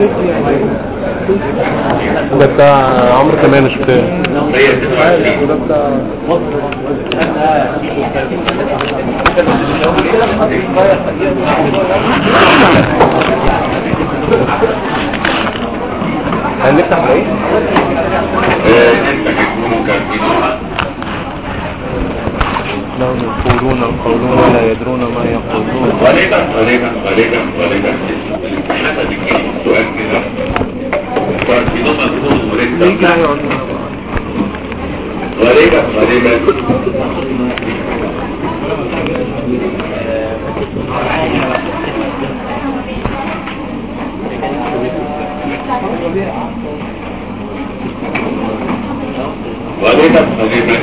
ده بتاع عمرو كمان مش بتاعي هي 22 هنفتح ايه؟ آه، نفتح يكونوا كارتينوما لهم يقولون القولون ولا يدرون ما يقولون غالبا غالبا غالبا غالبا الامتحانات بتجيب سؤال كده كارتينوما تكون مركبة غالبا غالبا غالبا غالبا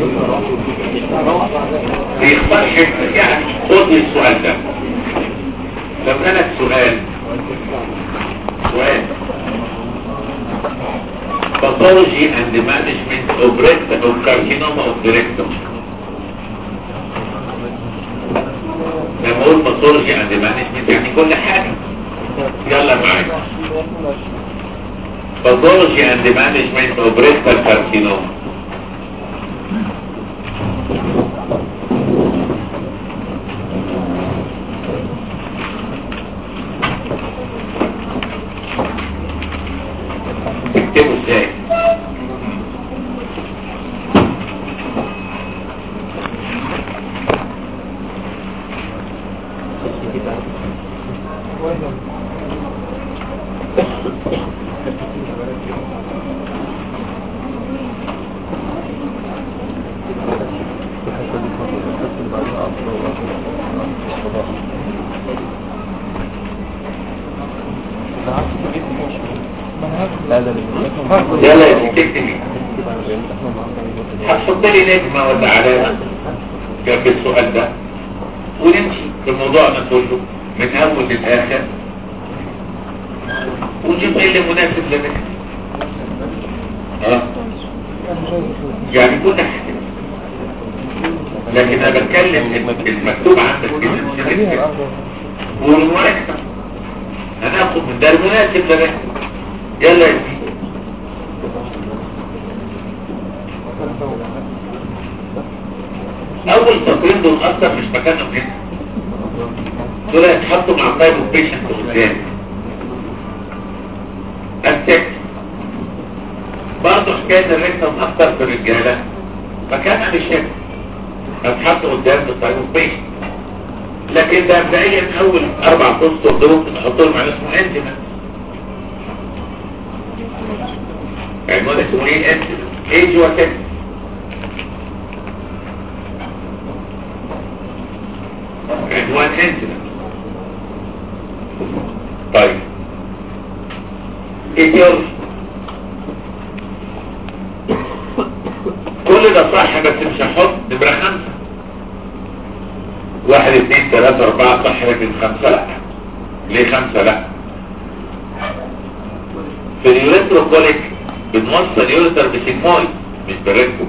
بيختار حته يعني خد السؤال ده لو جالك سؤال سؤال pathology and the management of rectum of carcinoma of the rectum لما اقول pathology and the management يعني كل حاجة يلا معايا pathology and the management of rectal carcinoma تكتبه ازاي لا لا لا لا تكتبي هتحط لي نجمة ولا علامة جنب السؤال ده ونمشي في الموضوع ده كله من اول للاخر ونشوف ايه اللي مناسب لنا اه يعني كل حاجة لكن انا بتكلم المكتوب عندك كده والمناسب هناخد من ده المناسب لنا يلا يا سيدي اول تقرير دول اصلا مش مكانهم هنا دول هيتحطوا مع طيب البيشنت قدام السكس برضه حكايه الريكتم اكتر في الرجاله مكانها مش هنا هتحط قدام الطيب البيشنت لكن ده مبدئيا اول اربع قصص دول نحط لهم على اسمه انتما عنوان اسمه ايه انتما ايج وكذا عنوان انتما طيب ايديولوجي كل ده صح بس مش هحط نمرة خمسة واحد اثنين ثلاثة اربعة صح لكن خمسة لا ليه خمسة لا في اليوريتروكوليك بنوصل يوريتر بسيجمويد مش بريكتو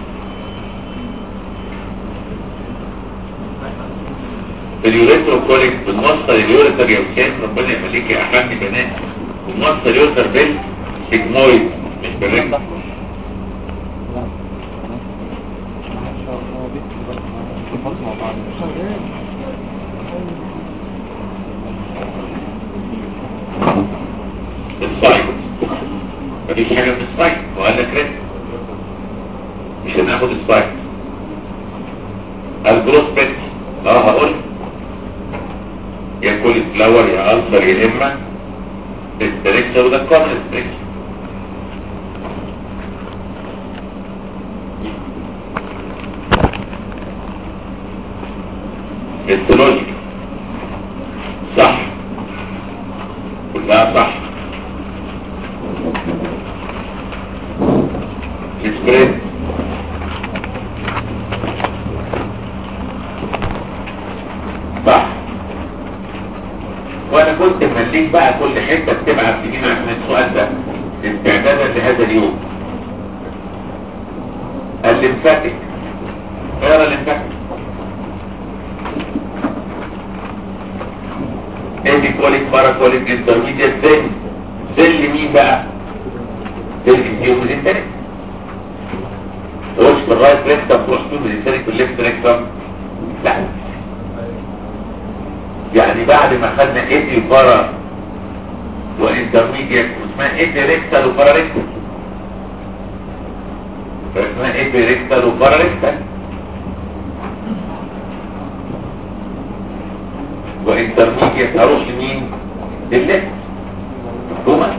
في اليوريتروكوليك بنوصل اليوريتر يا وسام ربنا يخليك يا احمد بنات بنوصل يوريتر بالسيجمويد مش بالريكتو السايت مفيش حاجة في السايت وقال لك رد مش هناخد السايت البروسبكت اه هقول يا كل فلاور يا ألسر يا إما الستريكشر وده كومن ستريكشر السلوجي صح كلها صح السبريد صح وانا كنت مليك بقى كل حته بتبعت تجينا عشان السؤال ده استعدادا لهذا اليوم الليمفاتيك اقرا الليمفاتيك ادي كوليك بارا كوليك انترميديت ثاني مين بقى الانتيرو ميزنتريك تروحش بالرايت ريكتم تروح فيه ميزنتريك بالليفت ريكتم لا يعني بعد ما خدنا ايدي بارا وانترميديت اسمها ايدي ريكتال وبارا ريكتال فاسمها ايدي ريكتال وبارا ريكتال وانترميديت اروح لمين للليفت مفهومه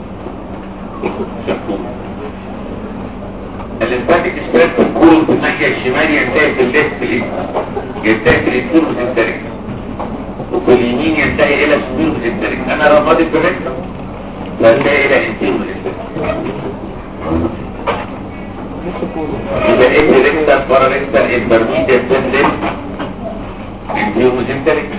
مفهومه الليمفاتيك ستريس كله في الناحيه الشمال ينتهي في الليفت ينتهي في الانتيرو ميزنتريك وفي اليمين ينتهي الى سبيرو ميزنتريك انا لو فاضي في الريكتم فانتهي الى انتيرو ميزنتريك يبقى ايه ريكتال بارا ريكتال انترميديت سيل انتيرو ميزنتريك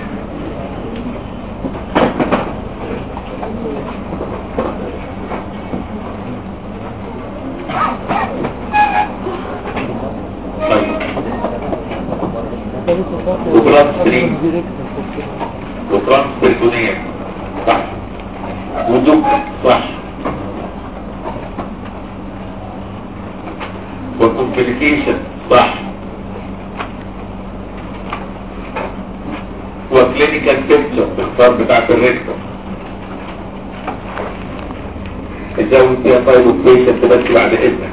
وبلاد ستريم وترانس بريتونية صح ودك صح وكومبليكيشن صح وكلينيكال بيكتشر باختار بتاعت الريكتور ازود فيها فايل بيشنت بس بعد اذنك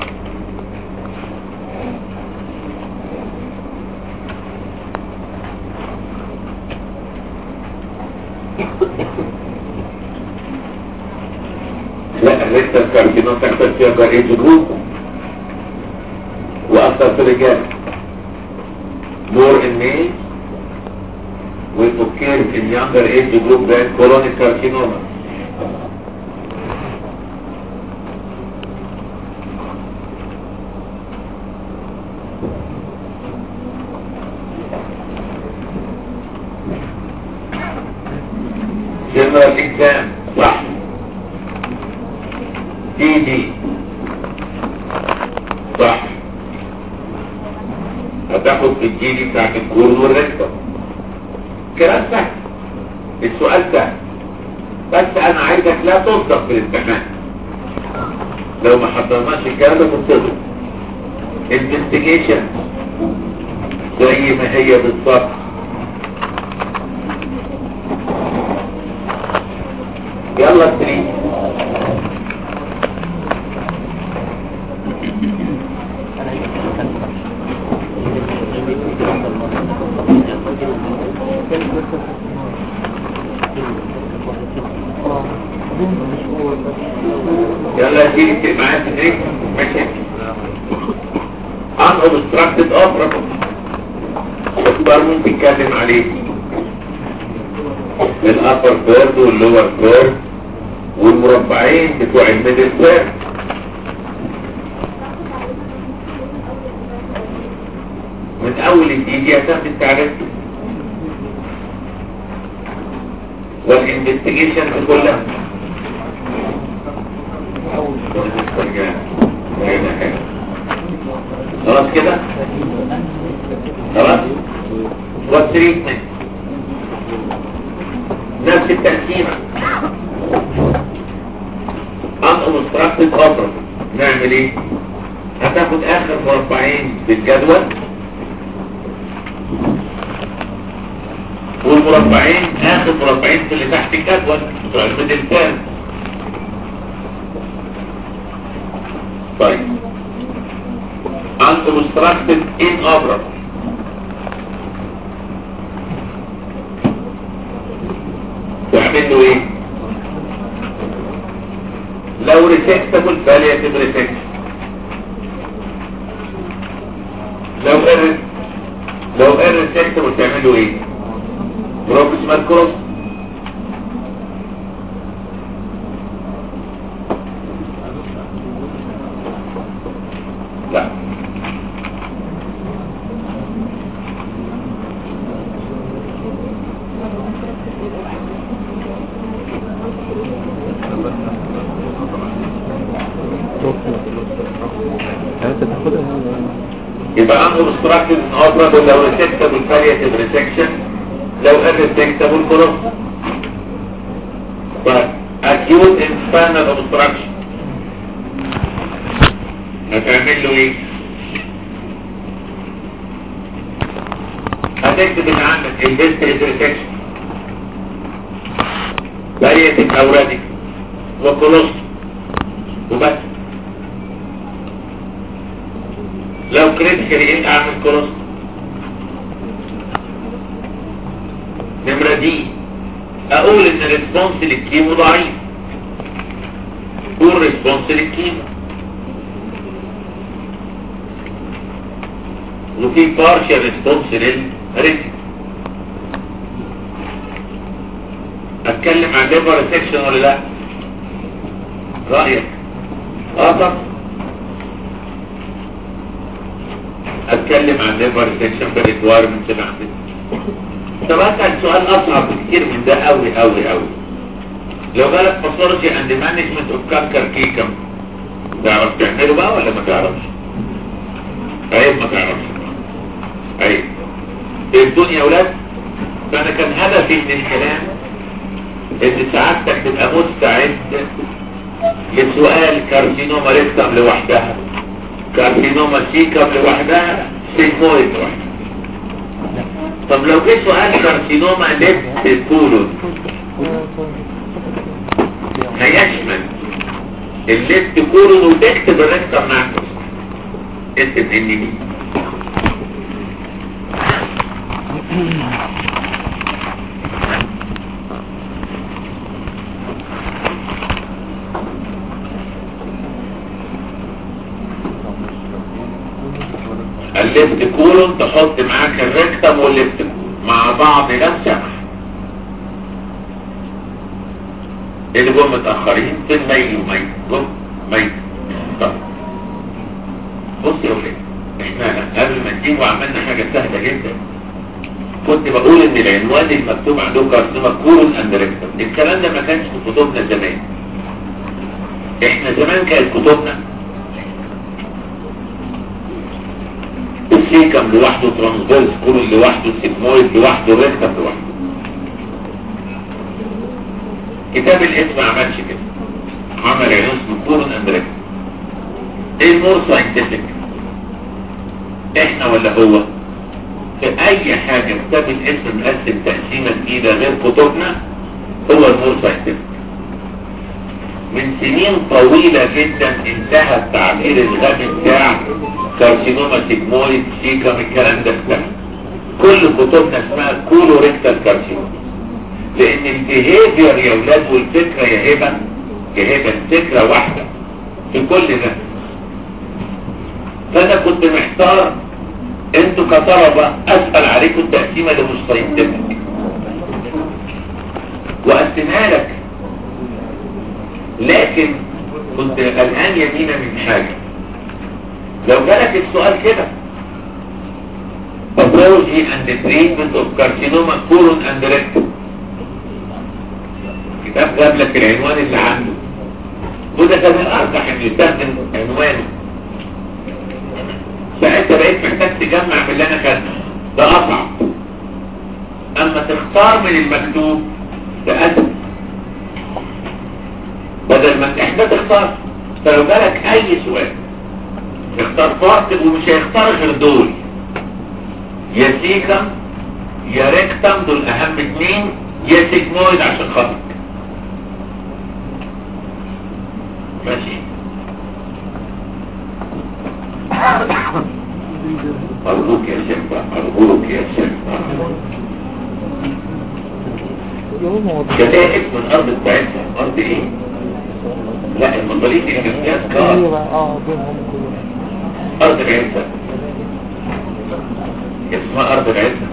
لا الريكتال كارسينوم تحتاج فيها كاريج جروب واكثر في الرجال more in males will occur in younger age group than colonic carcinoma general exam صح تي دي صح هتاخد في الجي دي بتاعت الكورن والريكتوم كلام سهل السؤال سهل بس انا عايزك لا تصدق في الامتحان لو ما حضرناش الكلام ده تصدق انفستيجيشن زي ما هي بالظبط يلا تري يلا تيجي تكتب معايا تدريك ماشي عن obstructed upper اختار مين تتكلم عليه الابر بيرد واللور بيرد والمربعين بتوع الميدل بيرد من اول الدي هتاخد التعريف والانفستيجيشن كلها خلاص كده خلاص والتريتمنت نفس التقسيمة ان obstructed upper نعمل ايه هتاخد اخر مربعين بالجدول والمربعين اخر مربعين في اللي تحت الجدول بتوع الميدل تيرم طيب ان obstructed in upper تعمل له ايه لو ريسكتبل فاليتم ريسكت لو ار لو ار ريسكتبل تعمل له ايه بروكسيمال كروس لا انت تاخدها يبقى عنده obstructed operable لو resectable palliative resection لو irresectable cross طيب acute internal obstruction هتعمل له ايه هتكتب ان عندك البيست ريسكشن بقية الاورادك وكولوس وبس لو كريتيكال ايه اعمل كولوس نمرة دي اقول ان الريسبونس للكيمو ضعيف قول ريسبونس للكيمو وفي بارشال ريسبونس للريتم اتكلم عن ليفر سيكشن ولا لا رايك اه طب اتكلم عن ليفر سيكشن بالريكوايرمنتس اللي عندنا طب اسال سؤال اصعب بكتير من ده قوي قوي قوي لو جالك باثولوجي اند مانجمنت اوف كانكر كيكم تعرف تعمله بقى ولا ما تعرفش عيب ما تعرفش عيب الدنيا يا اولاد فانا كان هدفي من الكلام ان سعادتك تبقى مستعد لسؤال كارسينوما ريكتم لوحدها كارسينوما سيكم لوحدها سيكمويد لوحدها طب لو جه سؤال كارسينوما ليفت كولون هيشمل الليفت كولون وتكتب الريكتم معكم اكتب ان دي الليفت كولون تحط معاك الريكتم والليفت كولون مع بعض لو سمح اللي جم متأخرين فين ميت وميت جم ميت طب بص يا ولاد احنا قبل ما نجيبه عملنا حاجة سهلة جدا كنت بقول ان العنوان المكتوب عندهم كارسينوما كولون اند ريكتم الكلام ده ما كانش في كتبنا زمان احنا زمان كانت كتبنا السيكم لوحده ترانسفيرس كولون لوحده سيجمويد لوحده ريكتم لوحده كتاب الاسم ما عملش كده عمل عنوان اسمه كولون اند ريكتم ايه المور ساينتفك احنا ولا هو في اي حاجة كتاب الاسم مقسم تقسيمة جديدة غير كتبنا هو المور ساينتفك من سنين طويلة جدا انتهى التعبير الغبي بتاع كارسينوما سيجمويد سيكم الكلام ده انتهى كل كتبنا اسمها كولو ريكتال كارسينوما لان البيهيفير يا ولاد والفكرة يا هبة يا هبة الفكرة واحدة في كل ده فانا كنت محتار انتوا كطلبة اسأل عليكم التقسيمة اللي مش ساينتفك وقسمها لك لكن كنت قلقان يمينة من حاجة لو جالك السؤال كده pathology and treatment of carcinoma colon and rectum كتاب جاب لك العنوان اللي عنده وده كان الارجح ان يستخدم عنوانه ساعتها بقيت محتاج تجمع باللي انا خدته ده اصعب اما تختار من المكتوب ده اسهل بدل ما احنا تختار فلو جالك اي سؤال اختار فرد ومش هيختار غير دول يا سيكم يا ريكتم دول اهم اتنين يا سيجمويد عشان خاطرك ماشي ارجوك يا شيخ ارجوك يا شيخ كده اسم الارض بتاعتها ارض ايه لا المنطليق دي كانت كار اه بينهم كلهم ارض العزة اسمها ارض العزة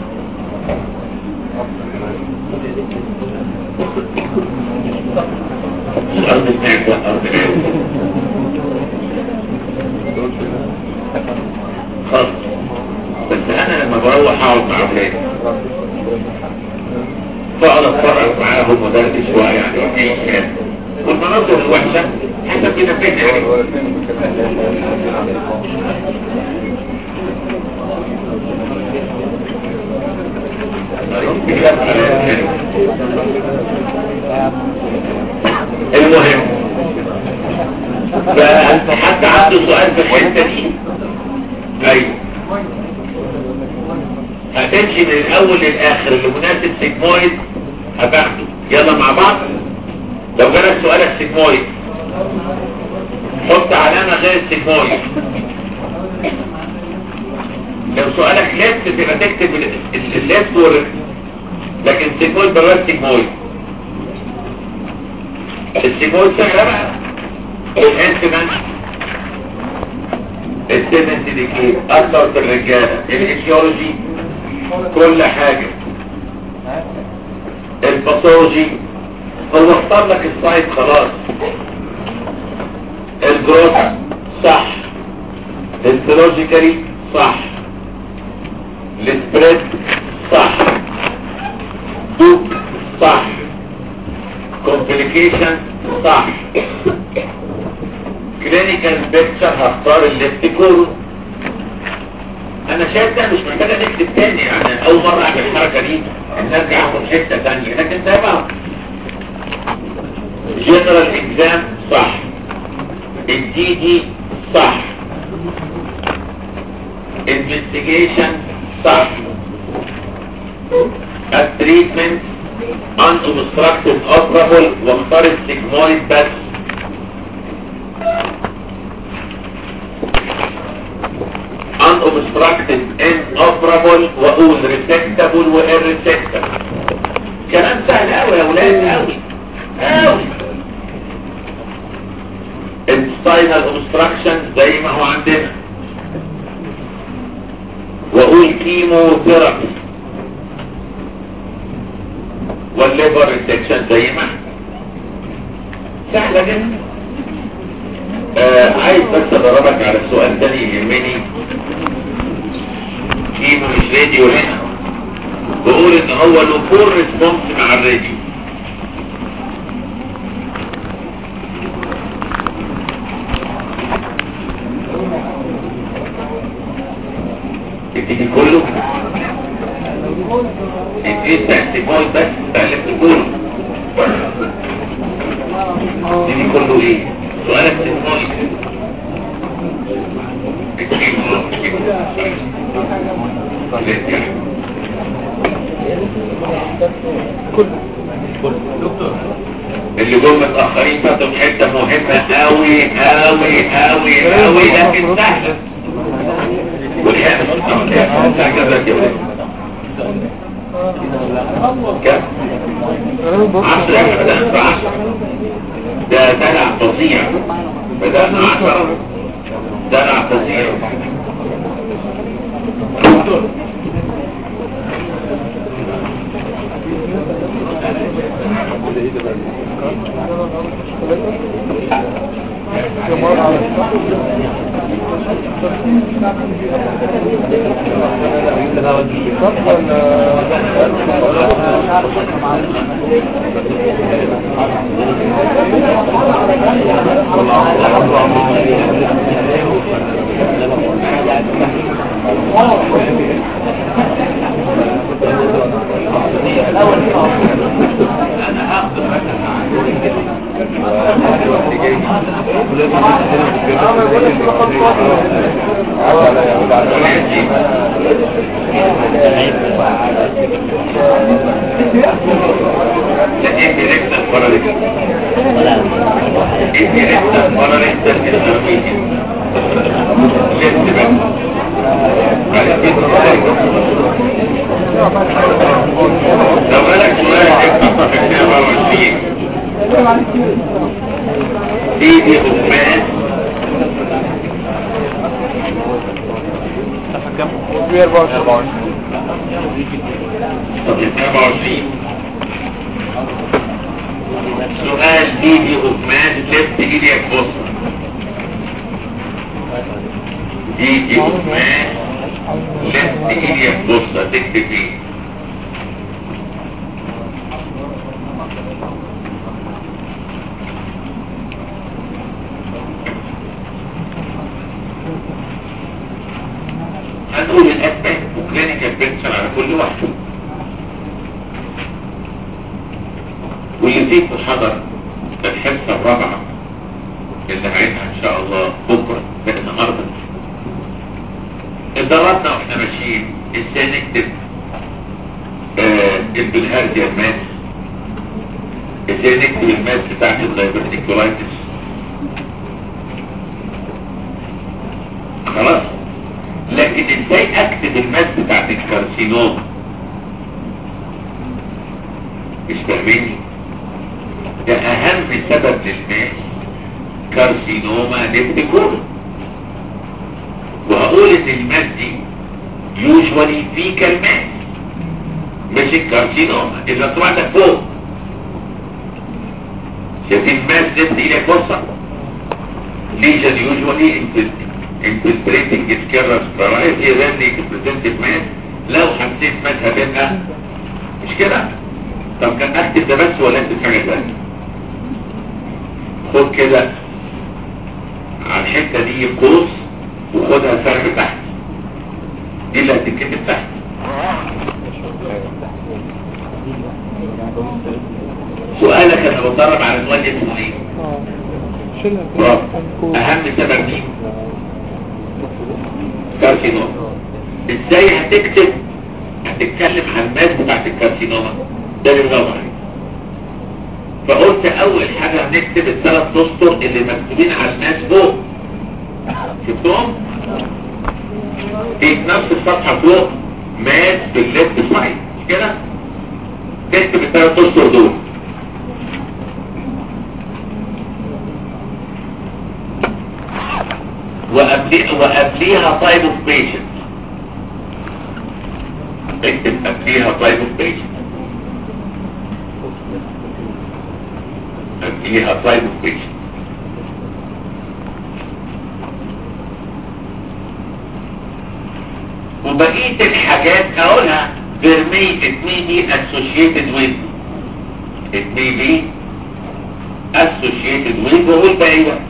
مش ارض المعزة ارض العزة خلاص بس انا لما بروح اقعد مع اولادي فاقعد اتفرج معاهم ودردش شويه يعني واعيش كده والمناظر الوحشه حسب كده فين يعني المهم فحد عنده سؤال في الحته دي ايوه هتمشي من الاول للاخر اللي مناسب سيجمويد هتاخده يلا مع بعض لو جالك سؤالك سيجمويد حط علامة غير السيجمويد لو سؤالك ليفت تبقى تكتب الليفت والريفت لكن سيجمويد بغير سيجمويد السيجمويد سهلة بقى الانسمنت التنسي دي ايه اكتر في الرجالة الايديولوجي كل حاجة الباثولوجي هو اختار لك السايت خلاص الجروث صح الفيلوجيكالي صح السبريد صح دوك صح كومبليكيشن صح كلينيكال بيكتشر هختار الليفت كورو انا شايف ده مش محتاج نكتب تاني يعني اول مرة اعمل الحركة دي ان ارجع اخد حتة تانية لكن ده بقى جنرال اكزام صح الدي دي صح انفستيجيشن صح التريتمنت ان اوبستراكتيف اوبرابل واختار السيجمويد بس unobstructed inoperable واقول resectable وirresectable كلام سهل قوي يا ولاد قوي قوي intestinal obstruction زي ما هو عندنا واقول كيموثيرابي والليفر ريسكشن زي ما احنا سهله جدا آه عايز بس ادربك على السؤال تاني يهمني كيمو مش راديو هنا بقول ان هو له فور ريسبونس مع الراديو تبتدي كله تبتدي تحسبوي بس تألفت كله تبتدي كله ايه سؤالك تسمعي اللي جم متأخرين فاتوا في حتة مهمة قوي قوي قوي قوي لكن سهلة وليها مش كذا كده كم؟ عشرة احنا بدأنا في عشرة ده دلع فظيع بدأنا عشرة دلع فظيع لو بالك شوية اكتب في الكتابة والسين ايدي قماش طب 24 سؤال ايدي قماش لفت ايديك بص ايدي قماش لفت ايديك بص هتكتب ايه هنقول الاسباب وكلينيكال بيكتشر على كل واحد واللي فيكم حضر الحصة الرابعة اللي هعيدها ان شاء الله بكرة من النهاردة اتدربنا واحنا ماشيين ازاي نكتب آه البلهارديا الماس ازاي نكتب الماس بتاعت الدايبرتيكولايتس خلاص لكن ازاي اكتب الماس بتاعت الكارسينوم مش فاهميني ده اهم سبب للماس كارسينوما نفتكر وهقول ان الماس دي يوجوالي في كلمات مش الكارسينوما اذا طلعت فوق شايفين الماس نفس ايدك بصة lesion usually infiltrating scarus variety then they represented mass لو حسيت ماس هتبقى مش كده طب كان اكتب ده بس ولا اكتب حاجة ثانيه خد كده على الحتة دي قوس وخدها فرق تحت دي اللي هتتكتب تحت سؤالك انا بتدرب على سؤال اسمه ايه اه شيلها برافو اهم سبب مين كارسينوما ازاي هتكتب هتتكلم عن الماس بتاعت الكارسينوما ده اللي بدور عليه فقلت اول حاجة هنكتب الثلاث اسطر اللي مكتوبين على الماس فوق شفتهم في نفس الصفحة فوق ماس بالليفت سايد مش كده تكتب الثلاث اسطر دول وقبلي- وقبليها طيب اوف بيشنت اكتب قبليها طيب اوف بيشنت قبليها طيب اوف بيشنت وبقية الحاجات اقولها there may it may be associated with it may be associated with واقول بقى بقى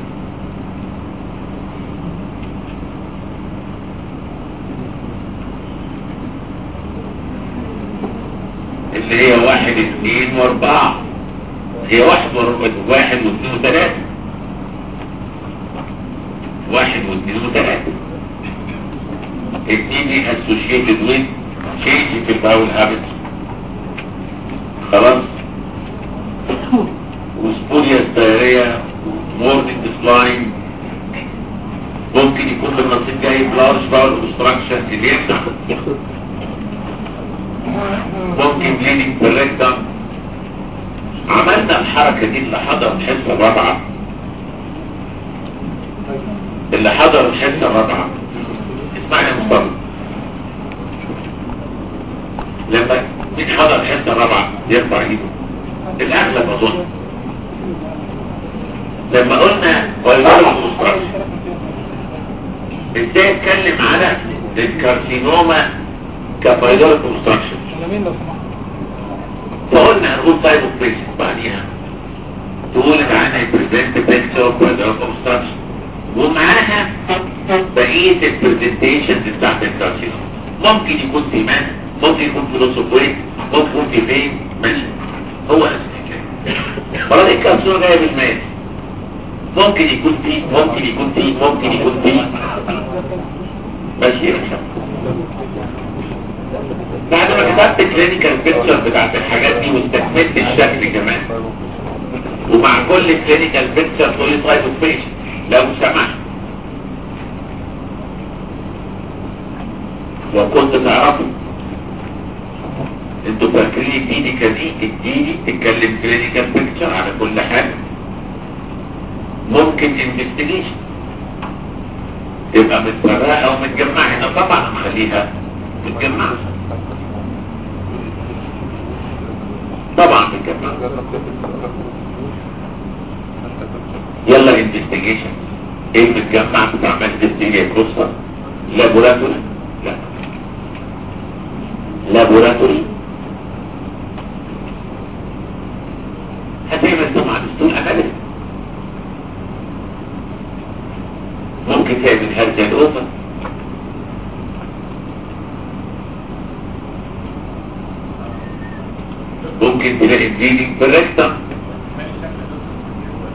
اللي هي واحد اثنين واربعة هي واحد ور- واحد واثنين وثلاثة واحد واثنين وثلاثة اثنين دي associated with change في الباول habits خلاص وسبوريا ستايريا مورنينج سلايم ممكن يكون بالنصيب جاي بلارج باول اوبستراكشن اللي يفتح ممكن بليدنج بالريكتم عملنا الحركة دي اللي حضر الحصة الرابعة اللي حضر الحصة الرابعة اسمعني يا مصطفى لما مين حضر الحصة الرابعة يرفع ايده الاغلب اظن لما قلنا فايبرال اوبستراكشن ازاي اتكلم على الكارسينوما كفايبرال اوبستراكشن على مين لو سمحت فقلنا هنقول طيب اوبريشن بعديها تقول معانا البريزنت بيكتشر اوف اوبستراكشن ومعاها بقية البرزنتيشنز بتاعت الكارسينوم ممكن يكون في مان ممكن يكون في لوس اوف ويت ممكن يكون في فين ماشي هو نفس الحكاية خلاص الكارسينوم جاية بالماس ممكن يكون فيه ممكن يكون فيه ممكن يكون فيه ماشي يا شباب بعد ما كتبت كلينيكال بيكتشر بتاعت الحاجات دي واستكملت الشكل كمان ومع كل كلينيكال بيكتشر تقول لي تايب اوف بيشن لو سمحت وكنت تعرفوا انتوا فاكرين الكلينيكا دي الديني تتكلم كلينيكال بيكتشر على كل حاجه ممكن انفستيجيشن تبقى متفرقه او متجمعه هنا طبعا هنخليها متجمعه طبعا متجمعه يلا انفستيجيشن ايه متجمع بتعمل انفستيجيشن قصه لابوراتوري لا لابوراتوري هتعمل طبعا دستور امالي ممكن تعمل هرجة الأوفر ممكن تلاقي بليدنج بالريكتم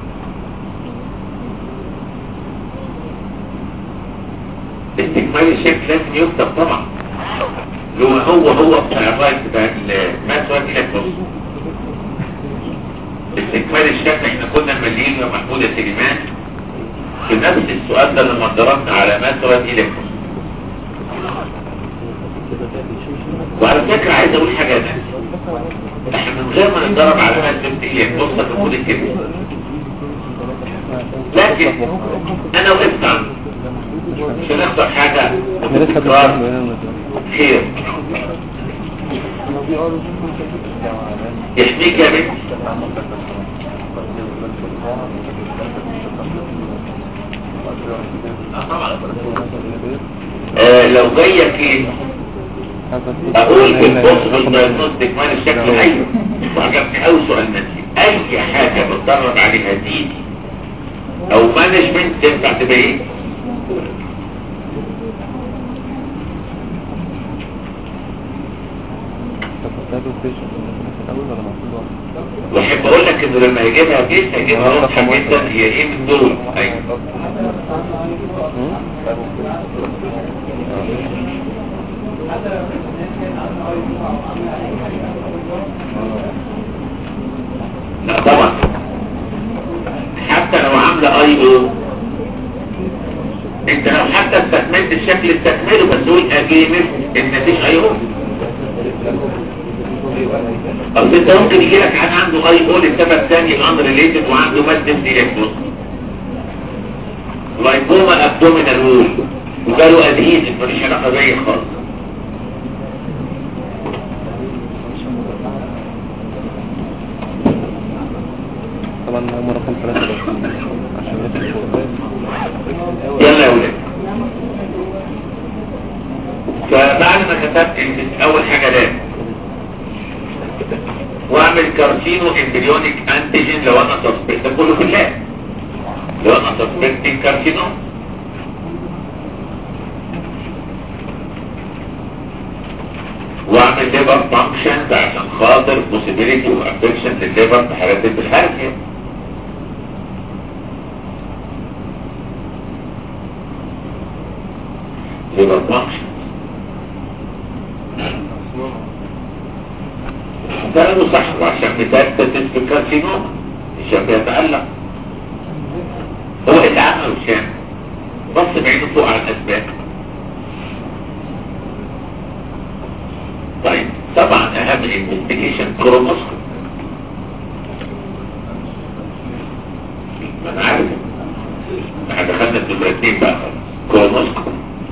استكمال الشكل لازم يكتب طبعا لو هو هو بتاع الرايت بتاع الماث الكتروس استكمال الشكل احنا كنا مليين يا محمود يا سليمان في نفس السؤال ده لما ضربنا على ماث الكتروس وعلى فكرة عايز اقول حاجة تانية احنا من غير ما نتدرب على ماث الكتروس بص في كود الكتروس لكن انا وقفت عنه مش هنخسر حاجة احنا لسه تكرار بنتكلم خير يحميك يا بنت آه لو جاية كيس اقول بالبوصف الدايجنوستيك مال الشكل ايوه وعجبني قوي سؤال نفسي اي حاجة بتدرب عليها دي او مانجمنت تنفع تبقى ايه واحب اقول لك انه لما يجيبها جيس هيجيبها واضحة جدا هي ايه من دول ايوه لا طبعا حتى لو عامله اي او انت لو حتى استكملت الشكل استكمله بس قول اجيمس ان مفيش اي او اصل انت ممكن يجي لك حد عنده اي او لسبب ثاني ان ريليتد وعنده ماده ديليكتوس لايبوما ابدومينال وول وجاله ادهيزن مفيش علاقه بيا خالص طبعا هم رقم ثلاثة بس عشان نفس يلا يا ولاد فبعد ما كتبت إن اول حاجة ده واعمل كارسينو امبريونيك انتيجين لو انا سسبكت ده كله في اللاب لو انا سسبكت كارسينو واعمل ليبر فانكشن عشان خاطر possibility of affection للليبر في حالات الخارجية ليبر فانكشن كانوا صح وعشان متأكد في الكارسينوما الشاب يتألق هو اللي عمله الشام بص بعينه فوق على الأسباب طيب طبعا أهم انفستيجيشن كروموسكوب ما أنا عارف احنا دخلنا في نمرتين بقى كروموسكوب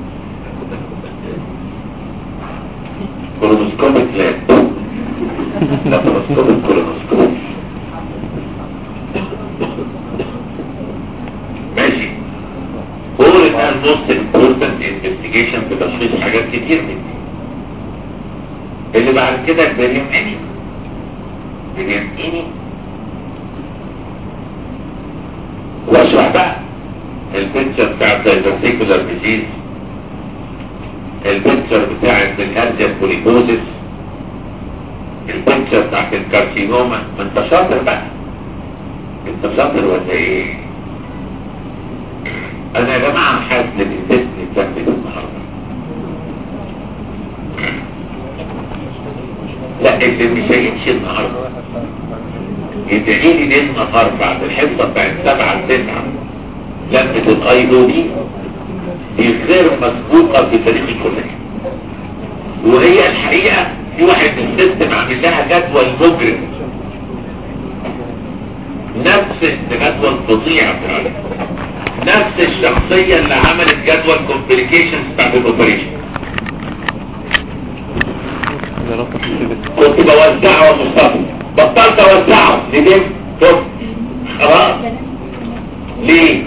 كروموسكوبك لاب لابروسكوبك كروموسكوب ماشي هو الآن most important investigation في تشخيص حاجات كتير من دي اللي بعد كده البريميني بريميني واشرح بقى البيكتشر بتاع الدايفرتيكولار ديزيز البيكتشر بتاع الهرجة بوليبوزيس البيكتشر بتاعت الكارسينوما ما انت شاطر بقى انت شاطر ولا ايه انا يا جماعة حاسس ان الاسم يتسمي النهارده لا اللي مش هيمشي النهارده يدعي لي ليل نهار بعد الحصه بتاعت سبعة لتسعة لمة الاي او دي دي غير مسبوقة في تاريخ الكلية وهي الحقيقة في واحد من السيستم عامل لها جدول مجرم نفس الجدول فظيع فعلا نفس الشخصية اللي عملت جدول كومبليكيشنز بتاعت الاوبريشن ده رقم ثلاثة كنت بوزعه يا مصطفى بطلت اوزعه ندمت طب خلاص ليه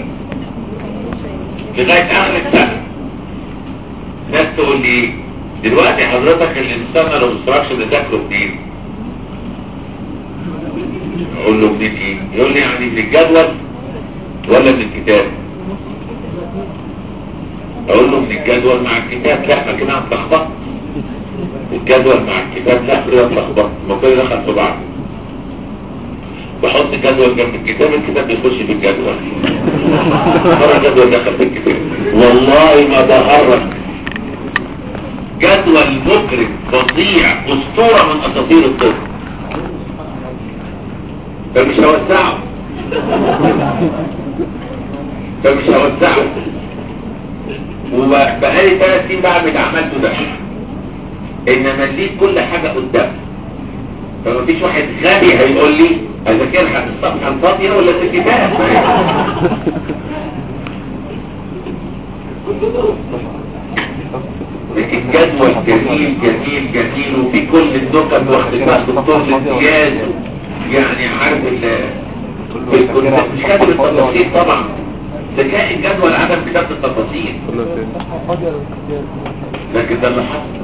لغاية اخر السنة ناس تقول لي دلوقتي حضرتك الانسان لو مستركش ده تاكله منين اقول له منين ايه يقول لي يعني من الجدول ولا من الكتاب اقول له من الجدول مع الكتاب لا ما كده هتلخبط الجدول مع الكتاب لا كده اتلخبطت ما كده دخل في بعض بحط الجدول جنب الكتاب الكتاب بيخش في الجدول مرة جدول دخل في الكتاب والله ما بهرج جدول مكرم فظيع اسطورة من اساطير الطب فمش هوسعه فمش هوسعه وبقالي ثلاث سنين بعمل عملته ده انما ليه كل حاجة قدام فما فيش واحد غبي هيقول لي اذاكرها في الصفحة الفاضية ولا في الكتاب لكن جدول جميل جميل جميل وفي كل النكت واختلاف الدكتور الامتياز يعني عارف ال مش كاتب التفاصيل طبعا ذكاء الجدول عدم كتابة التفاصيل لكن ده اللي حصل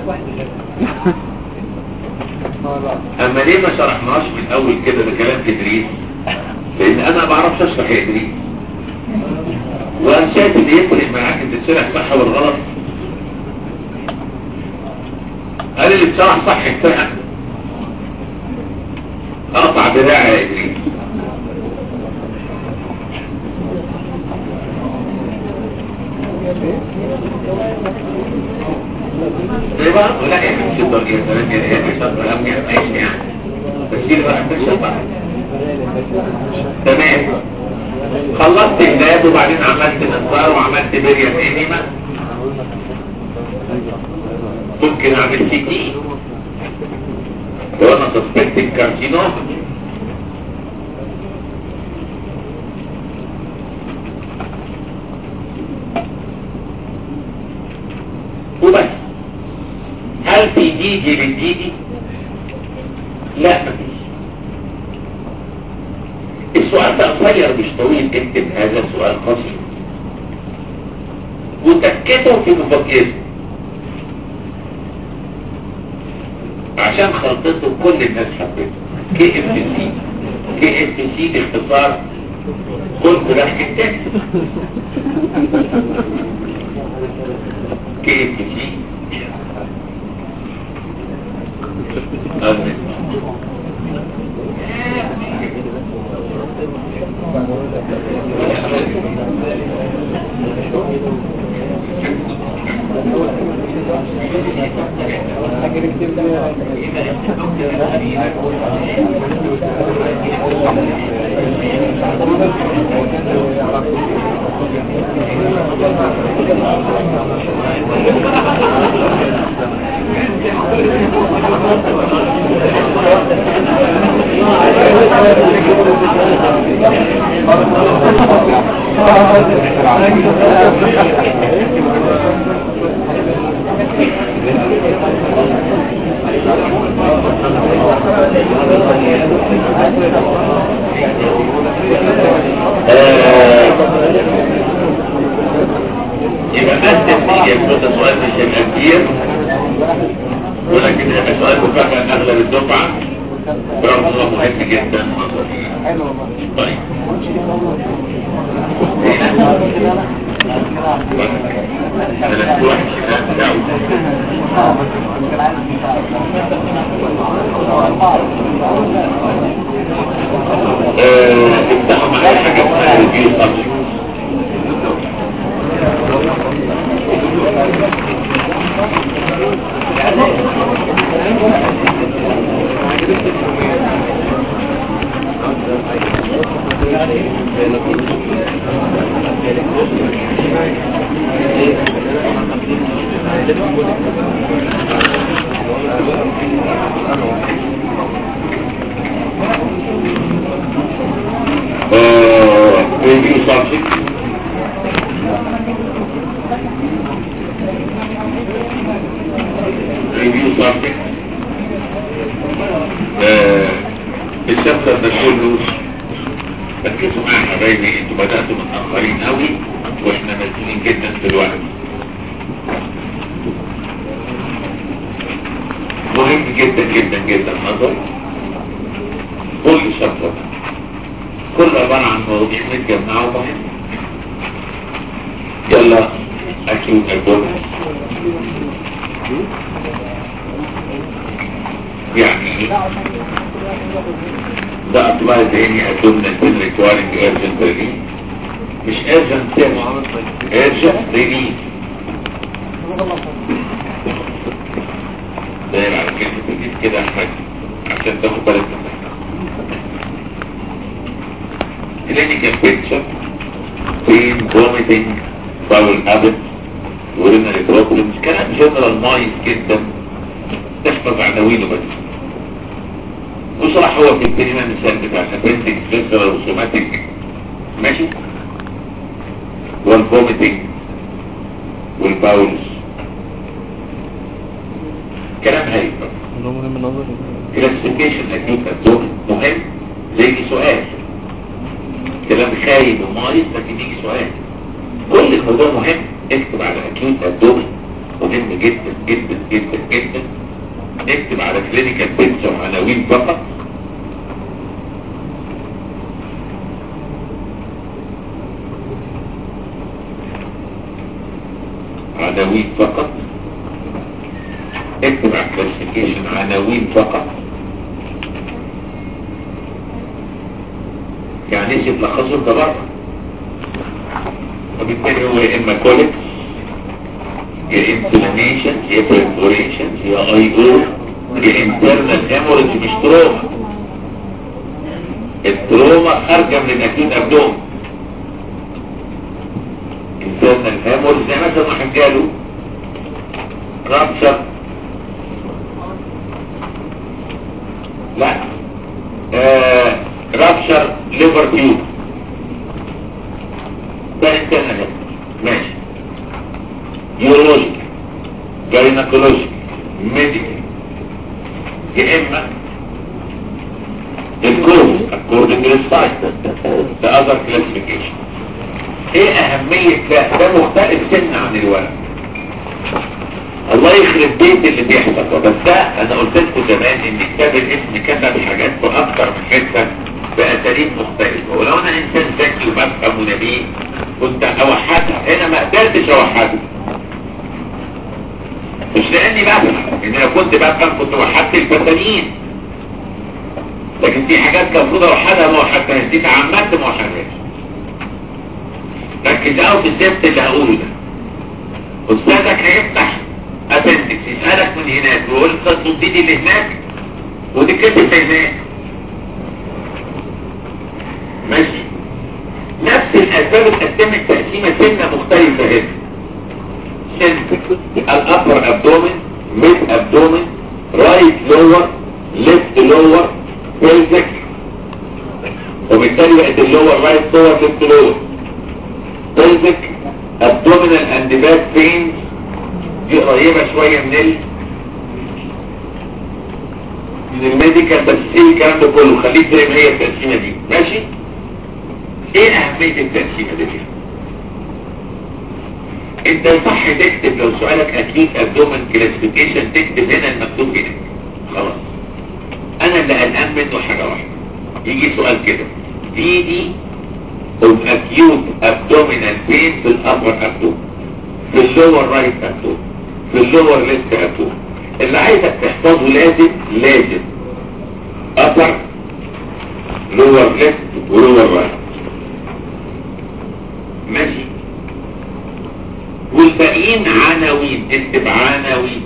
اما ليه ما شرحناش من اول كده ده كلام تدريس لان انا ما بعرفش اشرح يا ادريس وانا شايف ان يفرق معاك انت تشرح صح ولا غلط قال اللي اتشرح صح يتفهم اقطع دراعي يا ادريس ايه بقى لا يعني مش الدرجة الثلاثة يعني مش الدرجة ماشي يعني تشيل بقى تشيل بقى تمام خلصت الجهاز وبعدين عملت نصار وعملت بريم انيما ممكن اعمل سي تي لو انا سسبكت الكارسينوما وبس هل في ديدي بالديدي لا مفيش السؤال ده قصير مش طويل اكتب هذا السؤال قصير وتكته في مفكرته عشان خلطته كل الناس حبته كي اف سي كي اف سي باختصار قلت راح كتاب كي اف سي يبقى بس النتيجة ده سؤال مش هيبقى كتير ولكن هيبقى سؤال مفاجأة ان اغلب الدفعة برغم انه مهم جدا طيب ثلاث واحد شباب آه، افتحوا معايا حاجة اسمها ريفيو سبجكت review subject. Review subject. آه، الشابتر ده كله ركزوا معايا يا حبايبي انتوا بدأتوا متأخرين قوي واحنا مزنوقين جدا في الوقت مهم جدا جدا جدا نظر كل شابتر كل عبارة عن مواضيع متجمعة ومهم يلا أكيد أقول يعني ده أطباء ذهني أدومنا البن requiring urgent relief مش urgent search urgent release داير على كلمة release كده يا حاج عشان تاخد بالك منها clinical picture pain vomiting bowel habits urinary problems كلام جنرال نايس جدا تحفظ عناوينه بس وصراحة هو في الكلمة مثال بتاع سبنتك فيسرال وسوماتيك ماشي والفوميتنج والباولز كلام هايل ده مهم نظري كلاسيفيكيشن اكيد ابدومن مهم زي سؤال كلام خايب ومايز لكن يجي سؤال كل الموضوع مهم اكتب على اكيوت ابدومن مهم جدا جدا جدا جدا اكتب على كلينيكال بيكتشر عناوين فقط عناوين فقط اكتب على كلاسيفيكيشن عناوين فقط يعني ايش تلخصه انت بره وبالتالي هو يا اما كوليكس يا انفلاميشن يا بريفوريشن يا اي او يا انترنال هيموريج مش تروما التروما خارجه من الاكيد ابدوم انترنال هيموريج زي مثلا واحد جاله رابشر لا آه رابشر ليفر تيوب ده انترنال ماشي يورولوجيك جاينكولوجيك ميديكال يا اما الكورس according to the site the other classification ايه اهمية ده ده مختلف سن عن الورق الله يخرب بيت اللي بيحصل بس ده انا قلت لكم زمان ان كتاب الاسم كتب حاجات في اكتر من حته باساليب مختلفه ولو انا انسان ذكي وبفهم ونبيه كنت اوحدها هنا ما قدرتش اوحدها مش لاني بفهم ان لو كنت بفهم كنت وحدت الفسانين لكن في حاجات كان المفروض اوحدها ما وحدتهاش دي تعمدت ما وحدتهاش ركز قوي في الزفت اللي هقوله ده استاذك هيفتح ابندكس يسألك من هناك ويقول لك الصديد اللي هناك ودي كتبت هناك ماشي نفس الاسباب اتقدمت تقسيمه سنه مختلفه هنا سن الابر ابدومن ميد ابدومن رايت لور ليفت لور بيلفيك وبالتالي بقت اللور رايت لور ليفت لور بيلفيك ابدومينال اند باك بينز دي قريبة شوية من ال من الميديكال بس ايه الكلام ده كله خليك زي ما هي التقسيمة دي ماشي ايه اهمية التقسيمة دي فيها انت صح تكتب لو سؤالك اكيد ابدومن كلاسيفيكيشن تكتب هنا المكتوب هنا خلاص انا اللي قلقان منه حاجة واحدة يجي سؤال كده دي دي of acute abdominal pain في الأبر abdomen في اللور رايت abdomen في اللور ليفت abdomen اللي عايزك تحفظه لازم لازم upper lower left ولور رايت ماشي والباقيين عناوين اكتب عناوين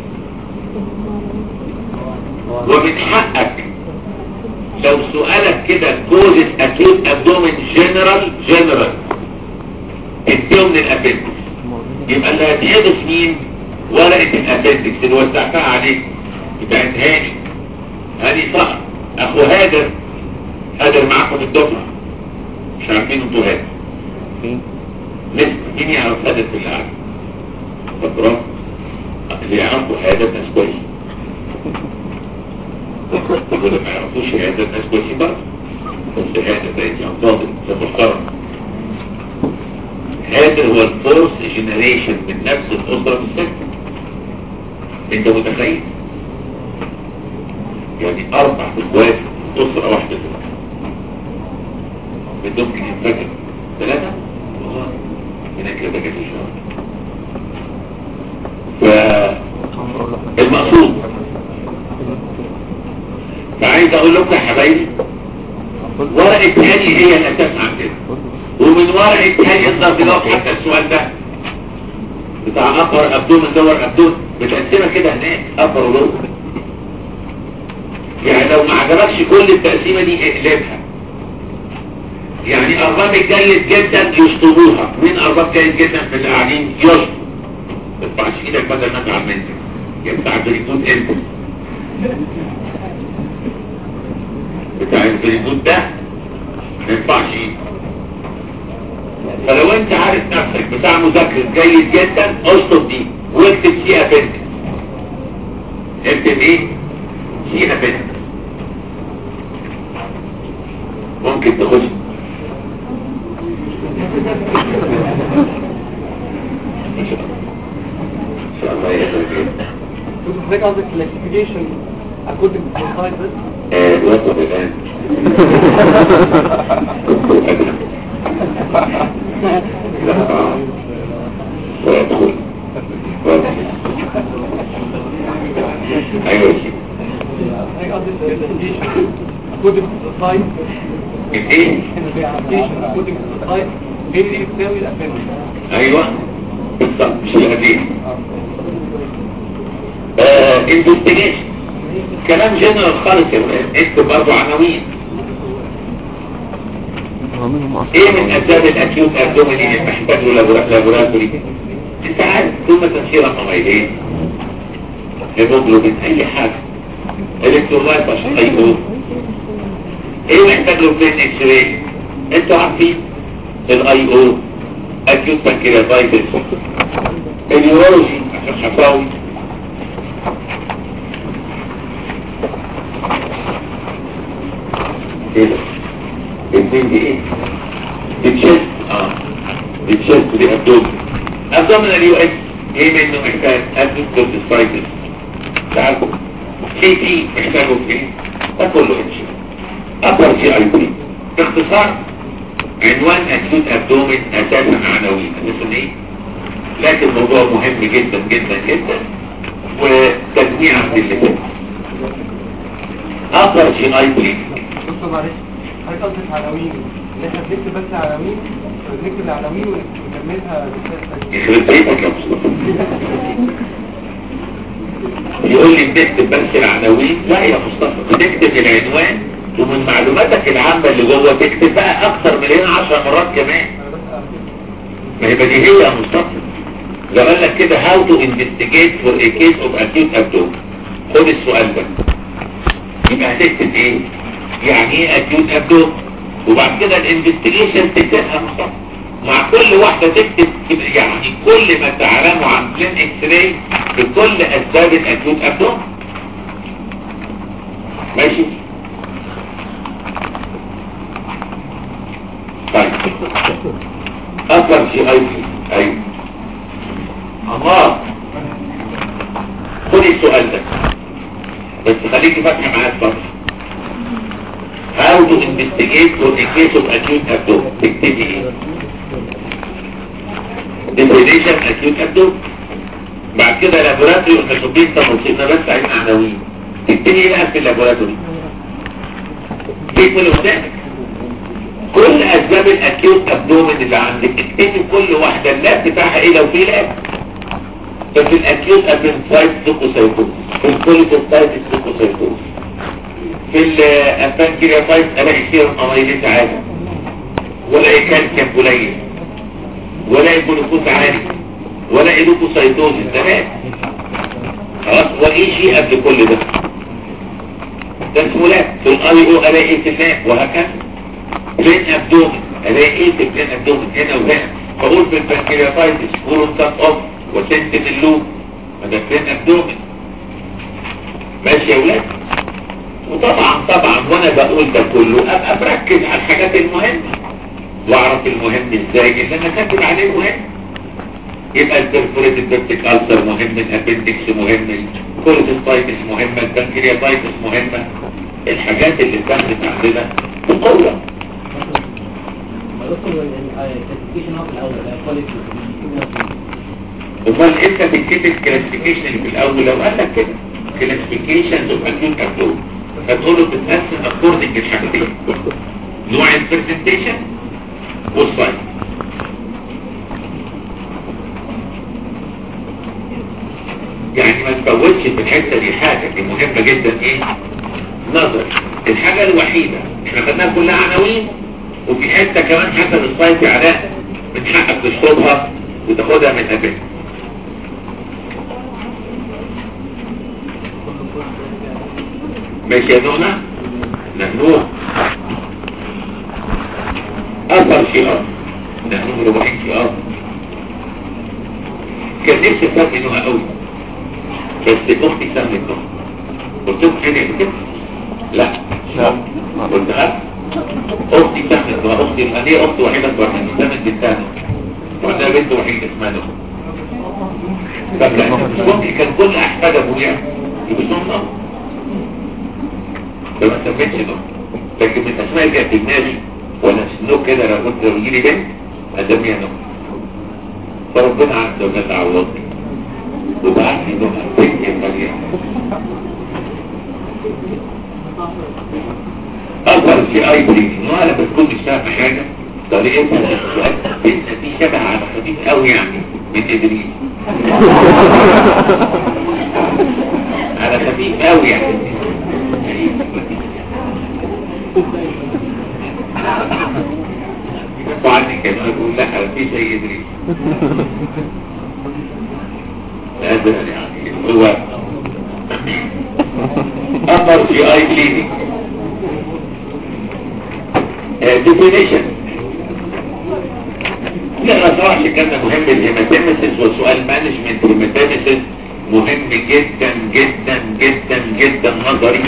ومن حقك لو سؤالك كده كوزة اكيد ابدومن جنرال جنرال اديهم من الابندكس يبقى اللي هتحدث مين ورقة الابندكس اللي وزعتها عليك بتاعت هاني هاني صح اخو هادر هادر معاكم في الدفعة مش عارفين انتوا هادر فين لسه مين يعرف هادر في اللي عارف فاكرة اللي يعرفوا هادر ناس كويس يقول ما يعرفوش هذا الناس كويسين برضه بس هذا ده يعني فاضل ده محترم هذا هو الفورس جنريشن من نفس الأسرة بالست انت متخيل يعني اربع اخوات أسرة واحدة بدهم ينفجر ثلاثة والله هناك لبقى في شهر فالمقصود فعايز اقول لكم يا حبايبي ورقة هاني هي الاساس عندنا ومن ورقة هاي الضغط حتى السؤال ده بتاع أبر أبدون دور أبدون متقسمة كده هناك أبر ولور يعني لو ما عجبكش كل التقسيمة دي اقلبها يعني أرباب الجيد جدا يشطبوها مين أرباب جيد جدا في القاعدين يشطب ما ترفعش ايدك بدل ما انت عملت يا بتاع البريكوت انت بتاع البريكوت ده ما ينفعش ايدك فلو انت عارف نفسك بتاع مذاكرة جيد جدا اشطب دي واكتب سي ابندكس اكتب ايه سي ابندكس ممكن تخش ان شاء الله يا خير حضرتك قصدك classification according to the size بس آه، وصل الان كنت ادرك لا آه. ويدخل ويدخل. ايوه يا سيدي حضرتك قصدك classification according to the size ايه classification according to the size هي دي بتساوي الأسامي ايوه بالظبط مش القديم آه انفستيجيشن كلام جنرال خالص يا ولاد اكتب برضه عناوين ايه من اسباب الاكيوت ابدوميني اللي محتاج له لابورا- لابوراتوري انت عارف ثم تنشير رقمين هيموجلوبين اي حاجه الكترولايت عشان اي ايه محتاج له بلين اكس راي انتوا عارفين الاي او اكيوت بانكرياتايتس اليورولوجي عشان حفاوي ايه ده الاثنين دي ايه التشيست اه التشيست دي ابدومن ابدومن اليو اس ايه منه محتاج اكيوت كورتيسايتس تعرفوا سي تي محتاجه في ايه ده كله انشي ابر جي اي بي باختصار عنوان اكيوت ابدومن اساسا عناوين اساسا ايه لكن موضوع مهم جدا جدا جدا وتجميع عند اللي فات ابر جي اي بي دكتور معلش حضرتك قصدك عناوين ان احنا بنكتب بس عناوين بنكتب العناوين ونكملها يخرب بيتك يا مصطفى يقول لي بتكتب بس العناوين لا يا مصطفى بتكتب العنوان ومن معلوماتك العامة اللي جوه تكتب بقى اكتر من هنا عشر مرات كمان ما هي بديهية يا مصطفى لو قال لك كده how to investigate for a case of acute abdomen خد السؤال ده يبقى هتكتب ايه يعني ايه acute abdomen وبعد كده الانفستيجيشن تكتبها مصطفى مع كل واحدة تكتب كده يعني كل ما تعلمه عن بلين اكس راي بكل اسباب الاكيوت ابدوم ماشي طيب اكبر شيء اي سي ايوه عمار خد السؤال ده بس خليكي فاكره معايا الفتره How to investigate for a case of acute abdomen تكتبي ايه definition acute abdomen بعد كده لابوراتوري قلنا شوفين تفاصيلنا بس عايزين عناوين تكتبي ايه بقى في اللابوراتوري تكتبي اللي قدامك كل اسباب الاكيوت ابدومن اللي عندك اكتبي كل واحده اللاب بتاعها ايه لو في لاب ففي الاكيوت ابنسايت سيكوسايتوس في الكوليكوستايتس سيكوسايتوس في البانكرياتايت الاقي سيرم اميليز عالي ولا كالسيوم قليل ولا جلوكوز عالي ولا لوكوسايتوزيس تمام خلاص واي شيء قبل كل ده ده اسمه لاب في الاي او الاقي ايه في اللاب وهكذا بلين ابدومن الاقي ايه في بلين ابدومن هنا وهنا فاقول في البانكرياتايتس كورون كات اوف وسنتين اللوب ده بلين ابدومن ماشي يا ولاد وطبعا طبعا وانا بقول ده كله ابقى بركز على الحاجات المهمة واعرف المهم ازاي اللي انا كاتب عليه مهم يبقى البرفوريتد بيبتيك ألسر مهم الابندكس مهم الكوليستايتس مهمة البنكرياتايتس مهمة الحاجات اللي اتاخدت عندنا بقوة امال انت بتكتب الكلاسيفيكيشن اللي في الاول لو قال لك كده كلاسيفيكيشنز اوف اكيوت ابدوم فتقول له بتتقسم اكوردنج للحاجتين نوع البرزنتيشن والصيد يعني ما تفوتش في الحته دي حاجه دي مهمه جدا ايه نظر الحاجه الوحيده احنا خدناها كلها عناوين وفي حته كمان حسب السايت علاء من حقك تشطبها وتاخدها من ابيك ماشي يا نونا نهنوه اثر شيئا نهنوه ربعين شيئا كان نفسي افهم نوها قوي بس اختي سمت نوها قلت لكم حاجه كده لا لا قلت ها اختي سمت نوها اختي انا ليه اختي وحيده اكبر مني سمت بنتها وعندها بنت وحيده اسمها نوها طب لا مش ممكن كان كل احفاد ابويا يبقوا نوها فما سميتش نوح لكن من اسماء اللي كانت في دماغي وانا سنوك كده لو كنت لو يجيلي بنت اسميها نوح فربنا عز وجل عوضني وبعت لي نوح بنت مريم اثر في اي بي نوح انا بتكون مش فاهم حاجه طريقتها السؤال بنت دي شبه على خفيف قوي يعني من ادريس على خفيف قوي يعني وعني كان اقول لا في شيء يدري هذا يعني هو امر في اي كلينيك ديفينيشن لا صراحة كان مهم الهيماتيمسيس وسؤال مانجمنت هيماتيمسيس مهم جدا جدا جدا جدا نظري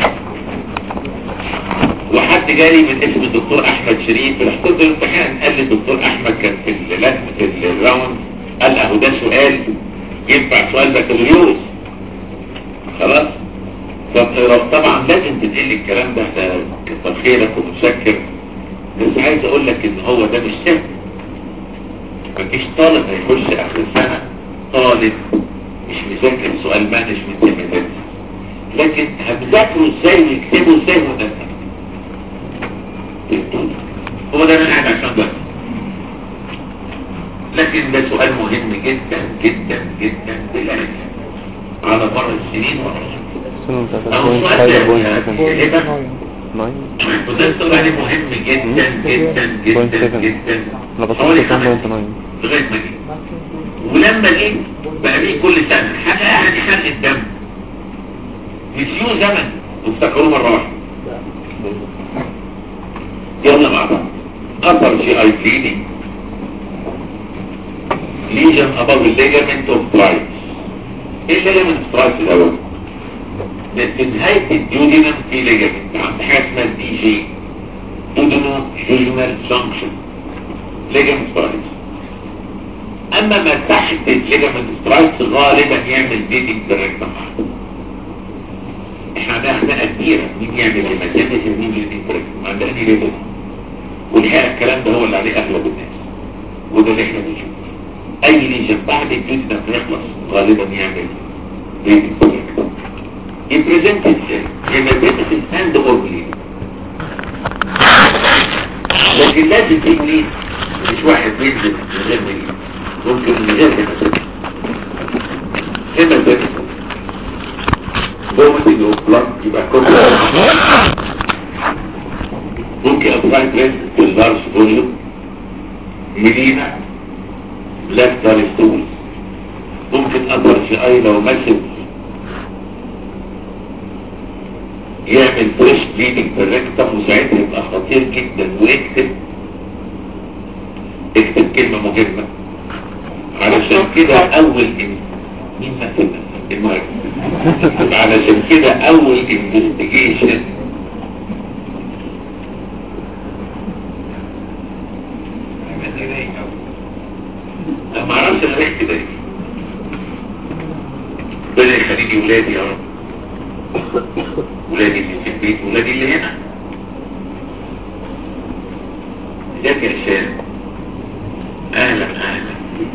وحد جالي من اسم الدكتور احمد شريف رحت له الامتحان قال لي الدكتور احمد كان في اللجنه في الراوند قال اهو ده سؤال ينفع سؤال بكالوريوس خلاص طب- طبعا لازم تنقل الكلام ده ده كتر خيرك ومتشكر بس عايز اقول لك ان هو ده مش سهل مفيش طالب هيخش اخر السنه طالب مش مذاكر سؤال مانجمنت ميثودز لكن هتذاكره ازاي ويكتبه ازاي ونفسه هو ده انا قاعد عشان ده لكن ده سؤال مهم جدا جدا جدا بالعلم على مر السنين والرسول سنة بتاعت أو البوينت سؤال فايف تاني بوينت يعني سفن كده ناين وده السؤال عليه مهم جدا جدا بوينت جدا سفن جدا انا بصيت حوالي كام خمس بوينت سنين. ناين لغايه ما جه ولما جه بقى ليه كل سنه حاجه يعني حرق الدم نسيوه زمن وافتكروه مره واحده يلا مع بعض اثر جي اي بليدنج ليجن above الليجمنت اوف برايس ايه الليجمنت اوف برايس الاول ده في نهايه الديودينم في ليجمنت عند حاجه اسمها دي جي دودينو جوجنال جانكشن ليجمنت برايس اما ما تحت الليجمنت برايس غالبا يعمل بيدنج بالركبه احنا عندنا خناقه كبيره مين يعمل هيماتيمس ومين بيدنج بالركبه عندنا دي ليفل والحقيقه الكلام ده هو اللي عليه اغلب الناس وده اللي احنا بنشوفه اي ليجن بعد الجزء ده بيخلص غالبا يعمل بيدنج بالركبه يبريزنت هيماتيمس اند اور بليدنج لكن لازم تجني مش واحد بينزل من غير مين ممكن من غير هنا هنا بس فومتنج اوف بلاد يبقى كل ممكن ابراي بريس في اللارج فوليوم مدينة لفت ستولز ممكن اثر في اي لو مسك يعمل فريش بليدنج في الريكتم وساعتها يبقى خطير جدا واكتب اكتب كلمة مهمة علشان كده اول ان مين مثل المهم علشان كده اول انفستيجيشن انا ما اعرفش انا ريحت ده ربنا يخليني ولادي يا رب ولادي اللي في البيت ولادي اللي هنا ازيك يا هشام اهلا اهلا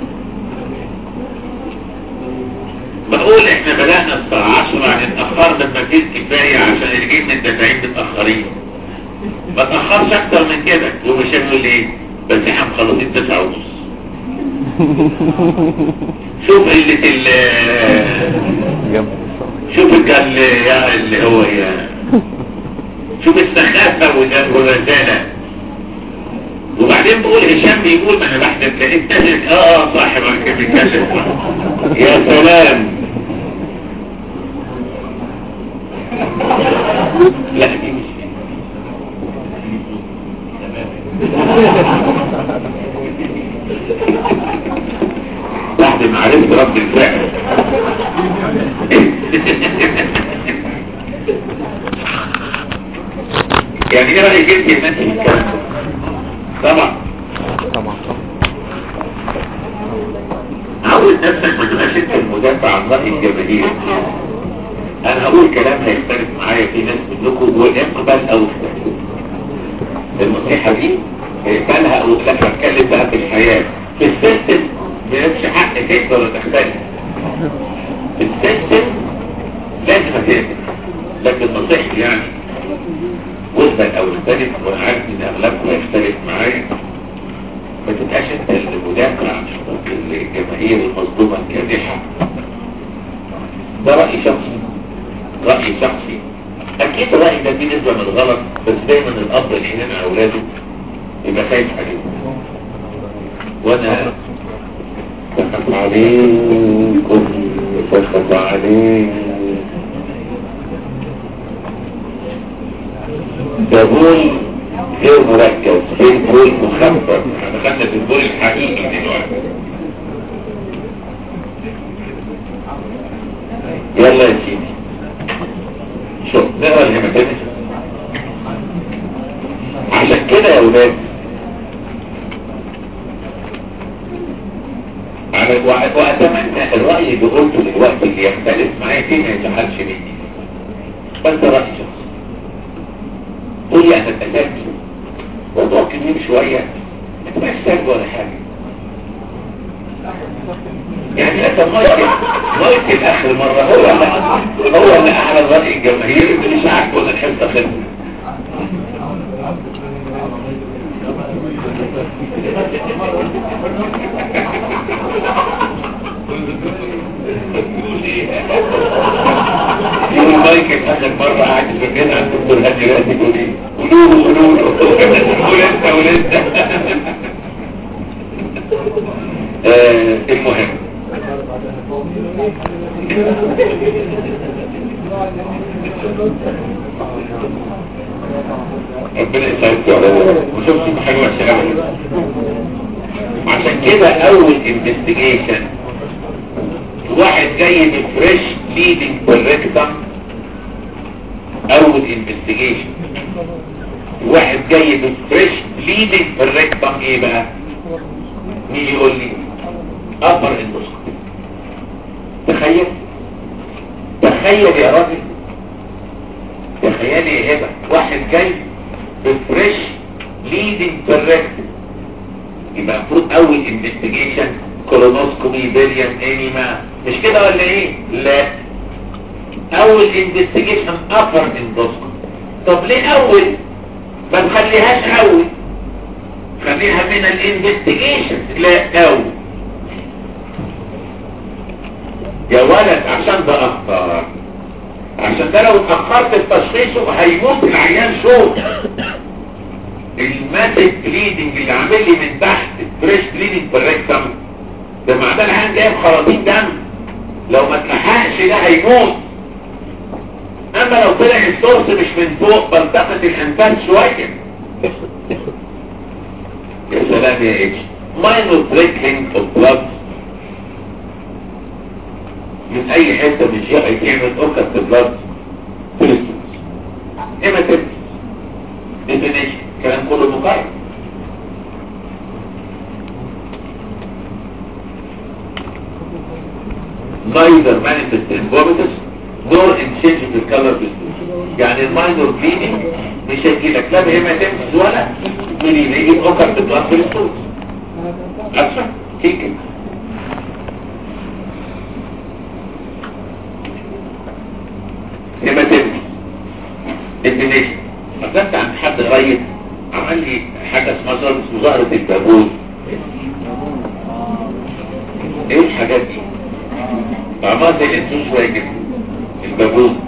بقول احنا بدأنا الساعة 10 يعني اتأخرنا بمفيش كفاية عشان الجيم الدافعين متأخرين ما تأخرش اكتر من كده هو مش هيقول لي ايه بس احنا مخلصين تسعة ونص شوف قلة ال جنب شوف الجل يا اللي هو يا شوف السخافة والج- والرزالة وبعدين بقول هشام بيقول ما انا بحسب لقيت نازل اه اه صاحب انا كان بيتكلم صح. يا سلام لا دي مش بعد ما عرفت رد الفعل يعني ايه رأيك انت يا ماشي الكلام ده؟ طبعا طبعا عود نفسك ما تبقاش انت المدافع عن رأي الجماهير انا هقول كلام هيختلف معايا في ناس منكم واقبل او اختلف النصيحة دي اقبلها او اختلف اتكلم بقى في الحياة في السيستم مالكش حق تقبل ولا تختلف في السيستم لازم هتقبل لكن نصيحتي يعني واقبل او اختلف وانا عارف ان اغلبكم هيختلف معايا ما تبقاش انت المدافع عن حقوق الجماهير المظلومة الكادحة ده رأي شخصي رأي شخصي اكيد الرأي ده فيه نسبة من الغلط بس دايما الاب الحنين على اولاده يبقى خايف عليهم وانا سخف عليكم سخف عليكم ده بول غير مركز في بول مخفف احنا دخلنا في البول الحقيقي دلوقتي يلا يا سيدي شوف نقرا الهيماتيمس عشان كده يا ولاد على وأ- واتمنى الراي اللي قلته دلوقتي اللي يختلف معايا فيه ما يزعلش مني بس ده راي شخصي قول لي انا اتأكدت موضوع كبير شوية ما تبقاش سهل ولا حاجة يعني انت مايكل مايكل اخر مرة هو اللي هو اللي اعلن رأي الجماهير اللي مش عارف ولا الحصة خلصت يقول مايكل اخر مرة قاعد في البيت عند الدكتور هادي راسي يقول ايه قولوا له قولوا له قول انت قول انت آه، المهم ربنا يسعدك يا رب وشفتي حاجة وحشة أبدا عشان كده أول انفستيجيشن واحد جاي بفريش ليدنج بالريكتم أول انفستيجيشن واحد جاي بفريش ليدنج بالريكتم إيه بقى؟ مين يقول لي؟ أبر اندوسكوبي تخيل تخيل يا راجل تخيل يا هبه واحد جاي بفريش ليدنج بالريكتم يبقى المفروض اول انفستيجيشن كولونوسكوبي بيريان انيما مش كده ولا ايه لا اول انفستيجيشن ابر اندوسكوبي طب ليه اول ما تخليهاش اول خليها من الانفستيجيشن لا اول يا ولد عشان ده اخطر عشان ده لو اتأخرت في تشخيصه هيموت العيان شوك الماتت بليدنج اللي عامل لي من تحت فريش بليدنج بالريكتم ده معناه العيان جايب خراطيم دم لو ما تلحقش ده هيموت اما لو طلع السورس مش من فوق بلتقط الانفاس شوية يا سلام يا اتش minor trickling of blood من اي حتة من الجهة يعمل اوكت بلاد فيلستنس هيماتيمس ديفينيشن كلام كله مقارن neither manifest in vomitus nor in change of the color business يعني الماينور بليدنج مش هيجيلك لا بهيماتيمس ولا بليدنج يجي اوكت بلاد فيلستنس أسفل تيجي هيماتيمس ديفينيشن فكنت عند حد قريب عمل لي حاجة اسمها ظاهرة اسمه ظاهرة البابون ايه الحاجات دي طعمها زي الانسوس شوية كده البابون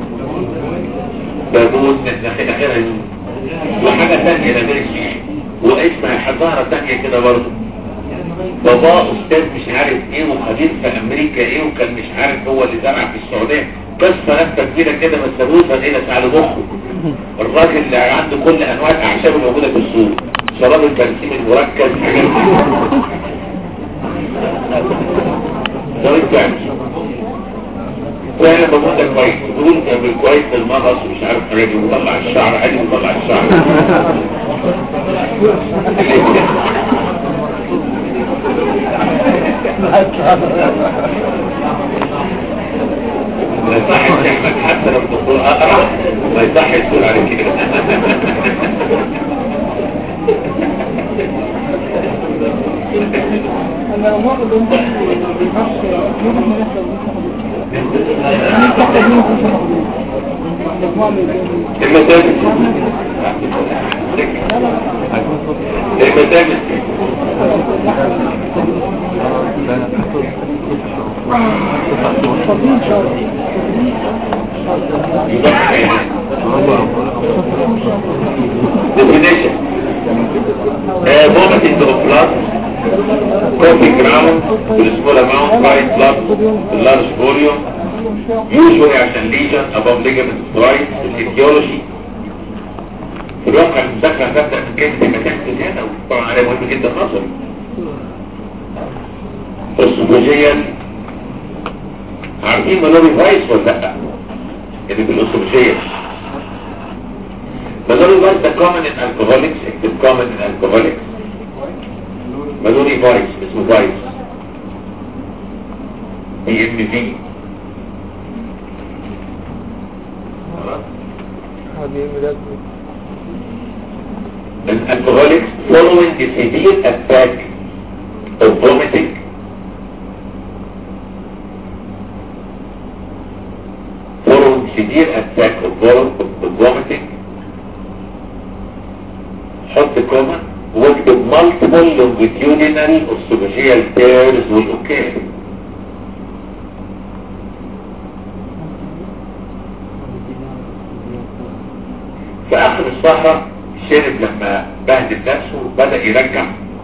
بابون من اخرها يوم وحاجة تانية لا غير الشيء واسمها ظاهرة تانية كده برضه بابا استاذ مش عارف ايه وخبير في امريكا ايه وكان مش عارف هو اللي زرع في السعودية قصة نفسها كبيرة كده ما تسابوش هنا ساعة مخه الراجل اللي عنده كل انواع الاعشاب الموجودة في السوق شراب البنسيم المركز حاجات ده بالفعل فعلا بقول ده كويس بقول ده بالكويس المغص ومش عارف حاجات ويطلع الشعر عادي ويطلع الشعر ما يصحش تحمد حتى لو الدكتور اقرا ما يصحش تقول عليه كده انا لو مرة دول ما ينفعش ممكن ما يحصل انا تحت دي مش مقبول مجموعة من الجنين المدامس المدامس فاضيين شهر definition uh, vomiting to a blood coffee ground with a small amount white blood with large volume usually عشان lesion above ligament right etiology في الواقع المذاكرة هتبدأ من كلمة المتاكد هنا وطبعا عليه مهم جدا نظري اسوفوجيال عارفين مالوري فايس ولا لا؟ اللي بالاسوفوجيال مالوري فايس ده common in alcoholics اكتب common in alcoholics مالوري فايس اسمه فايس دي ام في an alcoholic following a severe attack of vomiting following severe attack of, vol- of vomiting حط كوما واكتب multiple longitudinal esophageal tears والأوكال في آخر الصحراء شرب لما بهدل نفسه بدأ يرجع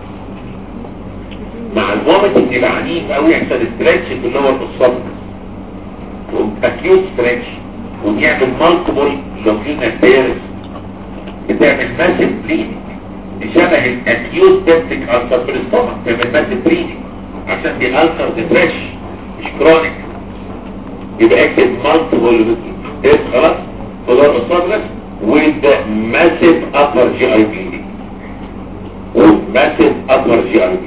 مع الفوميتنج يبقى عنيف قوي يحصل ستريتش في اللور الصدر اكيوت ستريتش وبيعمل مالتيبل لوكينا تيرس بتعمل ماسيف بليدنج شبه الاكيوت بيبتيك ألسر في الاستومك بتعمل ماسيف بليدنج عشان دي ألسر دي فريش مش كرونيك يبقى اكتب مالتيبل تيرس خلاص في اللور الصدر with massive upper GI bleeding with massive upper GI bleeding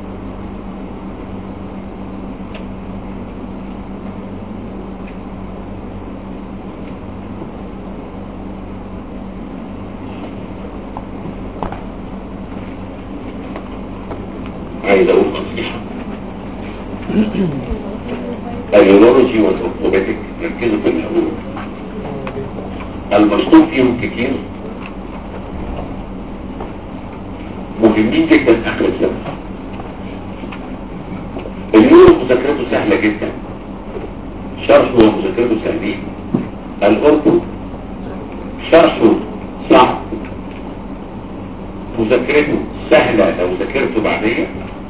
عايز اقول نصيحة اليورولوجي والاوكوباتيك ركزوا في الاول المشطوب فيهم كتير مهمين جدا اخر السنة اليورو مذاكرته سهلة جدا شرحه ومذاكرته سهلين الاورتو شرحه صعب مذاكرته سهلة لو ذاكرته بعدية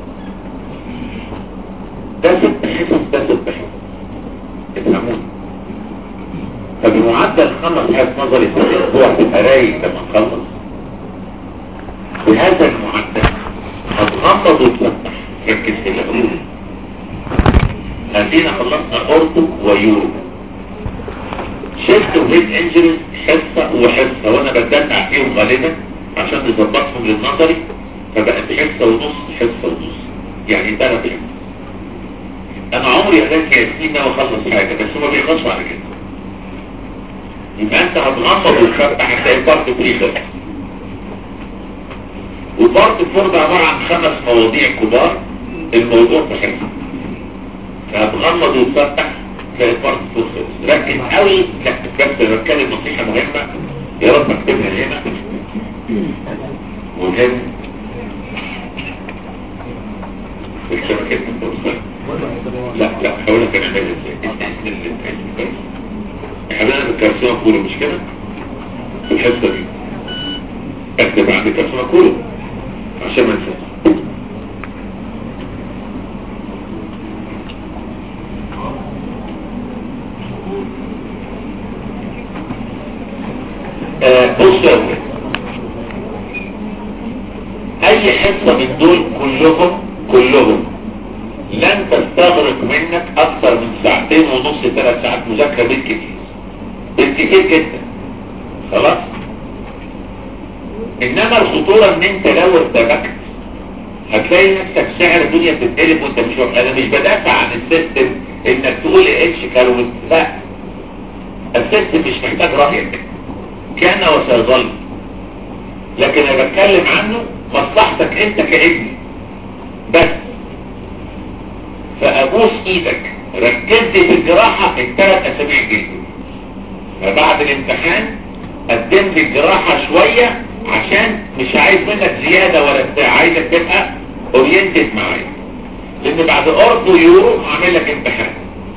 ده ست حصص ده ست حصص افهموني فبمعدل خمس حصص نظري في الاسبوع تبقى رايق لما نخلص بهذا المعدل هتغمض وتفتح ركز في الحلول هدينا خلصنا اورتو ويورو شفت وهيد انجريز حصة وحصة وانا بدلع فيهم غالبا عشان نظبطهم للنظري فبقت حصة ونص حصة ونص يعني ثلاث حصص انا عمري قدرت ياسمين ده واخلص حاجة بس هما بيخلصوا على كده يبقى انت هتغمض وتفتح هتلاقي بارت فري خلص وبارت فور ده عبارة عن خمس مواضيع كبار الموضوع بحث فهتغمض وتفتح تلاقي بارت فور خلص لكن قوي لا بس بتكلم نصيحة مهمة يا رب اكتبها هنا مهم الشبكات الفرصة لا لا هقول لك انا عامل ازاي اسم اللي اسم كويس احنا بدأنا بالكارسينوما كله مش كده في الحصة دي اكتب عندي كارسينوما كله عشان ما انساش آه، بص يا ولاد اي حصة من دول كلهم كلهم لن تستغرق منك اكثر من ساعتين ونص ثلاث ساعات مذاكرة بالكثير بالكثير جدا خلاص انما الخطورة ان انت لو ارتبكت هتلاقي نفسك سعر الدنيا بتتقلب وانت مش واخد انا مش بدافع عن السيستم انك تقول اتش كالوري لا السيستم مش محتاج رايك كان وسيظل لكن انا بتكلم عنه مصلحتك انت كابني بس فابوس ايدك ركزت في الجراحة الثلاث اسابيع جدا فبعد الامتحان قدمت الجراحة شوية عشان مش عايز منك زيادة ولا بتاع عايزك تبقى اورينتد معايا لان بعد اورثو يورو هعمل لك امتحان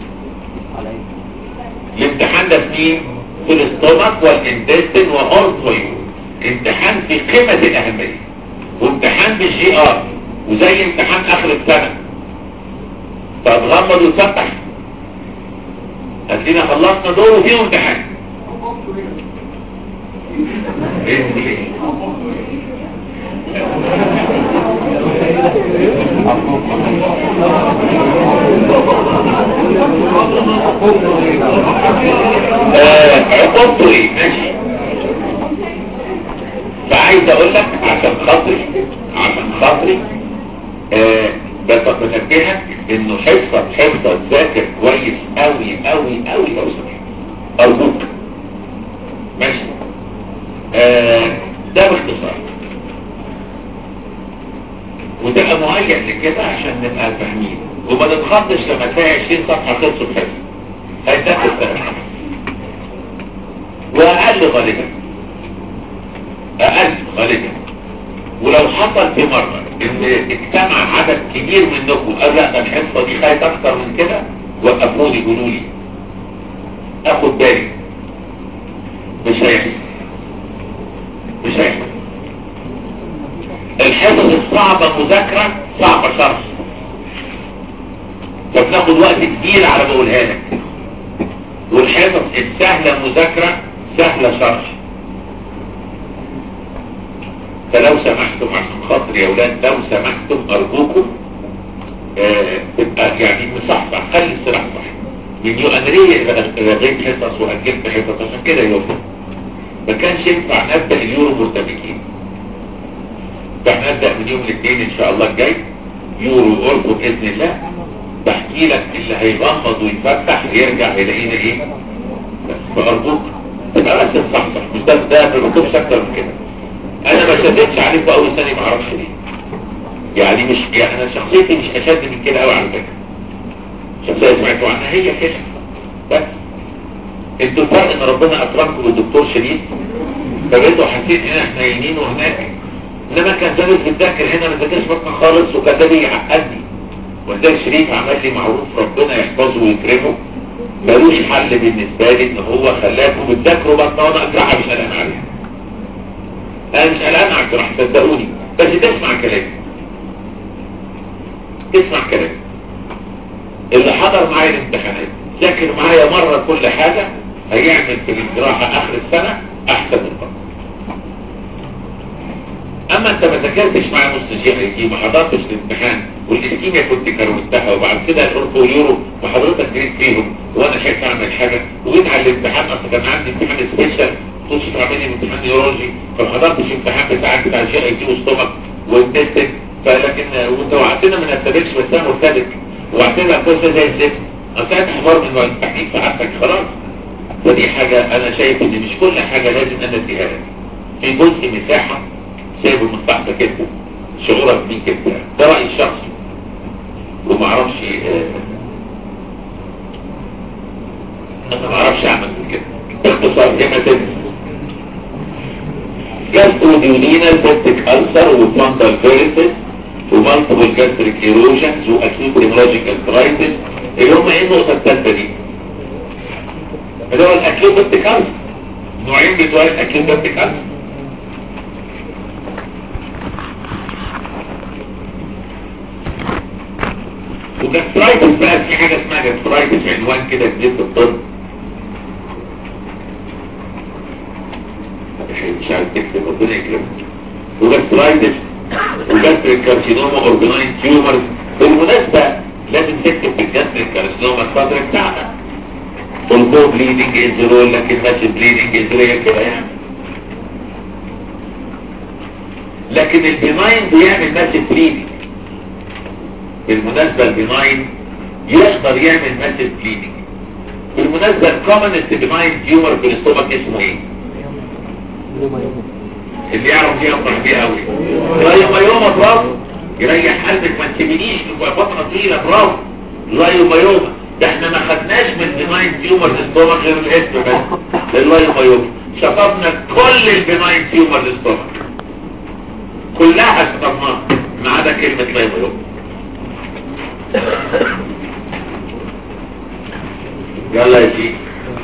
الامتحان ده في مين؟ في الاستومك والانتستين واورثو يورو امتحان في قمة الاهمية وامتحان بالجي ار وزي امتحان اخر السنة فاتغمض وتفتح هتلاقينا خلصنا دول وفيهم امتحان بإذن الله آه، عقوبته ايه ماشي فعايز اقول لك عشان خاطري عشان خاطري آه بس بنبهك انه حصة حصة تذاكر كويس قوي قوي قوي لو سمحت ارجوك ماشي آه ده باختصار وده مهيئ لكده عشان نبقى فاهمين وما نتخضش لما تلاقي 20 صفحة خلصوا الحصة هيدك السنة واقل غالبا اقل غالبا ولو حصل في مرة ان اجتمع عدد كبير منكم قال لا ده الحصة دي خايف اكتر من كده وقفوني قولوا لي اخد بالي مش هيحصل مش هيحصل الحصص الصعبة مذاكرة صعبة شرح فبناخد وقت كبير على بقولها لك والحصص السهلة مذاكرة سهلة شرح فلو سمحتم عشان خاطر يا ولاد لو سمحتم ارجوكم آه تبقى يعني مصحصح خلي السلاح صح من يو انا ليه لغيت حصص واجلت حصص عشان كده يوم ما كانش ينفع نبدا اليورو مرتبكين فاحنا نبدا من يوم الاثنين ان شاء الله الجاي يورو اوركو باذن الله بحكي لك اللي هيغمض ويتفتح يرجع يلاقينا ايه بس فارجوك تبقى بس مصحصح مش ده ده ما بكتبش اكتر من كده انا ما شدتش عليك اول سنه ما اعرفش ليه يعني مش يعني انا شخصيتي مش اشد من كده قوي على فكره شخصيه سمعتوا عنها هي كده بس انتوا الفرق ان ربنا اكرمكم بالدكتور شريف فبقيتوا حاسين ان احنا يمين وهناك انما كان زمان بتذاكر هنا ما ذاكرش بطن خالص وكان ده بيعقدني وده شريف عمل لي معروف ربنا يحفظه ويكرمه ملوش حل بالنسبه لي ان هو خلاكم بتذاكروا بطن وانا اجرعها مش قلقان عليها انا مش قلقان على الجراحة صدقوني بس تسمع كلامي تسمع كلامي اللي حضر معايا الامتحانات ذاكر معايا مرة كل حاجة هيعمل في الجراحة اخر السنة احسن من مرة اما انت ما ذاكرتش معايا نص جي ما حضرتش الامتحان والاسكيميا كنت كروتها وبعد كده الاورفو واليورو وحضرتك جريت فيهم وانا خايف اعمل حاجة وجيت على الامتحان اصل كان عندي امتحان سبيشال تخش تعملي امتحان نيورولوجي فما حضرتش الامتحان بتاعك بتاع الجي اي تي وستومك والدستك فلكن وانت وعدتنا ما نستبقش بس انا مرتبك وعدتنا القصه زي الزفت اصل انت حوار من نوع التحقيق في عارفك خلاص فدي حاجة انا شايف ان مش كل حاجة لازم انا اديها لك في جزء مساحة سايبه من تحتك انت شعورك بيك انت ده رأيي الشخصي وما اعرفش انا ما اعرفش اعمل كده باختصار هنا تنسى جاستروديولينال بيبتيك ألسر وفانتال فيرسس ومالتيبل جاستريك ايروجنز واكيوت هيموراجيكال كرايسيس اللي هم ايه النقطة الثالثة دي؟ اللي هو الاكيوت ابتكالس نوعين بتوع الاكيوت ابتكالس وجاسترايتس بقى في حاجة اسمها جاسترايتس عنوان كده جديد في الطب مش عارف تكتب ربنا يكرمك وجاسترايتس وجاستريك كارسينوما اورجناين تيومرز بالمناسبة لازم تكتب في الجاستريك كارسينوما الفترة بتاعتك والبو بليدنج انزرول لكن ماشي بليدنج انزرول كده يعني لكن البناين بيعمل ماشي بليدنج بالمناسبة البناين يقدر يعمل ماشي بليدنج بالمناسبة الكومنست بناين تيومر في الاستومك اسمه ايه؟ اللي يعرف يفرح بيه قوي لا يوم يوم برافو يريح قلبك ما تسيبنيش فترة طويلة برافو لا يوم يوم ده احنا ما خدناش من بناين تيومر الاستومك غير الاسم بس لا يوم يوم شطبنا كل البناين تيومر الاستومك كلها شطبناها ما عدا كلمة لا يوم يوم يلا يا سيدي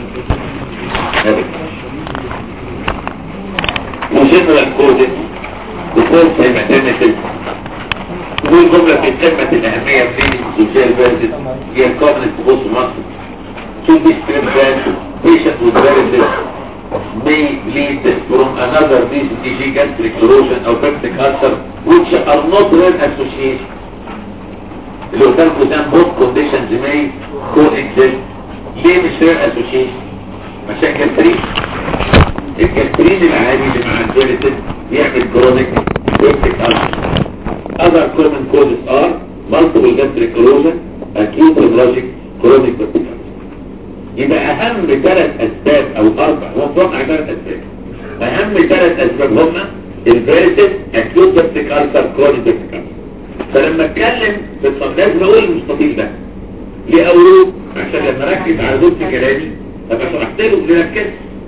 وجنرال كودت وكود هيماتينيتس والجملة في قمة الأهمية في السوشيال فيرسز هي الكومنت بوست مصر to be strengthened patient with varices may lead from another disease e.g. gastric erosion or peptic ulcer which are not rare association اللي قدامكم ده both conditions may coexist ليه مش rare association عشان كالتريد الكالترين العادي اللي مع الفيرسز يعمل كرونيك بيبتيك ulcer other common causes are multiple gastric erosion acute hemorrhagic chronic peptic ulcer يبقى اهم ثلاث اسباب او اربع هو متوقع ثلاث اسباب اهم ثلاث اسباب هما الفيرسز acute peptic ulcer chronic peptic ulcer فلما اتكلم في الصف لازم اقول المستطيل ده ليه اقوله عشان لما اركز على دول في كلامي ابقى شرحت له لركز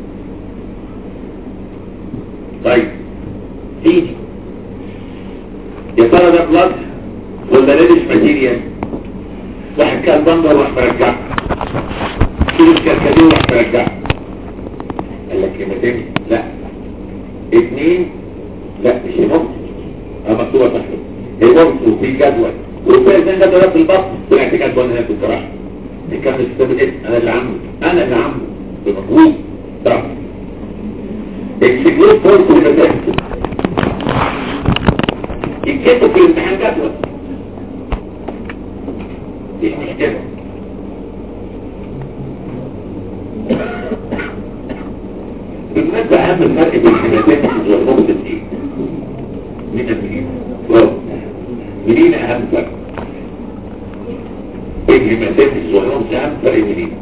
طيب تيجي يا ترى ده بلاد ولا ليدش ماتيريال واحد كان بندر راح مرجعه كيلو الكركديه راح مرجعه قال لك يا تاني لا اتنين لا مش هيموت اه مكتوبه تحت هيموت وفي جدول وفي اثنين جدول في البطن طلعت جدول هنا في الجراحه دي كان مش انا اللي عامله انا اللي عامله بمجهود ضعف اكسجلوت فورس لمسافة يتكتب في الامتحان جدول مش مشكلة بالنسبة أهم الفرق بين الحماسات والموت ايه؟ من المدينة برافو مدينة أهم فرق بين الحماسات والموت أهم فرق مدينة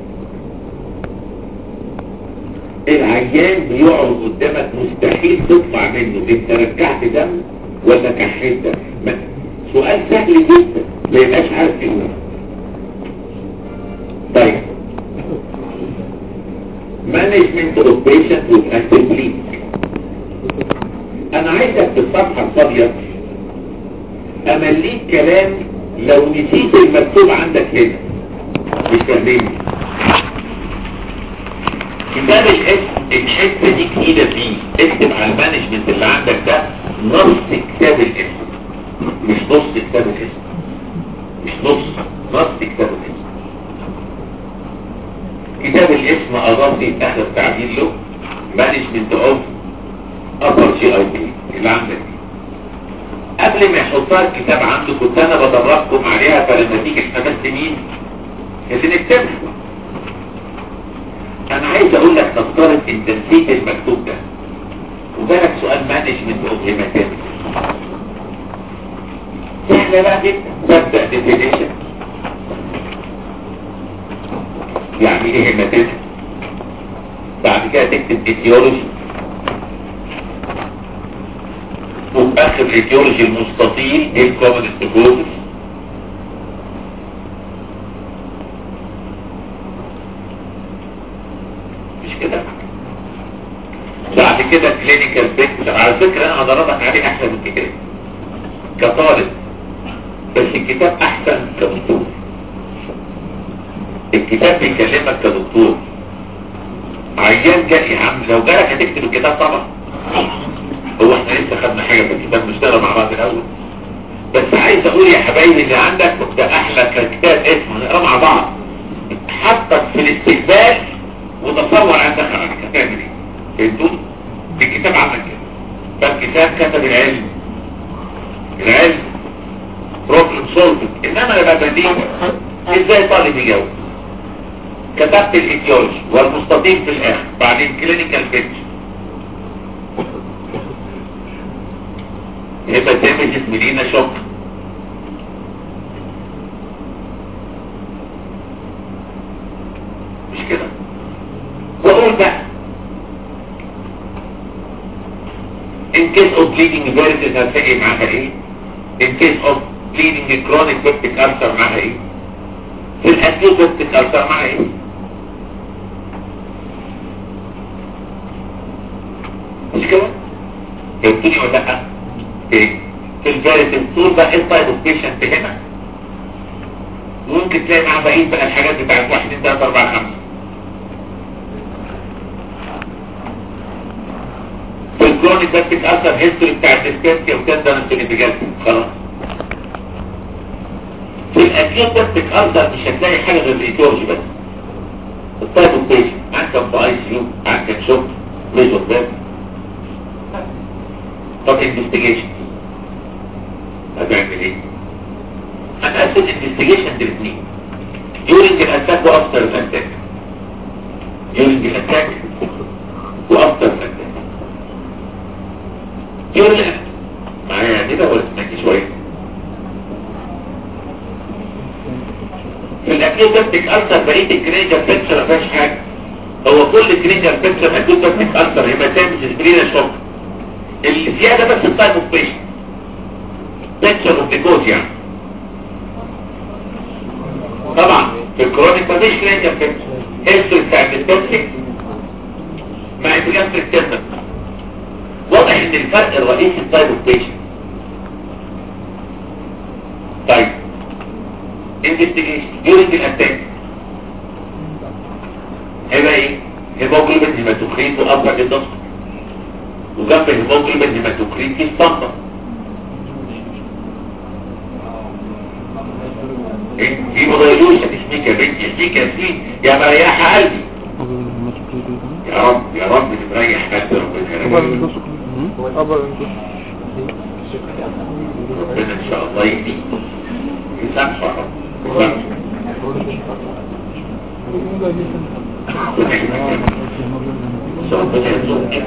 العيان بيقعد قدامك مستحيل تطلع منه انت رجعت دم ولا كحيت دم ما- سؤال سهل جدا ما يبقاش عارف تجاوب طيب مانجمنت اوف بيشنت وذ اكتيف بليد انا عايزك في الصفحه الفاضيه امليك كلام لو نسيت المكتوب عندك هنا مش فاهمين كتاب الاسم الحته دي جديده فيه اكتب على المانجمنت اللي عندك ده نص كتاب الاسم مش نص كتاب الاسم مش نص نص كتاب الاسم كتاب الاسم اضافي اخر تعديل له مانجمنت اوف ابر جي اي بي اللي عندك دي قبل ما يحطها الكتاب عنده كنت انا بدربكم عليها فلما تيجي حفظت مين اللي نكتبها انا عايز اقول لك تفترض انت نسيت المكتوب ده وجالك سؤال مانجمنت اوف هيماتيمس سهلة بقى جدا تبدأ ديفينيشن يعني ايه هيماتيمس بعد كده تكتب ايتيولوجي وفي اخر الايتيولوجي المستطيل ايه الكومنست كوزز مش كده بعد كده كلينيكال بيكتشر على فكرة انا هضربك عليه احسن من كده كطالب بس الكتاب احسن كدكتور الكتاب بيكلمك كدكتور عيان جاي يا عم لو جالك هتكتب الكتاب طبعا هو احنا لسه خدنا حاجة في الكتاب نشتغل مع بعض الاول بس عايز اقول يا حبايبي اللي عندك ده احلى كتاب اسمه نقرا مع بعض حطك في الاستقبال وتصور عندك عنك هتعمل ايه فهمتوا الكتاب عمل كده فالكتاب كتب العلم العلم بروبلم سولفنج انما انا بقى بديك ازاي طالب يجاوب كتبت الايديولوجي والمستطيل في الاخر بعدين كلينيكال بيكتشر يبقى دامجت مدينة شوك مش كده واقول بقى in case of bleeding varices هتلاقي معاها ايه in case of bleeding chronic peptic ulcer معاها ايه في الاكيوت peptic ulcer معاها ايه مش كده فهمتني ولا لا ايه في الفيريتيف طول بقى ايه طيب البيشنت هنا ممكن تلاقي معاه بقيه بقى الحاجات بتاعت 1 2 3 4 5 في الكرونيك باتيك اثر هيستوري بتاع الديسبنسيا وتندنس الانفجاسي خلاص في الاكيوت باتيك اثر مش هتلاقي حاجه غير الايتولوجي بس الطيب البيشنت عندك في اي سي يو عندك شوك ميجور بيرن طب انفستيجيشن هتعمل ايه هنقسم انفستيجيشن لاثنين during الاتاك وافتر الاتاك during الاتاك وافتر الاتاك during معايا كده ولا سمعتي شويه في الاكيوت بيبتيك ألسر بقيه الكلينيكال بيكتشر ما فيهاش حاجه هو كل كلينيكال بيكتشر اكيوت بيبتيك ألسر هيبقى تامس سبرينا شوك الزيادة بس التايب اوف بيشن بيكتشر اوف ديكوز يعني طبعا في الكرونيك مفيش كلينيكال بيكتشر هيستوري بتاع الديستوكسيك مع الجاستريك تيرمنت واضح ان الفرق الرئيسي التايب اوف بيشن طيب انفستيجيشن during الاتاك هيبقى ايه؟ هيموجلوبين هيماتوكريت وابر اندوسكوبي وجنب الهيموجلوبين هيماتوكريت في اسطمبة في مضايلوش اسميك يا بنتي اسميك يا سين يا مريحة قلبي يا رب يا رب تريح قلبي ربنا يرحمك. ربنا ان شاء الله يهديك يسامحه يا رب يسامحه. ربنا يرزقك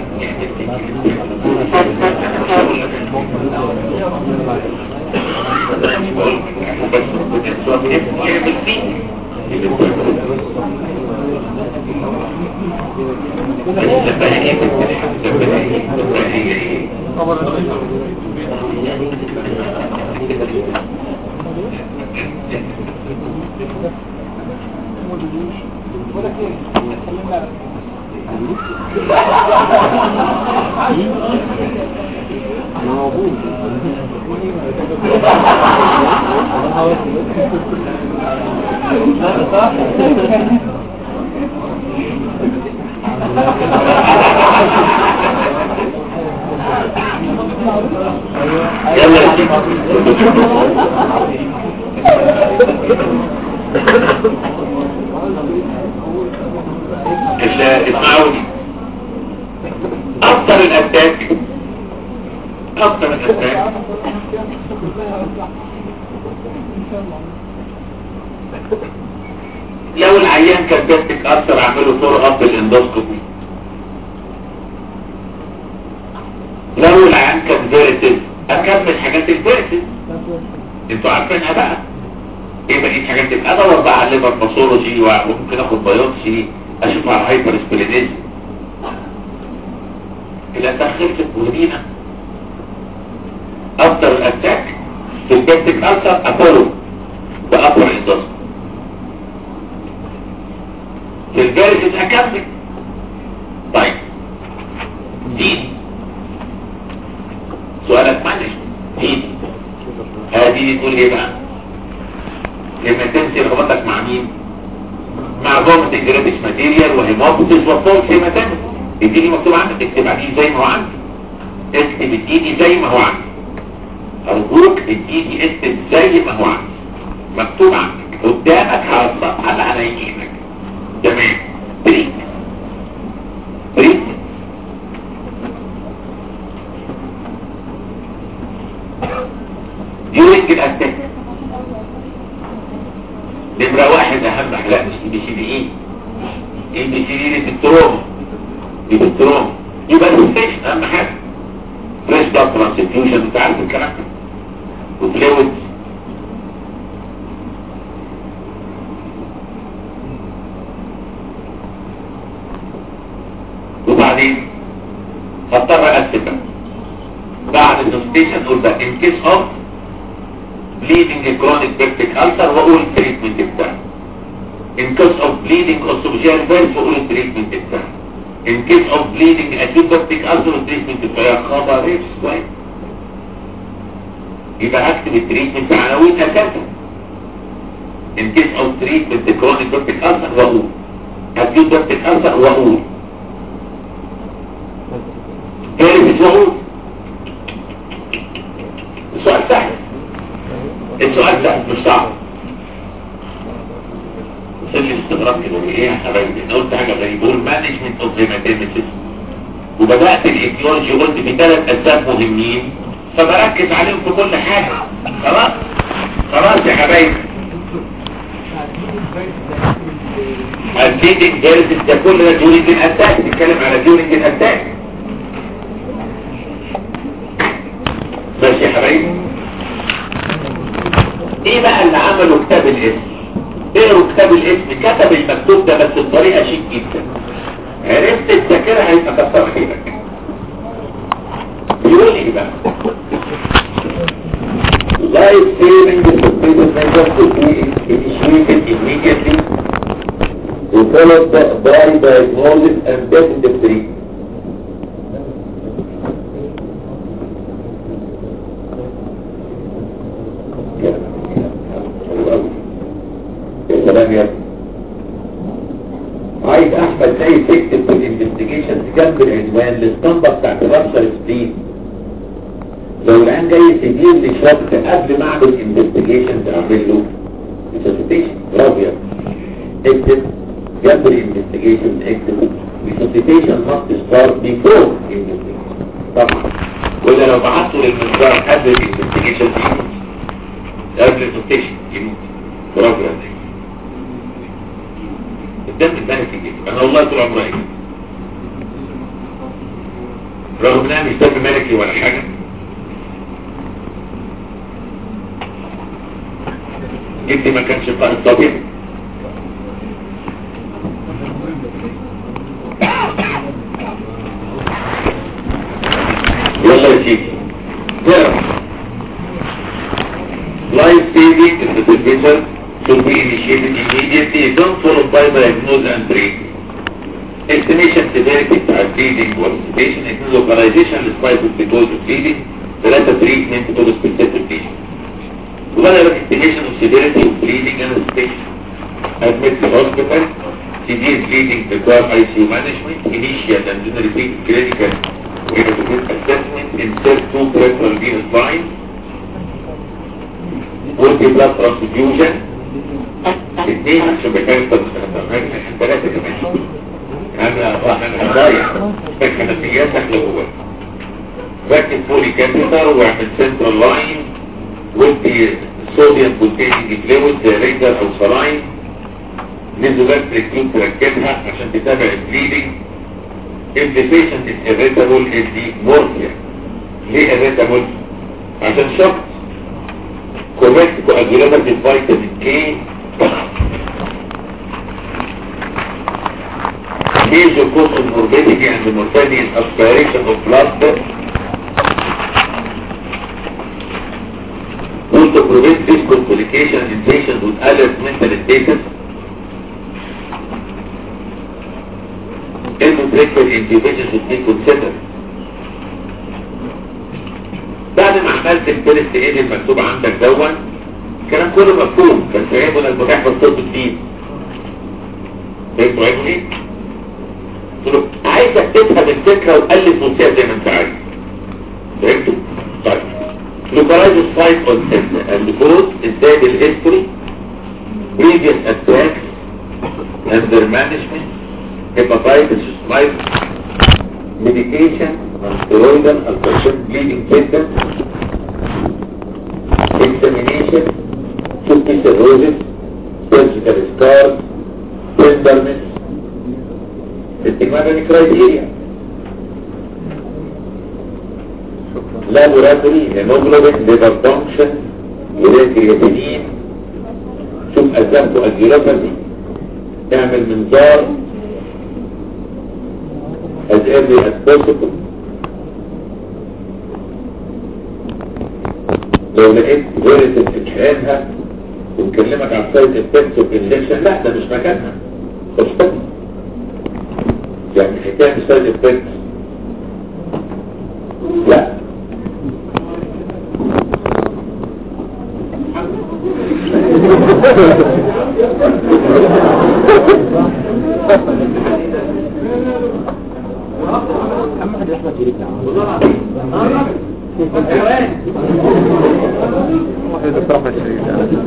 بس ربنا يرزقك يعمل فيك بس بقى ايه بقى ايه بقى ايه يلا يا سيدي. اسمعوني اكتر الاتاك اكتر الاتاك لو العيان كان بيبتك اثر اعمله فور اب الاندوسكوبي لو العيان كان فيرتيف اكمل حاجات الفيرتيف انتوا عارفينها بقى ايه بقيت حاجات تبقى ادور بقى على الليفر باثولوجي وممكن اخد بايوبسي اشوف على هايبر سبلينيزم الى تخلت البولينا افتر الاتاك في البيبتيك ألسر ابولو وابر اندوسكوبي في الجالس اكمل طيب دي بيقول ايه بقى لما تمشي رغبتك مع مين مع ضغط الجراديش ماتيريال وهيموبتس وفولك هيماتيمس اديني مكتوب عندك اكتب عليه زي ما هو عندك اكتب اديني زي ما هو عندك ارجوك اديني اكتب زي ما هو عندك مكتوب عندك قدامك هرصها على على يمينك تمام بريك بريك during الاتاك نمرة واحد اهم لا مش بي سي دي ايه ايه بي سي دي التروما دي بالتروما يبقى الستيشن اهم حاجة فريش بلاد ترانسفيوجن انت عارف الكلام ده وفلويد وبعدين هضطر اقسم بقى بعد الستيشن نقول بقى in case of bleeding chronic peptic ulcer واقول التريتمنت بتاعه in case of bleeding esophageal valve واقول التريتمنت بتاعه in case of bleeding acute peptic ulcer التريتمنت بتاعه يا خبر ايه شويه يبقى اكتب التريتمنت عناوين اساسا in case of treatment chronic peptic ulcer واقول acute peptic ulcer واقول ثالث واقول السؤال سهل السؤال سهل مش صعب سلم استغراب كده ايه يا حبايبي انا قلت حاجه غريبه بقول مانجمنت اوف هيماتيمسيس وبدات الايديولوجي قلت في ثلاث اسباب مهمين فبركز عليهم في كل حاجه خلاص خلاص يا حبايبي البيدنج جالس ده كل ده ديورنج الاتاك نتكلم على ديورنج الاتاك ماشي يا حبايبي ايه بقى اللي عمله كتاب الاسم اقروا كتاب الاسم كتب المكتوب ده بس بطريقه شيك جدا عرفت الذاكره هيبقى كتر خيرك بيقول ايه بقى life saving the suspended measure to be initiated immediately followed by diagnosis and definitive treatment الكلام يا عايز احمد سيد تكتب في الانفستيجيشن جنب العنوان الاسطمبه بتاعت رابشر سبيد لو العين جاي سجين لشخص قبل ما اعمل انفستيجيشن تعمل له ريسوسيتيشن برافو يا اكتب جنب الانفستيجيشن اكتب ريسوسيتيشن ماست ستارت بيفور انفستيجيشن طبعا ولا لو بعته للمنظار قبل الانفستيجيشن يموت قبل الريسوسيتيشن يموت برافو يا سيدي الدم الملكي جدا انا والله طول عمري كده رغم انها مش دم ملكي ولا حاجة جدي ما كانش قائد طبيعي يلا يا سيدي تعرف life saving intervention should be initiated immediately don't follow by diagnosis and treatment estimation severity بتاع bleeding or sedation اثنين localization للسبايس because of bleeding ثلاثة treatment to the specific patient وبدأ لك estimation of severity of bleeding and sedation admit to hospital severe bleeding require ICU management initial and then repeat clinical assessment insert two peripheral venous lines ودي بلاد ترانسفيوجن اثنين عشان بكارثة مستخدمة ثلاثة كمان انا انا ضايع لكن النتيجات داخله جوه ركب فولي كابيتر واعمل سنترال لاين ودي صوديوم كونتيننج فلويد زي ريدر او سلاين نزولات تريكيوم تركبها عشان تتابع البليدنج if the patient is irritable ادي مورفيا ليه irritable عشان شخص correct coagulative vitamin K major cause of morbidity and mortality is aspiration of blood also prevent this complication in patients with alert mental status endotracheal intubation should be considered بعد ما عملت الفيرست ايد المكتوب عندك دون الكلام كله مفهوم بس عيبه انك بتحفظ طب جديد فهمتوا عيبه ايه؟ قلت له عايزك تفهم الفكره وقلب وسيب زي ما انت عايز فهمتوا؟ طيب localize the site on and the cause ازاي بالhistory previous attacks and their management hepatitis spike medication non-steroidal alcohol bleeding symptoms examination superficial surgical scars tenderness استجماع criteria laboratory hemoglobin liver function urine creatinine شوف اسباب coagulopathy تعمل منظار as early as possible لو لقيت فيروس بتشحنها وتكلمك عن سايد افكتس اوف انجكشن لا ده مش مكانها خش يعني حكايه سايد افكتس لا واحد دكتور احمد شريف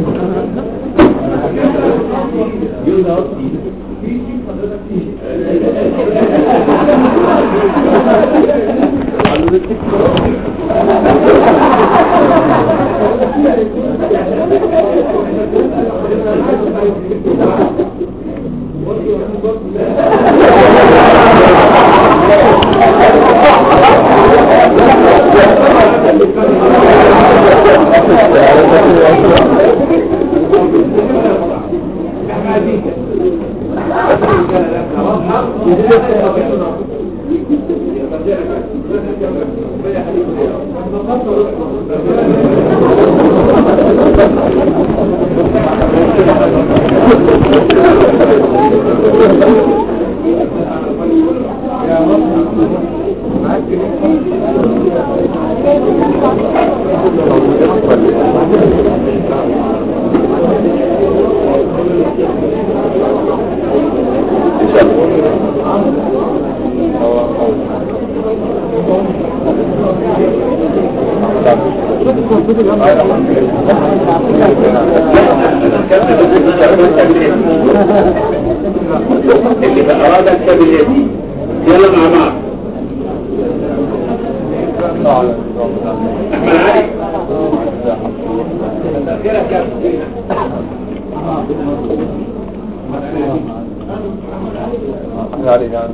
اللي بأراد الكتاب اليتيم يلا مع بعض احمد علي احمد علي يعني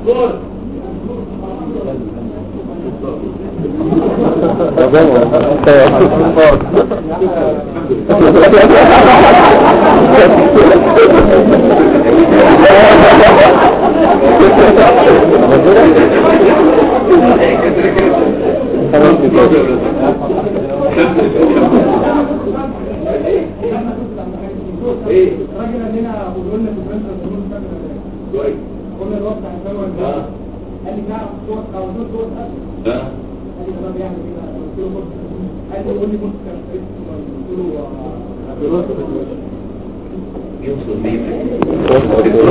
الراجل عندنا بيقول لنا في فرنسا بيقول لنا قلنا الوقت هيسوي قال لي تعرف صوت او صوت صوت قال لي ده بيعمل كده قلت له بص قال لي قول لي بص كان قلت له آه، يوصل بيه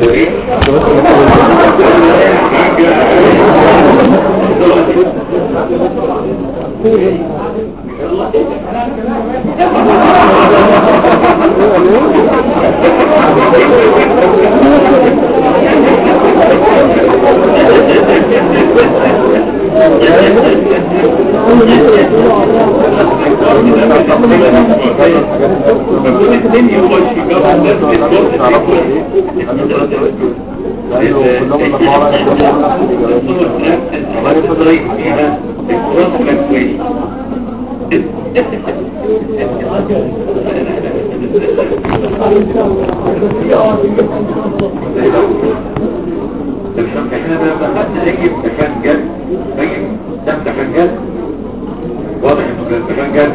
احنا لما دخلنا اي امتحان جد اي ده امتحان جد واضح انه كان امتحان جد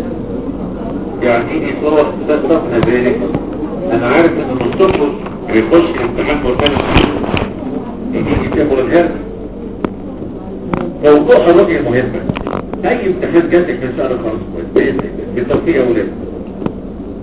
يعني صور تستطنا ذلك انا عارف ان المستشفى بيخش امتحان مرتبط يجي يتابع الهرم موضوع الرؤية مهمة اي امتحان جاتك من شهر خالص كويس بإذن الله بتوفيق اولاد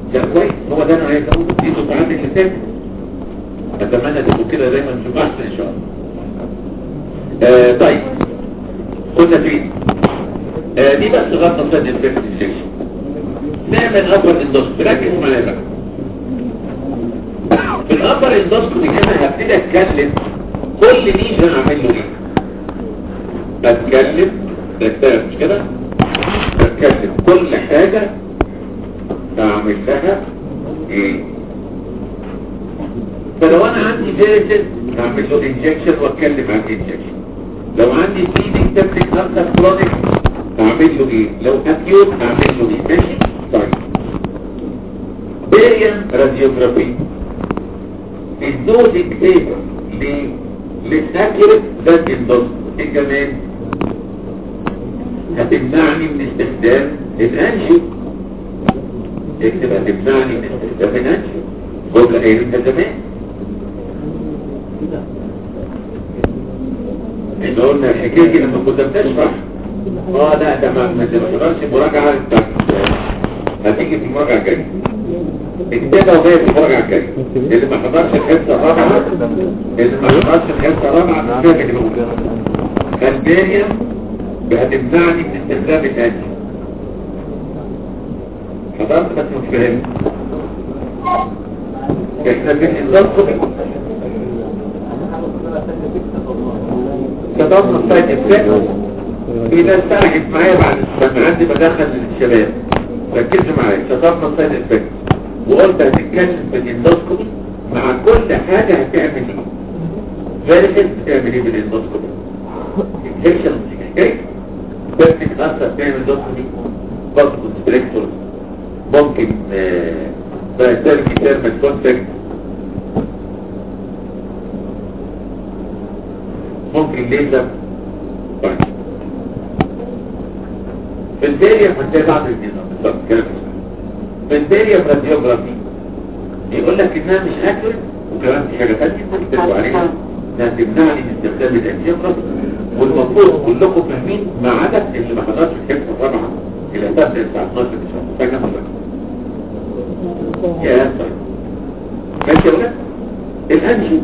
ده كويس هو ده انا عايز اقول دي دفعات اللي فاتت اتمنى تبقوا كده دايما في بحث ان شاء الله آه طيب كنا فين آه دي بس غطى صد الفيفت سيكشن نعمل ابر اندوسكوبي ركز معايا بقى في الابر اندوسكوبي هنا هبتدي اتكلم كل ليجن اعمل له ايه بتكلم بتكلم مش كده بتكلم كل حاجة بعمل لها ايه فلو انا عندي فيرسز بعمل له انجكشن واتكلم عن انجكشن لو عندي فيدنج تبليك اكتر كرونيك بعمل له ايه لو اكيوت بعمل له ايه ماشي طيب بيريم راديوجرافي الدوزنج تيبل ليه للأكيرت ذات الضغط ايه كمان هتمنعني من استخدام الانجيو اكتب هتمنعني من استخدام الانجيو جملة ايه انت زمان احنا قلنا الحكاية دي لما كنا بنشرح اه لا ده ما ما تقدرش مراجعة انت هتيجي في المراجعة الجاية اكتبها وهي في المراجعة الجاية اللي ما حضرش الحصة الرابعة اللي ما حضرش الحصة الرابعة مش فاهم اللي بقوله البارية هتمنعني من استخدام الانجل حضرت بس مش فاهم احنا في الانزال قبل كتبنا السايد افكت في ناس فرحت معايا بعد لما عندي بدخل للشباب ركزوا معايا كتبنا السايد افكت وقلت هتتكلم في الاندوسكوبي مع كل حاجة هتعمل ايه فيرسز بتعمل ايه بالاندوسكوبي انفكشن اوكي بيرتك اثر تعمل دوسكوبي باسكو سبريكتور ممكن بأسالك تيرمال كونتاكت ممكن ليزر طيب في البارية هتلاقي بعض النظام بالظبط كلام في البارية راديوجرافي يقول لك انها مش اكل وكمان في حاجة ثانية تكتبوا عليها انها تمنعني من استخدام الانجيوجرافي والمفروض كلكم فاهمين ما عدا اللي ما حضرش الحصة الرابعة اللي هتبدأ الساعة 12 ان شاء الله فاكر يا طيب ماشي يا ولاد الانجيو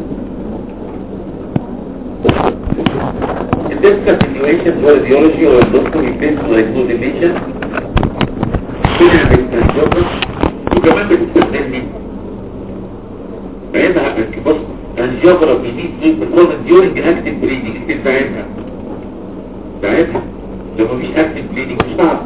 الديسكونتينيويشن هو الراديولوجي هو الدكتور يبتدي لايكوزيليشن بنعمل تنجوبر وكمان بتستخدم مين؟ بعيدها بص الجيوغرافي دي دي بتكون ديورنج اكتف بريدنج انت فاهمها ساعتها لو مفيش اكتف بريدنج مش صعب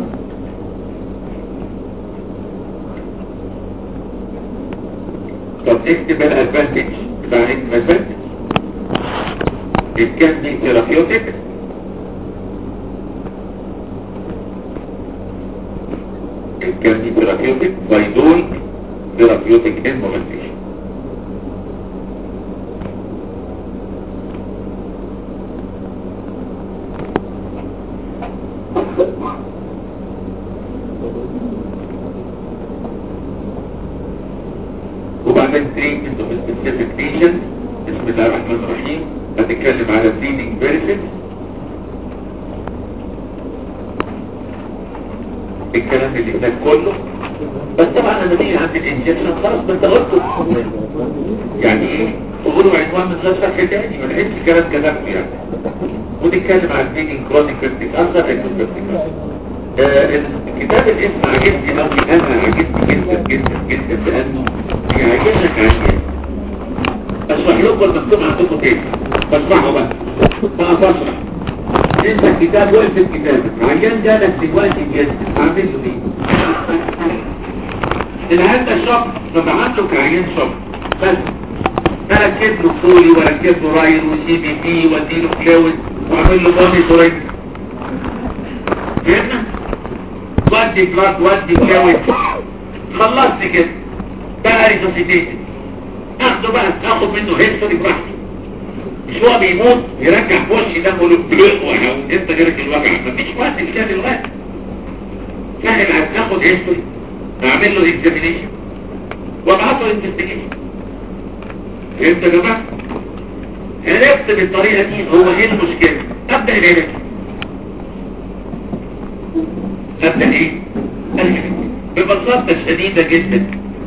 طب اكتب الادفانتج بتاع الادفانتج It can be therapeutic It can be therapeutic by doing therapeutic immobilization. وبعدين treatment of specific lesions بسم الله الرحمن الرحيم هنتكلم على bleeding benefits الكلام اللي هناك كله بس طبعا لما نيجي عند الانجكشن خلاص ما انت قلته يعني ايه تقولوا عنوان من غير شرح تاني ما لقيتش الكلام كتبته يعني ونتكلم عن bleeding chronic cystic ulcer ectopic آه الكتاب الاسم عجبني قوي انا عجبني جدا جدا جدا لانه يعجبك عيان اشرح لكم المكتوب عندكم ايه بشرحه بقى بقى بشرح انت الكتاب وقف في الكتاب عيان جالك دلوقتي جد اعمل له ايه العيان ده شق فبعت له كعيان شق بس اركب له فولي واركب له رايل وسي بي بي واديله فلويد واعمل له بوني تورينج فهمنا ودي بلاد ودي فلويد خلصت كده بقى ريسوسيتيتد اخده بقى اخد منه هيستوري براحتي مش هو بيموت يرجع في وشي ده يقول له انت غيرك الوجع مفيش وقت لكده دلوقتي سهل هتاخد هيستوري اعمل له اكزامينيشن وابعت له انفستيجيشن فهمت يا جماعه عرفت بالطريقه دي هو ايه المشكله ابدا العلاج ابدا ايه العلاج ببساطه شديده جدا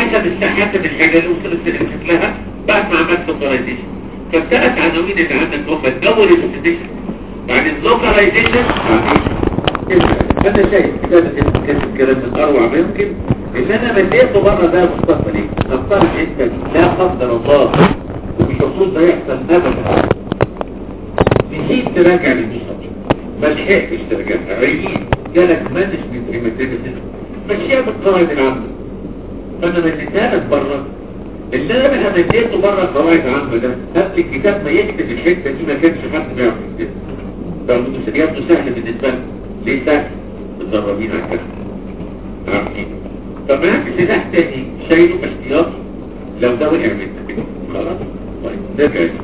حسب الس- حسب الحاجة اللي وصلت لها بعد ما عملت لوكاليزيشن فالثلاث عناوين اللي عندك هم الاول الستيشن بعدين لوكاليزيشن بعدين انا شايف كده كان الكلام من اروع ما يمكن ان انا مليته بره ده مصطفى ليه نفترض انت لا قدر الله ومش المفروض ده يحصل ابدا نسيت تراجع للمصطفى ما لحقتش ترجعها عينين جالك مانجمنت هيماتيمتس مشيها بالقواعد العامة فانا مليتها لك بره اللي انا مليته بره القواعد العامة ده قبل الكتاب ما يكتب الحتة دي ما كانش حد بيعرف يكتبها فالمسؤوليات سهل بالنسبة لي ليه سهل؟ متدربين على كده عارفين فمعاك سلاح تاني شايله احتياطي لو ده وقع منك خلاص طيب نرجع ليه.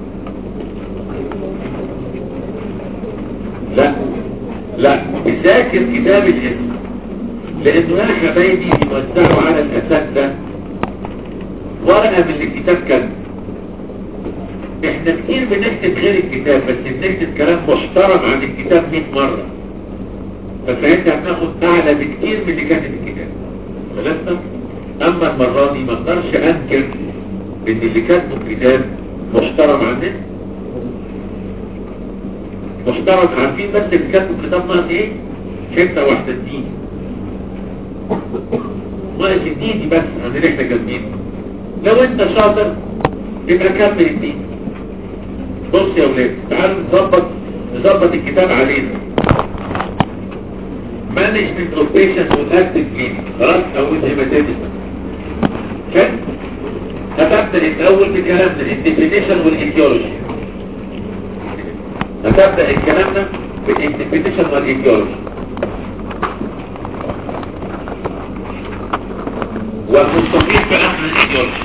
لا لا بذاكر كتاب الاسم لانه يا حبايبي بيوزعوا على الاساتذه ورقه من الكتاب كان احنا كتير بنكتب غير الكتاب بس بنكتب كلام محترم عن الكتاب 100 مره فساعتها هناخد اعلى بكتير من اللي كان في الكتاب خلصنا اما المره دي ما اقدرش انكر ان اللي كاتبه الكتاب محترم عننا محترم عارفين بس اللي كاتبه الكتاب ناقص ايه حته واحده دي ناقص الدين دي بس عن اللي احنا كاتبينه لو انت شاطر يبقى كمل الدين بص يا ولاد تعالوا نظبط نظبط الكتاب علينا مانجمنت اوف بيشنت والاكتيف كلينيك خلاص اول زي ما تدرس كان هتبدا الاول بكلامنا الديفينيشن والايديولوجي هتبدا الكلام ده بالديفينيشن والايديولوجي والمستفيد في اخر الايديولوجي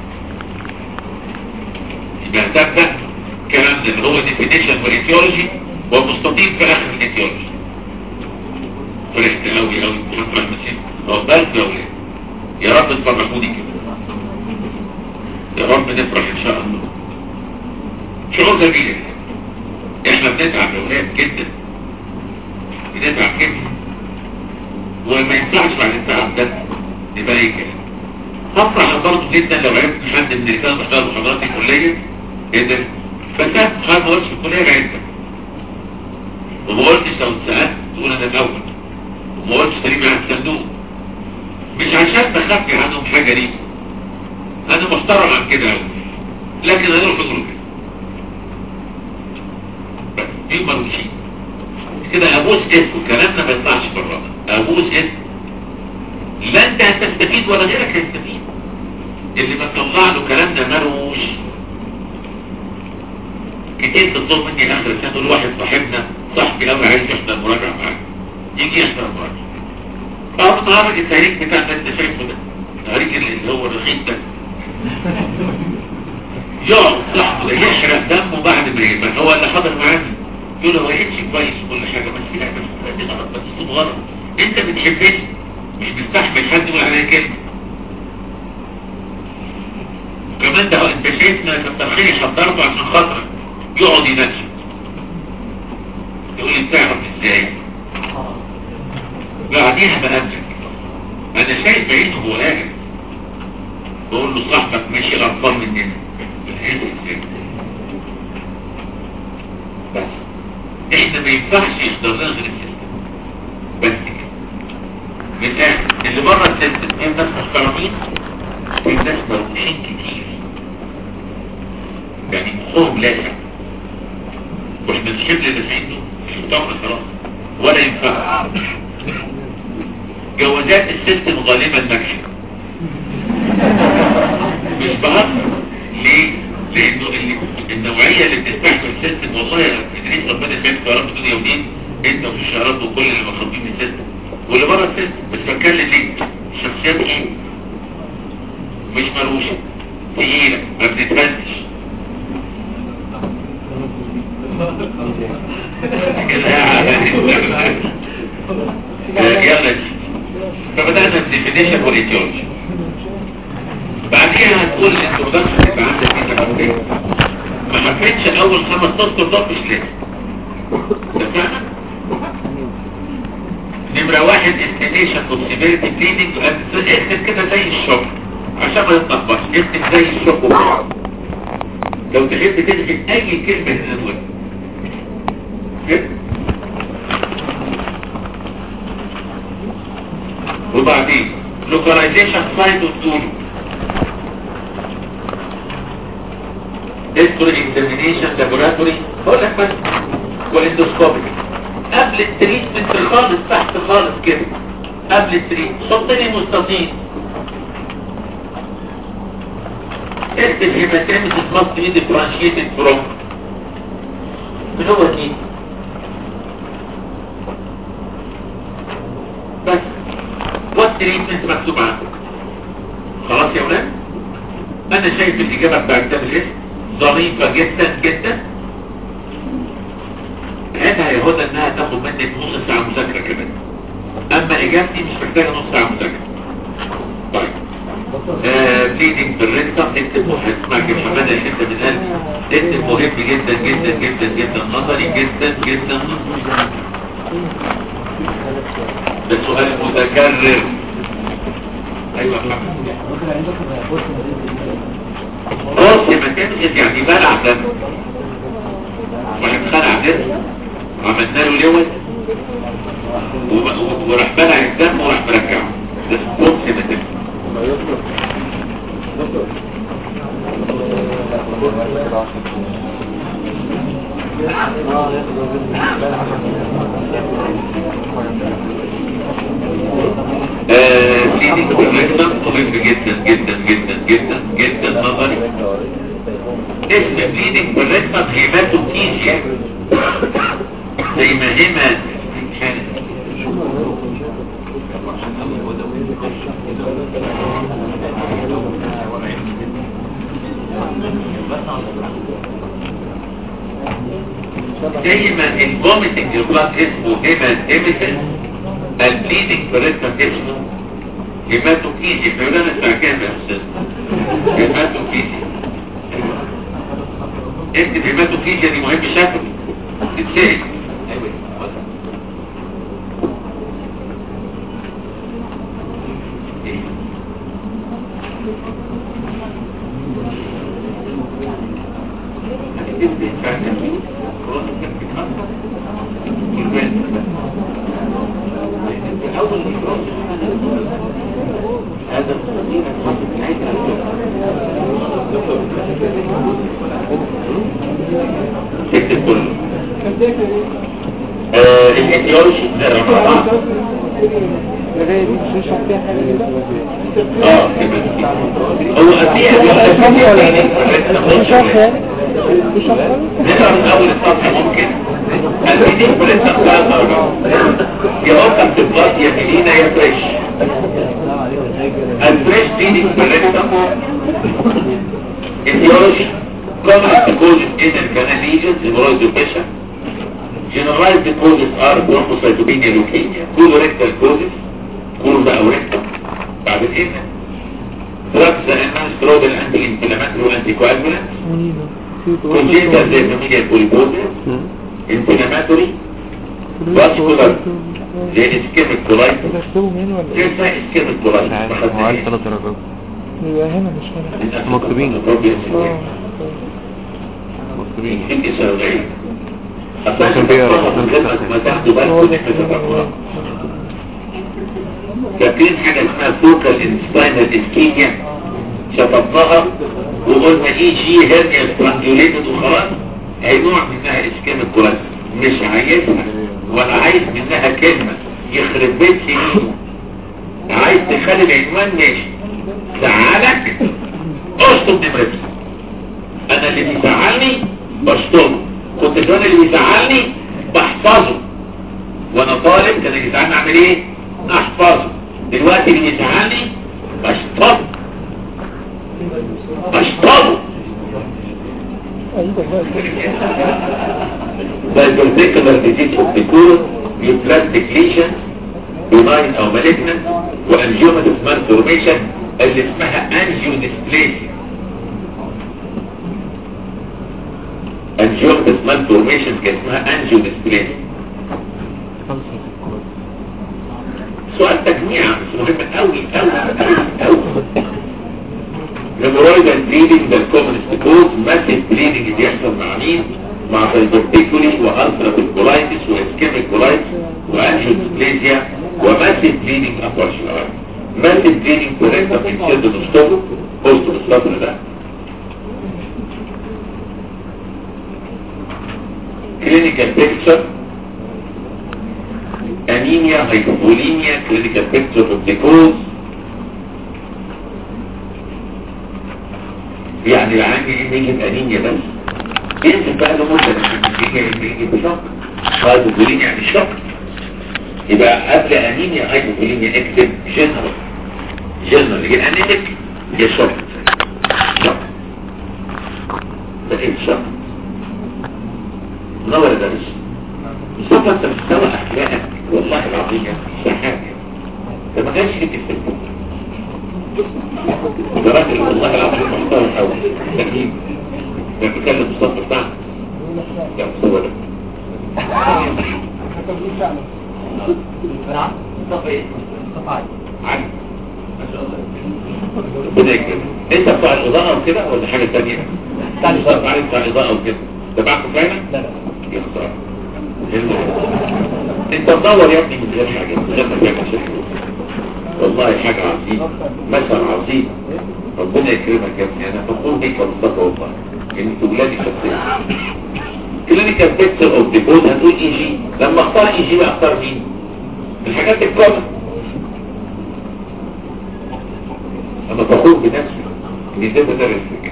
يبقى هتبدا كلام ده اللي هو ديفينيشن والايديولوجي والمستطيل في اخر الايديولوجي فرحت قوي قوي بفكرة المسيح عقبالك يا ولاد يا رب تفرحوني كده يا رب نفرح ان شاء الله شعور جميل احنا بنتعب يا ولاد جدا بنتعب جدا وما ينفعش بعد التعب ده يبقى اي كلام هفرح برضه جدا لو عرفت حد من اللي كانوا بيشتغلوا في محاضرات الكليه قدر بس انا ما قلتش في الكليه بعدها وما قلتش لو اتسالت تقول انا الاول وما قلتش تريد على الصندوق مش عشان بخفي عنهم حاجه ليه انا محترم عن كده قوي لكن انا اروح اقول كده بس دي مروشين كده ابوس اسمه كلامنا ما يطلعش بره ابوس اسمه لا انت هتستفيد ولا غيرك هيستفيد اللي بتطلع له كلامنا مروش كتير تطلب مني اخر السنه تقول واحد صاحبنا صاحبي قوي عايز يحضر مراجعه معاك يجي يحضر مراجعه اه النهارده التهريج بتاع اللي انت شايفه ده التهريج اللي هو الرخيص ده يقعد صاحبه يحرق دمه بعد ما يبقى هو اللي حاضر معانا يقول له هو يمشي كويس وكل حاجه بس في لعبه دي غلط بس اسلوب غلط انت بتحبني مش مستحمل حد يقول عليا كلمه وكمان ده هو انت شايفنا كتر خيري حضرته عشان خاطرك يقعد ينشد يقول لي بتعرف ازاي بعديها بقابلك انا شايف بعينه هو قاعد بقول له صاحبك ماشي غلطان مننا بالعيد ازاي بس احنا ما ينفعش يختار لنا غير السيستم بس كده من الاخر اللي بره السيستم في ناس محترمين في ناس مرموشين كتير يعني مخهم لاسع واحنا الشبل اللي في عنده مش مطمن خلاص ولا ينفع جوازات السيستم غالبا ناجحه مش بهزر ليه؟ لانه اللي النوعيه اللي بتستحمل السيستم والله يا ادريس ربنا يسعدك يا رب دنيا ودين انت والشعارات وكل اللي مخاطبين من السيستم واللي بره السيستم بس بتكلم ليه؟ الشخصيات ايه؟ مش مروشه تقيله ما بتتفنش يلا فبدأنا الديفينيشن والايديولوجي بعديها هتقول الانترودكشن يبقى عندك ايه تفاصيل ما حبيتش اول خمس تذكر ده مش لازم اتفقنا نمرة واحد استيميشن اوف سيفيريتي بليدنج اكتب كده زي الشوك عشان ما يتلخبطش اكتب زي الشوك وخلاص لو تحب تكتب اي كلمة من دول كده وبعدين لوكاليزيشن سايت والطول هيستوري اكزامينيشن لابوراتوري بقول لك بس والاندوسكوبي قبل التريتمنت خالص تحت خالص كده قبل التريتمنت حط لي مستطيل اكتب هيماتيمسيس ماست بي ديفرنشيتد فروم من هو دي بس والتريتمنت مكتوب عندك خلاص يا ولاد انا شايف الاجابه بتاع كتاب الاسم ظريفه جدا جدا عيبها يا هدى انها تاخد منك نص ساعه مذاكره كمان اما اجابتي مش محتاجه نص ساعه مذاكره طيب بليدنج بالريكتم اكتب واحد اسمعك يا محمد اللي انت من قلبي اكتب مهم جدا جدا جدا جدا نظري جدا جدا ده سؤال متكرر ايوه يا محمد راسي ما تمشي يعني بلع دم واحد خلع دم وعملنا له لوز وب- و- وراح بلع الدم وراح مرجعه ده راسي ما تمشي كلينيك بالريكتم مهم جدا جدا جدا جدا جدا نظري اسم كلينيك بالريكتم هيماتوكيجيا زي ما هما دايما الفوميتنج البلاد اسمه هيماتيميسيس البليدنج بالريكتم اسمه هيماتوكيجي احنا قلنا الساعة كام يا استاذ هيماتوكيجي اكتب هيماتوكيجي دي مهم شكل تتسأل هذا تكتب كله آه، الايديولوجي الرقم اه كده. هو في نقرا من اول السطر ممكن الفيديو بريسر ثلاث درجات يا اوكا بتبقى يا ميلينا يا فريش الفريش فيديو بريسر ايديولوجي common causes in the canal lesions hemorrhoid depression generalized causes are thrombocytopenia leukemia colorectal causes كله او rectal بعد كده drugs that enhance global anti-inflammatory anticoagulants congenital زي familial polyposis inflammatory vascular زي ischemic colitis بكتبه هنا ولا زي ايه؟ اسمها ischemic colitis ما هو عايز خدناش. ثلاث درجات يبقى هنا مش هنا للأسف مكتوبين. ربي يسلمك. اه مكتوبين يمكن سبعين ممكن فيها ما تاخدوا بالكم احنا تفكرنا فاكرين حاجة اسمها فوكال انسباينال اسكيميا شطبناها وقلنا اي جي هيرنيا سترانجوليتد وخلاص هي نوع منها اسكيميك كولاس مش عايزها ولا عايز منها كلمة يخرب بيت سنين عايز تخلي العنوان ماشي زعلك اشطب نمرتي انا اللي بيزعلني بشطبه كنت كمان اللي بيزعلني بحفظه وانا طالب كان اللي بيزعلني اعمل ايه احفظه دلوقتي اللي بيزعلني بشطبه بشطبه Diverticular disease of the colon, neoplastic lesion, benign او malignant, وangiomatous malformation اللي اسمها angiodysplasia. angiomatous malformation كان اسمها angiodysplasia. سؤال تجميع بس مهم قوي قوي قوي قوي هيمورايدال بليدنج ده الكومنست كوز ماسيف بليدنج بيحصل مع مين؟ مع فايبرتيكولي والتراتيف كولايتس واسكيميك كولايتس وانجيوسبليزيا وماسيف بليدنج ابارشل ماسيف بليدنج كوريكتا في السيد نستوب بوست بالسطر ده كلينيكال بيكتشر انيميا هايبوفوليميا كلينيكال بيكتشر اوف ديكوز يعني العين دي يجي بانيميا بس ينزل بقى له مده يجي يجي بشق هايبوفوليميا يعني شق يبقى قبل انيميا هايبوفوليميا اكتب جنرال جنرال يجي انيميك يا شق شق ده ايه شق نور ده مش مصطفى انت مستوى اخلاقك والله العظيم سحاك ده ما كانش ليك السلم ده راجل والله العظيم محترم قوي اكيد ده بيتكلم مصطفى بتاعنا يا مصطفى ده نعم مصطفى ايه مصطفى علي علي ما شاء الله ربنا يكرمك انت بتاع الاضاءه وكده ولا حاجه ثانيه؟ بتاع الإضاءة. مصطفى علي بتاع الاضاءه وكده تبعكم فعلا؟ لا لا يا خساره انت تدور يا ابني من غير حاجه من غير ما تعمل شيء والله حاجه عظيمه مثل عظيم ربنا يكرمك يا ابني انا فخور بيك يا مصطفى والله انت ولادي شخصيا كلينيكال بيكتشر اوف ديبوز هتقول اي جي لما اختار اي جي بقى اختار مين؟ الحاجات الكومن انا فخور بنفسي اني ازاي بدرس فيك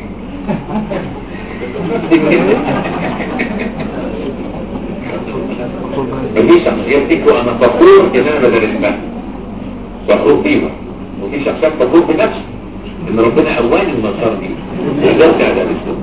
مفيش شخصيات فيك وانا فخور ان انا بدرسها فخور بيها وفي شخصيات فخور بنفسي ان ربنا اواني ونصرني وقدرت على الاسلام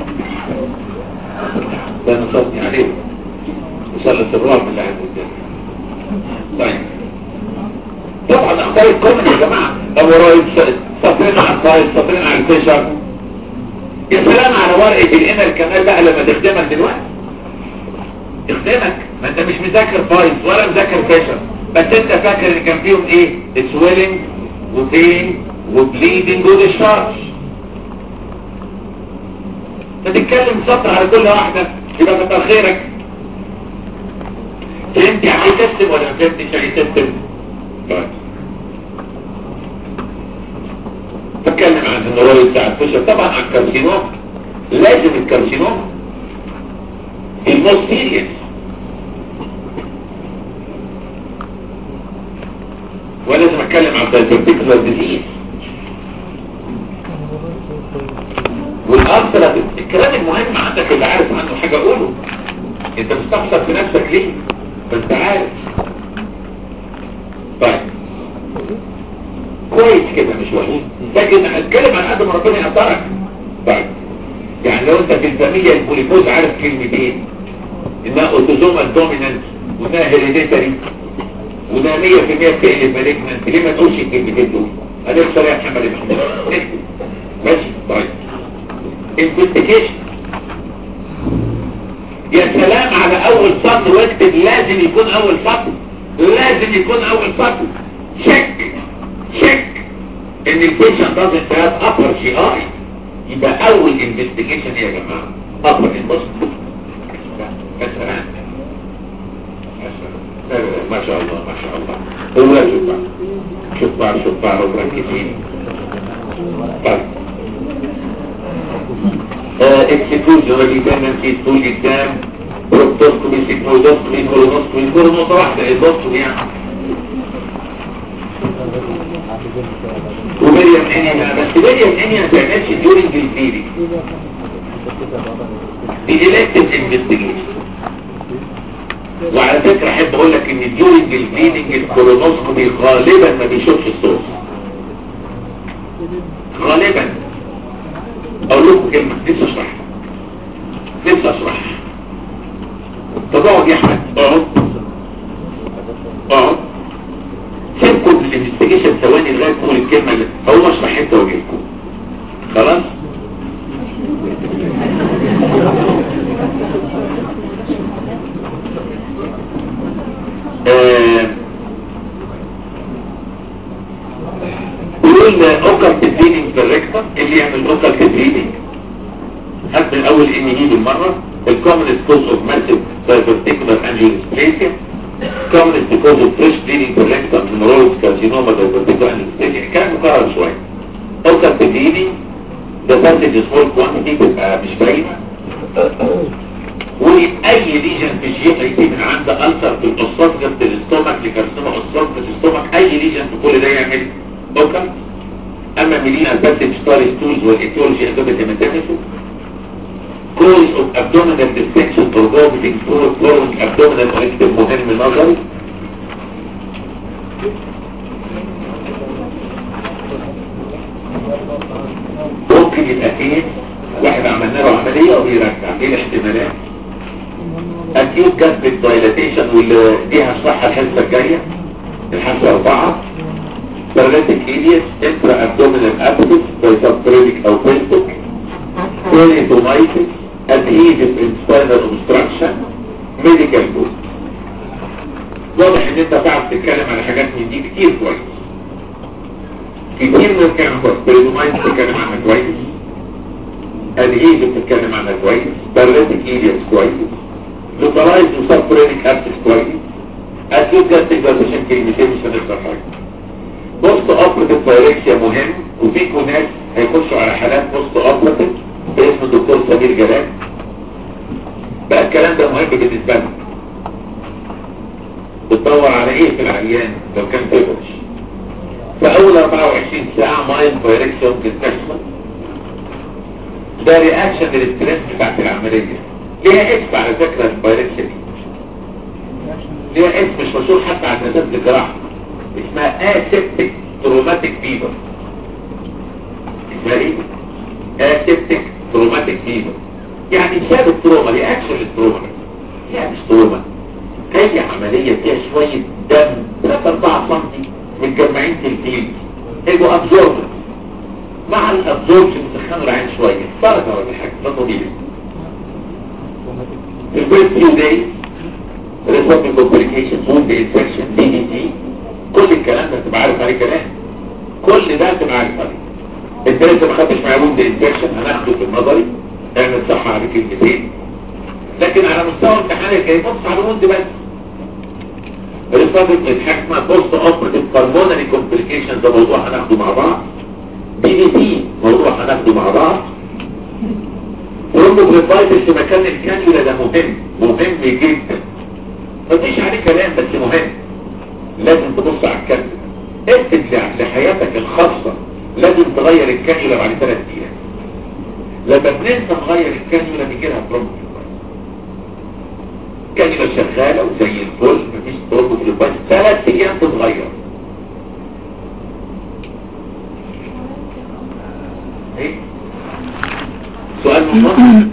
ده نصرني عليه وصلت الرعب اللي عند الجنة طيب طبعا اختار الكومن يا جماعة ابو رايد سطرين على الفايل سطرين على الفيشر يا سلام على ورقة الانر كمان بقى لما تخدمك دلوقتي تخدمك ما انت مش مذاكر فايل ولا مذاكر فيشر بس انت فاكر ان كان فيهم ايه سويلنج وبين وبليدنج وديشارج فتتكلم سطر على كل واحدة يبقى كتر خيرك فهمت يعني ايه تسلم ولا ما فهمتش يعني ايه تسلم طيب بتكلم عن النووي بتاع الفشل طبعا عن الكارسينوم لازم الكارسينوم الموست سيريس ولازم اتكلم عن البارتيكولار ديزيز والأكثر الكلام المهم عندك اللي عارف عنه حاجة قوله انت مستخسر في نفسك ليه فانت عارف طيب كويس كده مش وحش لكن هتكلم عن قد ما ربنا يقدرك طيب يعني لو انت في الفاميليا البوليفوز عارف كلمتين انها اوتوزومال دومينانت وانها هيريديتري وده 100% بتقلب مالجمنت ليه ما تقولش الكلمتين دول هنخسر يا محمد محمود اكتب ماشي طيب انفستيجيشن يا سلام على اول سطر واكتب لازم يكون اول سطر لازم يكون اول سطر شك شك ان البيشنت doesn't have upper GI يبقى اول انفستيجيشن يا جماعه upper investment مثلا ما شاء الله ما شاء الله هو شوف بقى شوف بقى شوف بقى مركزين طيب اكسكلوجنالي تندنسي طول قدام بروكتوسكومي سيكنودوسكومي كولونوسكومي كل نقطة واحدة الدوسكومي يعني ومريم انيا بس مريم انيا ما تعملش ديورنج البيري دي elective investigation وعلى فكرة احب اقول لك ان ديورنج البليدنج الكولونوسكومي غالبا ما بيشوفش الصوت غالبا اقول لكم كلمة نفسي اشرح نفسي اشرح طب اقعد يا احمد اقعد اقعد سيبكم الانفستيجيشن ثواني لغايه تقول الكلمه اللي هو اشرح حته واجيلكم خلاص آه بالريكتم اللي يعمل لوكال كبريدنج هات من اول ان اي بالمره الكومنست كوز اوف ماسيف diverticular angiodysplasia commonest cause of fresh bleeding for rectum hemorrhoids carcinoma diverticular angiodysplasia كان مكرر شويه local bleeding the passage is small quantity تبقى مش باينه واي ليجن في الجي اي تي من عند ألسر في الاسوفجس في الاستومك لكارسينوما اسوفجس في الاستومك اي ليجن في كل ده يعمل اوكل اما ميلينا الباسج ستاري ستولز والايتيولوجي ادوبة هيماتيميسو cause of abdominal distension or vomiting fluid flowing abdominal erective مهم نظري ممكن يبقى ايه واحد عملنا له عملية وبيرجع ايه الاحتمالات acute gastric dilatation واللي دي هشرحها الحصة الجاية الحصة أربعة paralytic ileus intra abdominal abscess bisubclinic أو pelvic peritonitis adhesive intestinal obstruction medical book واضح ان انت تعرف تتكلم على حاجات من دي كتير كويس كتير من الكلام كويس peritonitis بتتكلم عنها كويس adhesive بتتكلم عنها كويس paralytic ileus كويس لوكالايز وسبكورينيك ابسس كويس اكيد جاستيك دايليشن كلمتين مش هنخسر حاجه بوست اوبريتيف بايركسيا مهم وفيكو ناس هيخشوا على حالات بوست اوبريتيف باسم الدكتور سمير جلال بقى الكلام ده مهم بالنسبه لنا بتدور على ايه في العيان لو كان فيبرش في اول 24 ساعه مايند بايركسيا ممكن تحصل ده رياكشن للستريس بتاعت العمليه ليها اسم على فكرة البايركسيا دي ليها اسم مش مشهور حتى على نسات الجراحة اسمها اسيبتك تروماتيك فيبر اسمها ايه؟ اسيبتك تروماتيك فيبر يعني سبب التروما رياكشن للتروما يعني مش تروما اي عملية فيها شوية دم 3 4 سم متجمعين في الجلد يبقوا ابزوربر مع الابزوربشن تسخنوا العين شوية درجة ولا حاجة ده طبيعي The first few days, resulting complications, wound infection, DDT, كل الكلام ده تبقى عارف عليه كلام كل ده تبقى عارف عليه انت لسه ما خدتش معايا wound infection هناخده في النظري اعمل صح على كلمتين لكن على مستوى امتحان الجاي بص على الوند بس resulting in حاجه اسمها post operative pulmonary complications ده موضوع هناخده مع بعض DDT موضوع هناخده مع بعض ثرومبوفليبايتس في مكان الكانيولا ده مهم مهم جدا مفيش عليه كلام بس مهم لازم تبص على الكانيولا اكتب لحياتك الخاصة لازم تغير الكانيولا بعد ثلاث ايام لما بننسى نغير الكانيولا بيجي لها ثرومبوفليبايتس الكانيولا شغالة وزي الفل مفيش ثرومبوفليبايتس ثلاث ايام تتغير ايه سؤال مفضل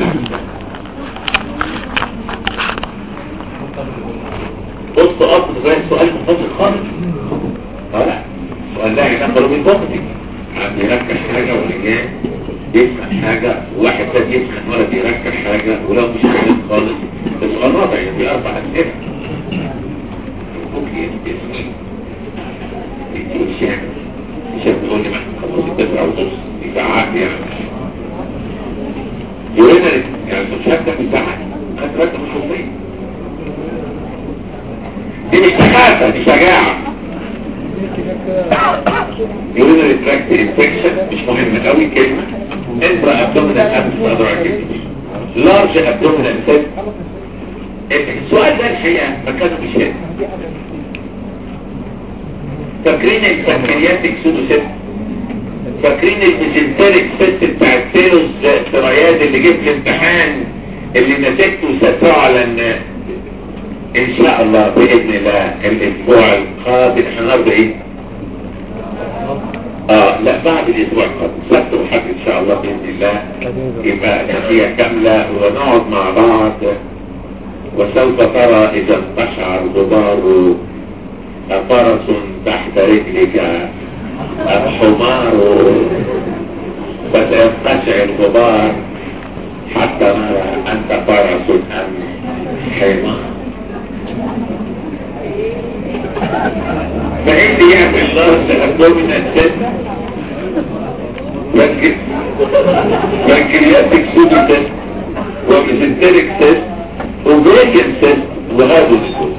بص أصل زي سؤال مفضل خالص اه سؤال لا ينقل من بطنك عندي يركب حاجة والإجاب يسمع حاجة وواحد تاني يسمع ولا بيركب حاجة ولو مش فاهم خالص السؤال رابع يعني أربع أسئلة ممكن يسمين يديله الشام الشام تقول لي ما خلاص تسعة ونص يبقى يعني يورينري يعني المشاهدة في الزعل انا دلوقتي مش مصري دي مش سخافة دي شجاعة يورينري تراكت انفكشن مش مهم قوي كلمة انترا ابدومينال ابس اقدر اجيب لارج ابدومينال سيت السؤال ده الحقيقة مكانه مش هنا فاكرين البنكرياتيك سودوسيت فاكرين الميزنتريك سيست بتاع السيروس سرايات اللي جبت الامتحان اللي نسيته فعلا ان شاء الله باذن الله الاسبوع القادم احنا النهارده ايه؟ اه لا بعد الاسبوع القادم سبت وحد ان شاء الله باذن الله يبقى نتيجه كامله ونقعد مع بعض وسوف ترى اذا انتشر غبار فرس تحت رجلك الحمار فسينقشع الغبار حتى نرى أنت فرس أم حمار فإن يعمل الله سأبدو من السن كده بنكرياتيك سودو تيست وميزنتريك تيست وفيكن تيست وهذا السود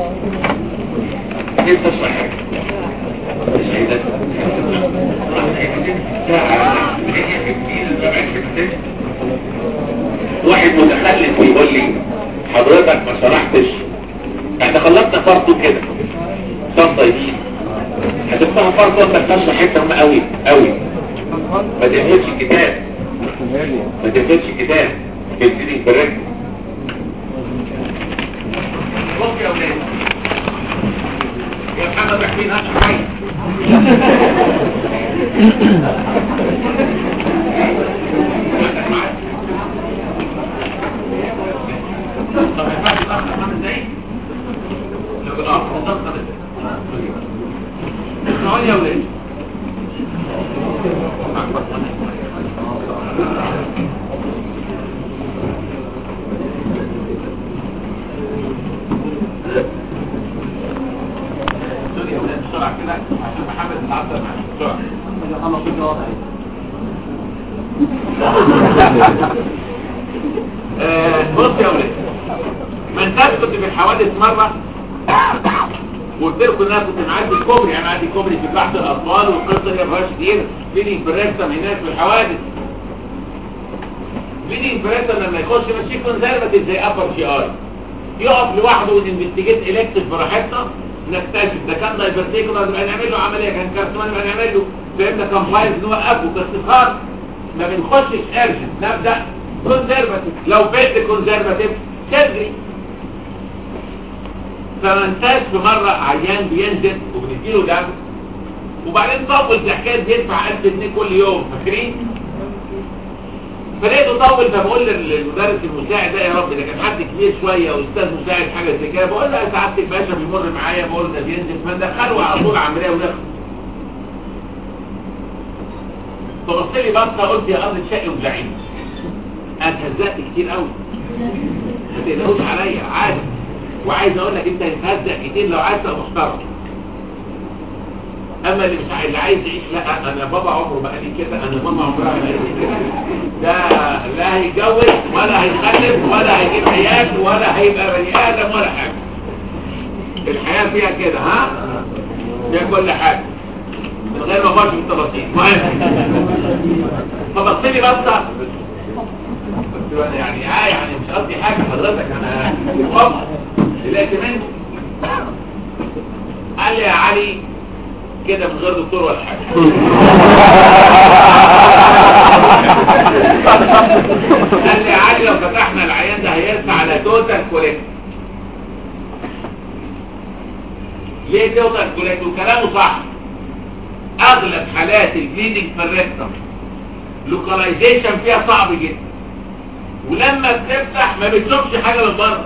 كيف تسمع حاجة السيدات واحد متخلف بيقول لي حضرتك ما شرحتش احنا خلصنا فرضه كده صفة يمين هتفتحوا فرض وانت بتشرح حته مهمه قوي قوي ما تقفلش الكتاب ما تقفلش الكتاب تبتدي تبرك بص يا اولاد يا محمد رايحين هات شويه طب ما ينفعش تاخد خمس دقايق لو بالعرض بالظبط خمس دقايق اسمعوني يا ولاد سوري يا ولاد بسرعة كده عشان محمد يتعذب معانا بسرعة آه، بص يا ولاد ما انتش كنت في الحوادث مرة وقلت لكم ان انا كنت معدي الكوبري انا معدي كوبري في بحث الاطفال والقصه دي ما فيهاش كتير فيني بريستم هناك في الحوادث فيني بريستم لما يخش ماشي كونزرفاتيف زي ابر جي اي يقف لوحده وننفستيجيت الكتف براحتنا نكتشف ده كان دايفرتيكولار يبقى نعمل له عمليه كان كارسوما يبقى نعمل له فهمنا كان فايز نوقفه كاستخار ما بنخشش ارجنت نبدا كونزرفاتيف لو بيت كونزرفاتيف سيرجري فما انساش في مرة عيان بينزل وبنديله دم وبعدين طول في حكاية بيدفع 1000 جنيه كل يوم فاكرين؟ فلقيته طول فبقول للمدرس المساعد ده يا رب ده كان حد كبير شوية واستاذ مساعد حاجة زي كده بقول له يا سعادة الباشا بيمر معايا بقول له ده بينزل فندخله على طول عملية ونخلص فبص لي بصة قلت يا أرض شقي وبلعين أنا اتهزقت كتير قوي ما تقلقوش عليا عادي وعايز اقول لك انت هتهزق كتير لو عايز تبقى محترم اما اللي مش عايز اللي عايز يعيش لا انا بابا عمره ما قال لي كده انا ماما عمرها ما قالت لي كده ده لا هيتجوز ولا هيخلف ولا هيجيب عيال ولا هيبقى بني ادم ولا حاجه الحياه فيها كده ها فيها كل حاجه من غير ما اخش في التفاصيل المهم فبص لي بصه قلت له انا يعني اه يعني مش قصدي حاجه حضرتك انا خبر دلوقتي منه قال لي يا علي كده من غير دكتور ولا حاجه قال لي يا علي لو فتحنا العيان ده هيرفع على توتال كوليكت ليه توتال كوليكت وكلامه صح اغلب حالات البليدنج في الريكتم لوكاليزيشن فيها صعب جدا ولما بتفتح ما بتشوفش حاجه من بره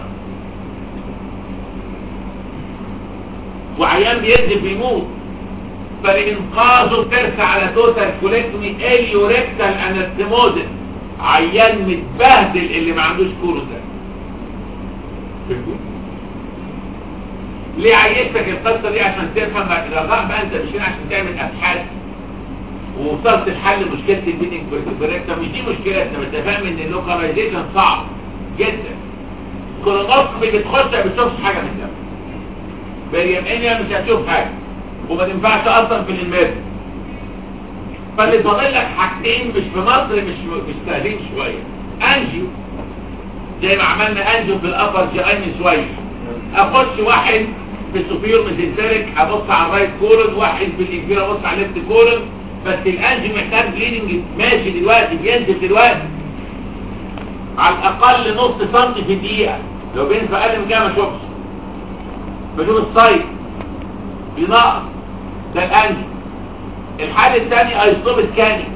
وعيان بينزل بيموت فلإنقاذه بترسى على توتال كوليكتومي اليوريكتال انستموزس عيان متبهدل اللي ما عندوش كوروزا ليه عيشتك القصه دي عشان تفهم الرغم بقى انت مش هنا عشان تعمل ابحاث ووصلت لحل مشكله البيدنج بريكتوم مش دي مشكلتنا بس فاهم ان اللوكاليزيشن صعب جدا كولونوسكوبي بتخش ما بتشوفش حاجه من ده بريم انيا مش هتشوف حاجة وما تنفعش اصلا في المادة فاللي فاضل لك حاجتين مش في مصر مش مش سهلين شوية انجيو زي ما عملنا انجيو في الابر جي اي من شوية اخش واحد في السوبيور ميزنتريك ابص على الرايت كورن واحد في الانفير ابص على الليفت كورن بس الانجيو محتاج بليدنج ماشي دلوقتي بينزل دلوقتي على الاقل نص سنتي في الدقيقة لو بينزل اقل من كده ما اشوفش بشوف السايت بينقص ده الانجي الحاله الثانيه ايزوتوب سكاني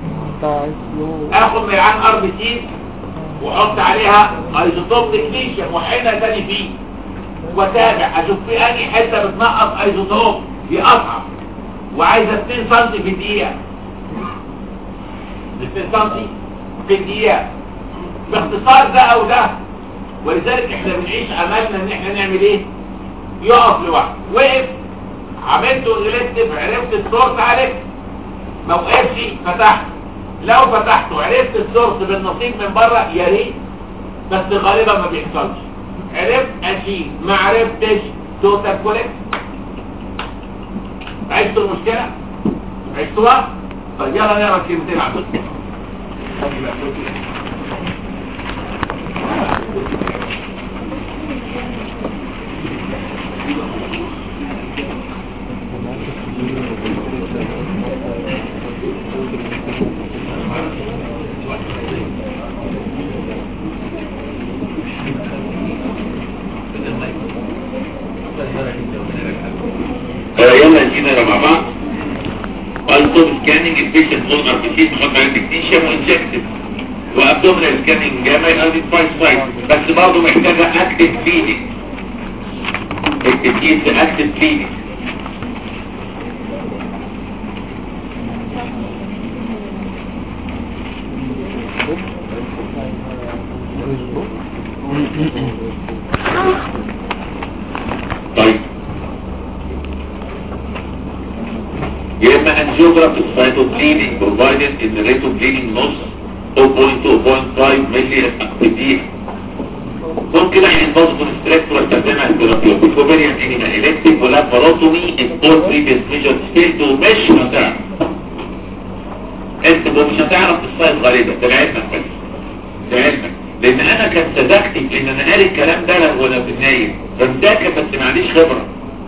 اخد ميعان ار بي سي واحط عليها ايزوتوب ديكليشن واحينها تاني فيه واتابع اشوف في انهي حته بتنقص ايزوتوب دي اصعب وعايزه 2 سم في الدقيقه 2 سم في الدقيقه باختصار ده او ده ولذلك احنا بنعيش املنا ان احنا نعمل ايه يقف لوحده وقف عملته غلطت عرفت الصورت عليك ما وقفش فتحت لو فتحته عرفت السورس بالنصيب من بره يا ريت بس غالبا ما بيحصلش عرفت اشيل ما عرفتش توتال كوليكت عشتوا المشكلة عشتوها طيب يلا نقرا كلمتين عن آه، يلا نجينا مع بعض والتوب سكاننج البيشنت اون اربيسيس نحط عليه تكنيشيوم وانجكتيف وابدومينال سكاننج جاما ايدنتيفاي سايت بس برضه محتاجه اكتف فيدنج التكييف اكتف فيدنج طيب يا اما angiography cytopleading provided in the rate of bleeding نص 0.2 0.5 ملي per دقيقة ممكن احنا نبص كونستريكت واستخدمها ثيرابيوتيك وبريان انيما الكتيف ولاباروتومي البول بريفيس ميجر ستيلد ومش هتعرف انت مش هتعرف السايز غالبا ده لعلمك بس ده علمك لان انا كان صدقتي لان انا قاري الكلام ده لو وانا في النايم فمذاكر بس معليش خبره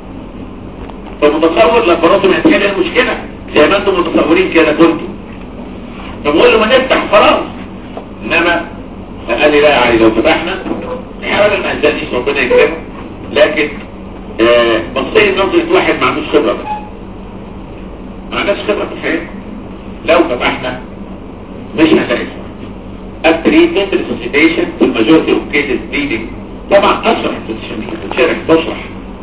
فمتصور لاباروتومي هتحل المشكله زي ما انتم متصورين كده كنتوا فبقول له ما نفتح خلاص انما قال لي لا يا علي لو فتحنا نحاول ما نزلنيش ربنا يكرمه لكن آه بصير نظرة واحد ما عندوش خبرة بس ما عندوش خبرة في الحياة لو فتحنا مش هنلاقي التريتمنت ريسوسيتيشن في الماجورتي اوف كيسز بليدنج طبعا اشرح تشرح تشرح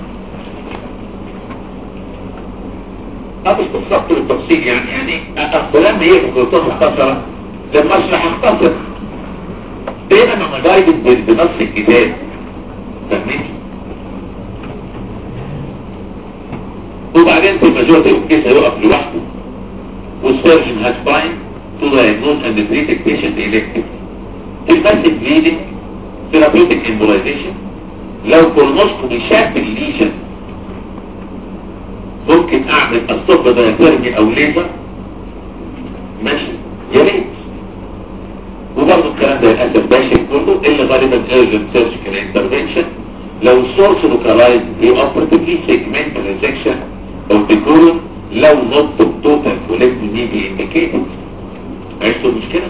مش بالظبط بالتفصيل يعني يعني اصل لما هي بخطوط مختصرة لما اشرح اختصر دايما انا جايد بنص الكتاب فاهمين وبعدين في الماجورتي اوف كيس هيقف لوحده والسيرجن هاز تايم to diagnose and treat a patient elective في الماسك bleeding therapeutic embolization لو كولونوسكوبي شاف الليجن ممكن اعمل الصب دايثيرمي او ليزر ماشي يا ريت وبرضه الكلام ده للاسف ماشي كله اللي غالبا urgent surgical intervention لو السورس لوكالايز هي operatively segmental resection of the colon لو not total colectomy be indicated عرفتوا المشكلة؟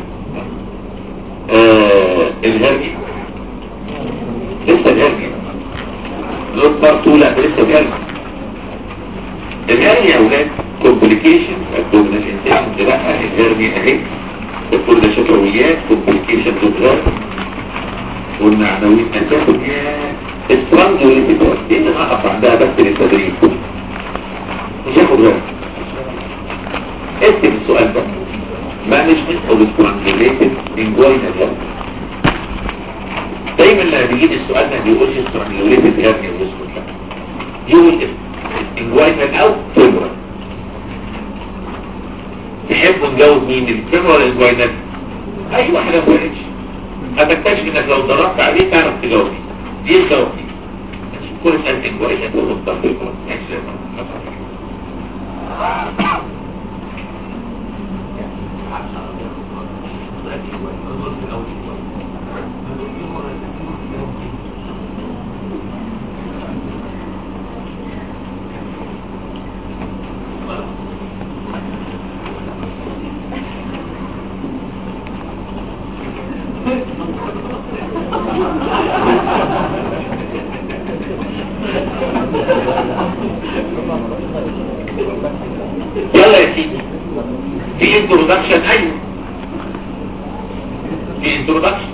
آه الهرجي لسه الهرجي لوت بارتو لا لسه الهرجي الهرجي يا اولاد كومبليكيشن ابدومينال انسان لا الهرجي اهي كل ده شكويات كومبليكيشن بالغير والمعنويين اساسا السترانج والانتباه دي اللي هقف عندها بس للتدريب مش هاخد غير اكتب السؤال ده management of strangulated inguinal hernia دايما لما بيجي السؤال ده بيقولش strangulated hernia ويسكت لا يقول inguinal او femoral تحبوا نجاوب مين الفيمورال inguinal اي واحدة ما فرقتش هتكتشف انك لو ضربت عليه تعرف تجاوب دي الجواب دي كل سنة inguinal تقول الضغط يكون يلا يا سيدي في انترودكشن ايوه في انترودكشن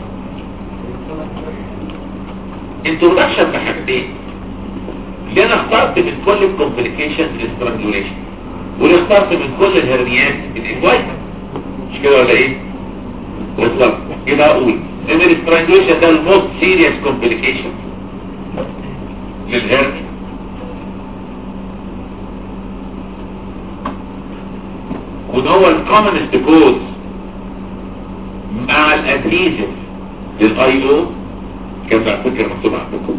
انترودكشن بحاجتين اللي انا اخترت من كل الكومبليكيشن الاسترانجوليشن واللي اخترت من كل الهرنيات الانفايتر مش كده ولا ايه بالظبط يبقى اقول ان الاسترانجوليشن ده الموست سيريس كومبليكيشن للهرنيا وده هو الكومنست كوز اديزف للاي او كان على فكره مكتوب عندكم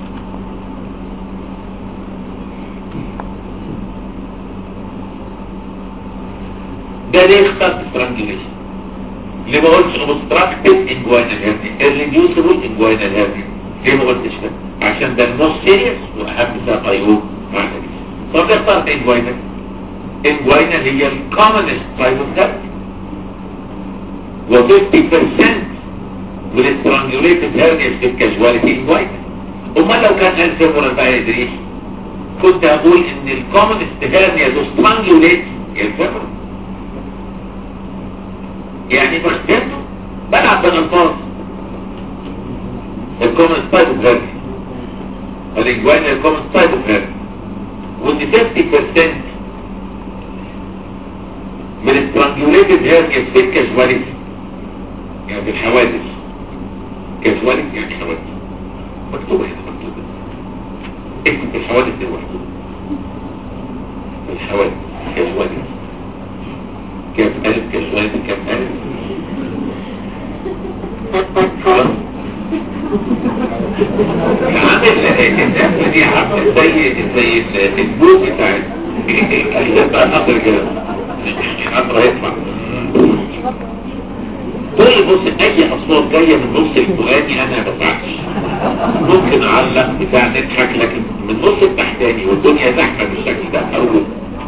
ده ليه اخترت strangulation ليه ما قلتش obstructed inguinal hernia irreducible inguinal hernia ليه ما قلتش كده عشان ده الموست سيريس واهم سبب اي او معنى كده طب ليه اخترت inguinal inguinal هي الكومنست تايب اوف hernia و 50% من السترانجوليتد هيرنيا في الكاجواليتي inguinal امال لو كان الفيمورال بقى يدريش كنت هقول ان الكومنست هيرنيا تو سترانجوليت الفيمورال يعني بختمه بلعب بالالفاظ الكومن ستايل اوف هيرني الانجوانيا الكومن ستايل اوف هيرني وان 50% من السترانجوليتد هيرنيا في الكاجواليتي يعني في الحوادث كاجواليتي يعني حوادث مكتوبة هنا مكتوبة اكتب الحوادث دي مكتوبة الحوادث كاجواليتي كام ألف كاجواليتي كام ألف خلاص عامل الناس دي عامل زي زي البوز بتاع بتاع القطر كده القطر هيطلع كل بص اي اصوات جايه من نص الفوقاني انا ما بساعدش ممكن اعلق بتاع نضحك لكن من النص التحتاني والدنيا زحمه بالشكل ده اول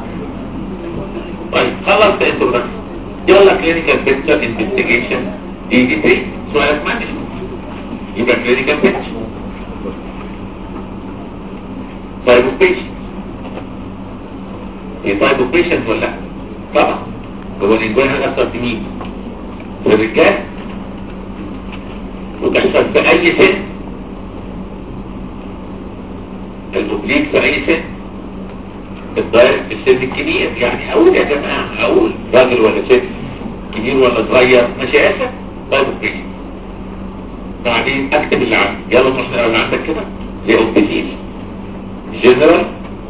طيب خلاص ده انتوا بس يلا كلينيكال بيكتشر انفستيجيشن دي دي تي سؤالك مانجمنت يبقى كلينيكال بيكتشر طيب وبيشنت ايه طيب وبيشنت ولا لا؟ طبعا هو الانجوان هيأثر في مين؟ في الرجال وتحصل في اي سن الاوبليك في اي سن الضارب في السن الكبير يعني اقول يا جماعة اقول راجل ولا ست كبير ولا صغير ماشي اسف طيب اوكي بعدين اكتب اللي عندي يلا نروح نقرا اللي عندك كده زي اوبتيزيز جنرال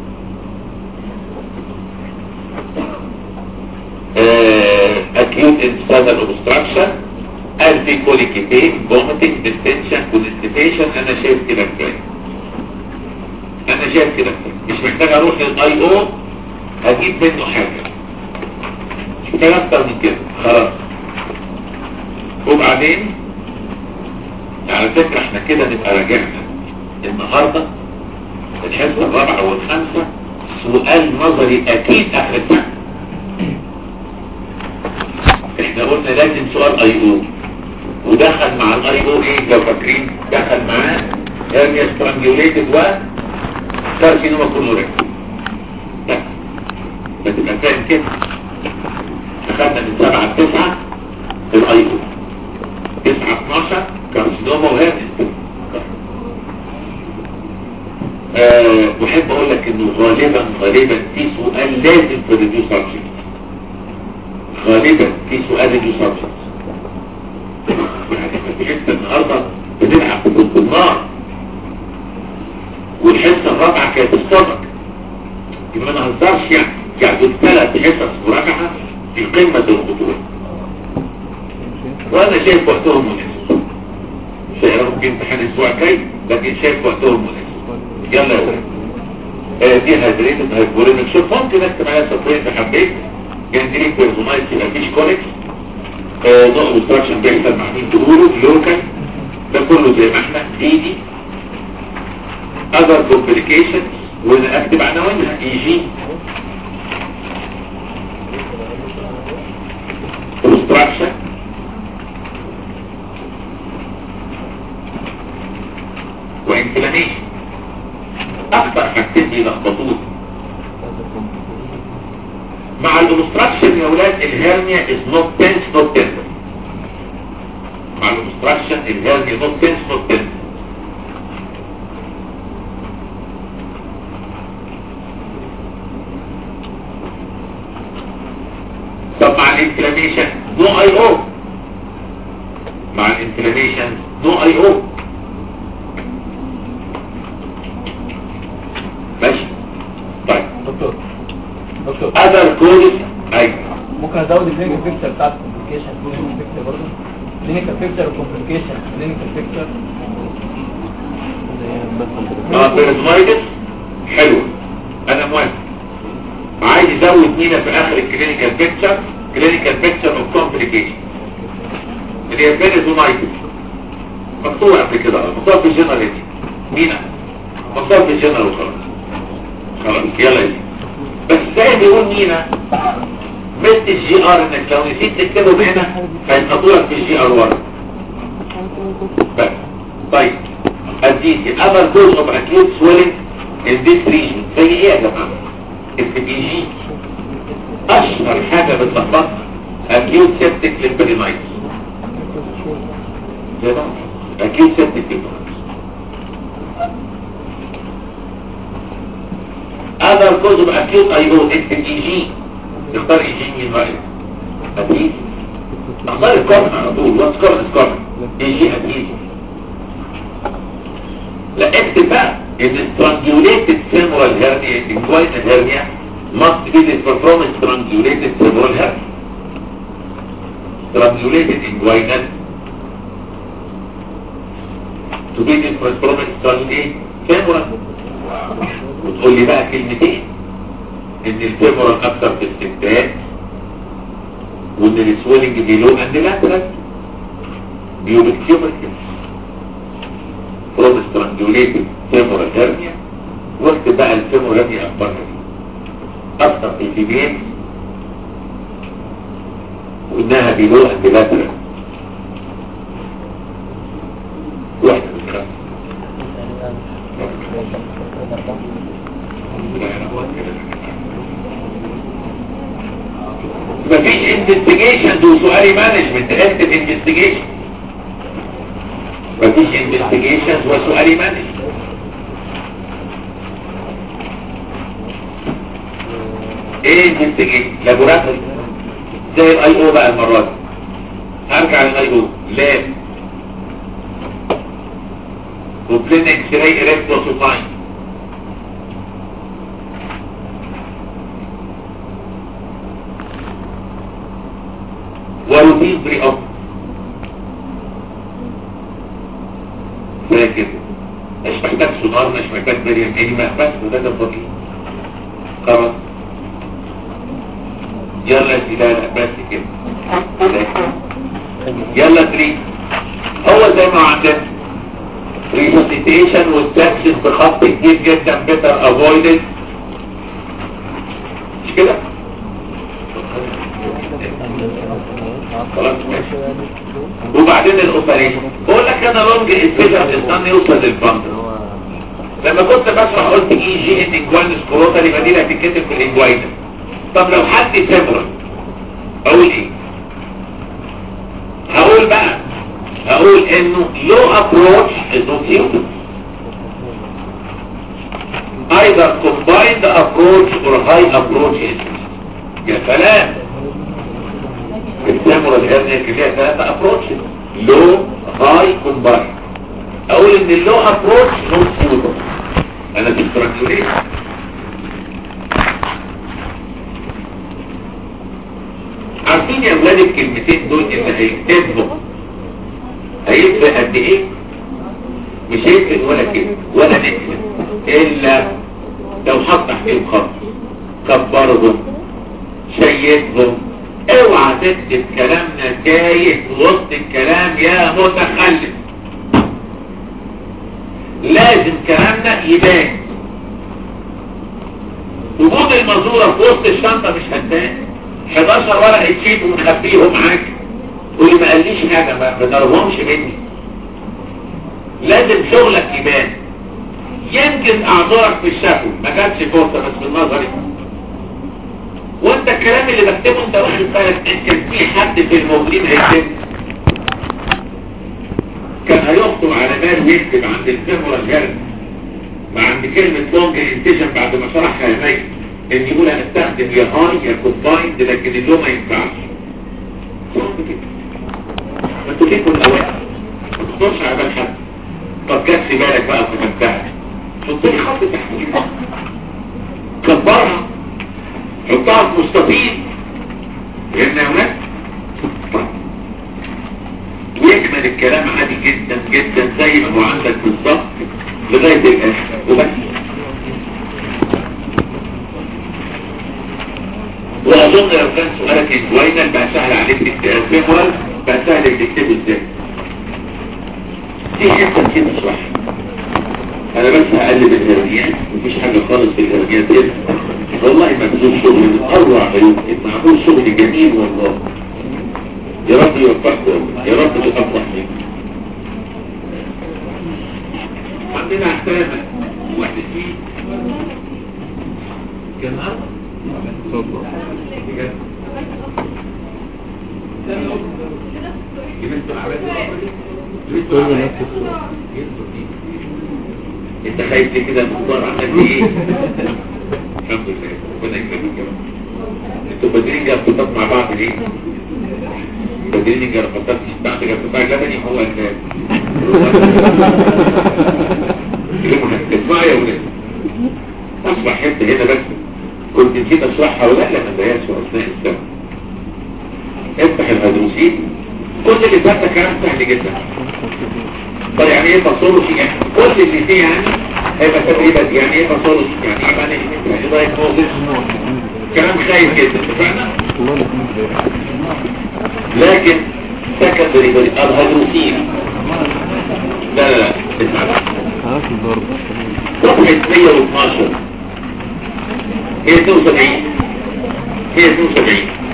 acute intestinal obstruction anticolicitating vomiting distension constipation انا شايف كده كفايه انا شايف كده مش محتاج اروح للاي او هجيب منه حاجة مش محتاج اكتر من كده خلاص وبعدين على فكرة احنا كده نبقى راجعنا النهاردة الحصة الرابعة والخامسة سؤال نظري اكيد اخر السنة احنا قلنا لازم سؤال اي او ودخل مع الاي او ايه لو فاكرين دخل معاه هيرنيا سترانجيوليتد و كارسينوما كولوريكتوم لا بتبقى فاهم كده اخدنا من 7 ل 9 في الاي او 9 12 كارسينوما وهيرنيا أه بحب اقول لك انه غالبا غالبا في سؤال لازم في الريديو سبجكت غالبا في سؤال ريديو سبجكت يعني الحته النهارده بنلعب ضد النار والحصه الرابعه كانت الصدق يبقى ما نهزرش يعني يعني دول ثلاث حصص مراجعه في قمه الخطوره وانا شايف وقتهم مناسب مش هيعرفوا في امتحان الاسبوع الجاي لكن شايف وقتهم مناسب يلا يا ولد آه دي هيدريتد هيبورينك شوف ممكن اكتب عليها سطرين اذا حبيت جندريك بيرزونايتس يبقى فيش كوليكس آه نوع اوبستراكشن بيحصل مع مين تقوله لوكال ده كله زي ما احنا ايدي other complications وانا اكتب عناوينها اي جي obstruction وانفلاميشن اكتر حاجتين بيلخبطونا مع الاوبستراكشن يا ولاد الهرنيا is not tense not tender مع الاوبستراكشن الهرنيا not tense not tender طب مع الانفلاميشن نو اي او مع الانفلاميشن نو اي او ماشي طيب دكتور دكتور اذر كوزز ايوه ممكن ازود الفينجر بيكتشر بتاعت الكومبليكيشن تكون بيكتشر برضه كلينيكال بيكتشر وكومبليكيشن كلينيكال بيكتشر اه بيرزمايدس حلوة انا موافق عايز ازود مينا في اخر الكلينيكال بيكتشر كلينيكال بيكتشر اوف كومبليكيشن اللي هي بيرزمايدس مكتوب قبل كده اه مكتوب في الجنرال دي مينا مكتوب في الجنرال وخلاص خلاص يلا يلا بس زي ما بيقول مينا مثل الجي ار انك لو نسيت تكتبه هنا هيتحطوا لك في الجي ار ورا بس طيب اديك other cause of acute swelling in this region زي ايه يا جماعه اف بي جي اشهر حاجه بتلخبط acute septic lymphadengitis زي ده acute septic lymphadengitis other cause of acute IO اف بي جي تختار اي جي مين رأيك اكيد اختار الكورن على طول واتس كورن از كورن اي جي اكيد لا اكتب بقى ان strangulated femoral hernia inguinal hernia must be performed strangulated femoral hernia strangulated inguinal to be performed strangulated femoral وتقول لي بقى كلمتين ان الفيمورال اكتر في الستات وان السويلنج بيلو اند لاترال بيوبك تيوبركلز فروم سترانجوليتد فيمورال هيرنيا واكتب بقى الفيمورال هيرنيا اخبارها دي اكتر في الفيميل وانها بيلو اند لاترال واحدة من خمسة مفيش انفستيجيشن دو سؤالي مانجمنت اكتب انفستيجيشن مفيش انفستيجيشن وسؤالي مانجمنت ايه انفستيجيشن لابوراتوري زي الاي او بقى المرة دي هرجع للاي او لاب وبلين اكس راي اريكتوسوفاين وروتين بري اب فاكر مش محتاج سونار مش محتاج بريم انما بس وده ده بطيء خلاص يلا يا سيدي لا بس كده يلا تري هو زي ما عندنا ريسوسيتيشن والسكسس بخط كتير جدا بيتر افويدد مش كده خلاص ماشي وبعدين الاوبريشن بقول لك انا لونج سبيشال استنى يوصل للبند لما كنت بشرح قلت اي جي ان انجوين سكروتال يبقى دي اللي هتتكتب في الانجوين طب لو حد فيبرال اقول ايه هقول بقى هقول انه low approach is not suitable either combined approach or high approach is يا سلام الفيمورال هيرنيا كان ليها ثلاثة ابروتش لو هاي كومباين اقول ان اللو ابروتش نوت سيوتر انا ديستراكشوليت عارفين يا اولاد الكلمتين دول اللي هيكتبهم هيفرق قد ايه مش هيفرق ولا كلمه ولا نكتب الا لو حط تحتهم خط كبرهم شيدهم اوعى تكتب كلامنا تايه في وسط الكلام يا متخلف لازم كلامنا يبان وجود المزورة في وسط الشنطة مش هتبان 11 ورقة شيت ومخبيهم معاك واللي ما قاليش حاجة ما بضربهمش مني لازم شغلك يبان يمكن اعذارك في الشكل ما كانتش فرصة بس في النظري وانت الكلام اللي بكتبه انت واخد بالك ان كان في حد في الموجودين هيكتب كان هيخطر على بال يكتب عند الفيمورال جارد ما عند كلمة لونج انتيشن بعد ما شرحها يا ميت ان يقول هنستخدم يا هاي يا كومبايند لكن اللو ما ينفعش صعب كده ما انتوا ليه كل اوقات ما تخطرش على بال حد طب جت في بالك بقى وكتبتها حط لي خط تحتيها كبرها حطها في مستطيل لان يا ولاد تعمل الكلام عادي جدا جدا زي ما هو عندك بالظبط لغاية الاخر وبس واظن لو كان سؤالك انجوينال بقى سهل عليك تكتب فيموال بقى سهل تكتبه ازاي في حته كده صح انا بس هقلب الهرنيات مفيش حاجه خالص في الهرنيات هنا والله مبذول شغل من اروع ما يمكن معمول شغل جميل والله يا رب يوفقكم يا رب تفرح منك عندنا احترام واحد فيه كان أرض بجد جبت العربية جبت العربية انت خايف ليه كده المختار عملت ايه الحمد لله ربنا يكرمك يا رب انتوا بادرين جرفتات مع بعض ليه بادرين جرفتات مش بعد جرفتات لبني هو ال اسمع يا ولاد اصبح حته هنا بس كنت نسيت اشرحها ولا لا ما بيانش اثناء السنه افتح الهيدروسين كل اللي فات ده كلام سهل جدا طب يعني ايه باثولوجي يعني كل اللي فيه يعني هيبقى تقريبا يعني ايه باثولوجي يعني ايه مانجمنت يعني ايه دايجنوستس كلام خايف جدا اتفقنا لكن سكندري الهيدروسين لا لا لا اسمع بقى. خلاص الضرب صفحة 112 هي 72 هي 72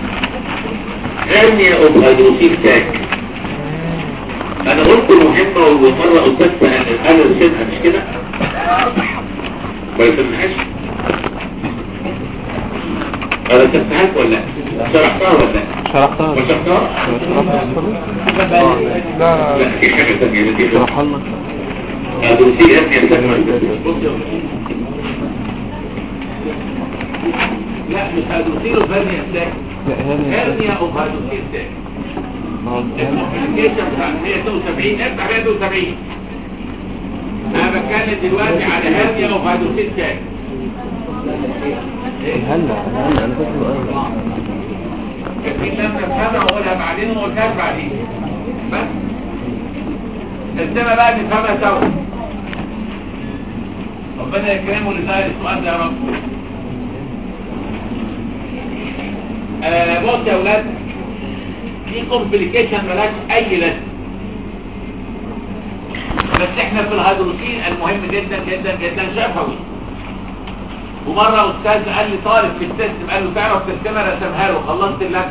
غنية اوف هيدروسين تاك انا قلت مهمة ومرة قلت انا رسمها مش كده ما رسمناهاش انا رسمتها ولا لا شرحتها ولا لا شرحتها ما شرحتها لا لا في حاجة تانية دي شرحها لنا هيدروسين غنية تاك لا مش هيدروسين وفرنيا تاك لا هاني هرنيا اوف هيدروسين تاك الكومبليكيشن بتاع 172 افتح 172 انا بتكلم دلوقتي على هرنيا اوف هيدروسين تاك هلا هلا انا فاكر انا في لما نفهمها واقولها بعدين وما قلتهاش بعدين بس السنة بقى نفهمها سوا ربنا يكرمه اللي سأل السؤال ده يا رب آه بص يا اولاد دي كومبليكيشن ملاش اي لازمه بس احنا في الهيدروسين المهم جدا جدا جدا شفوي ومرة استاذ قال لي طالب في السيستم قال له تعرف ترسمها رسمها له خلصت اللجنة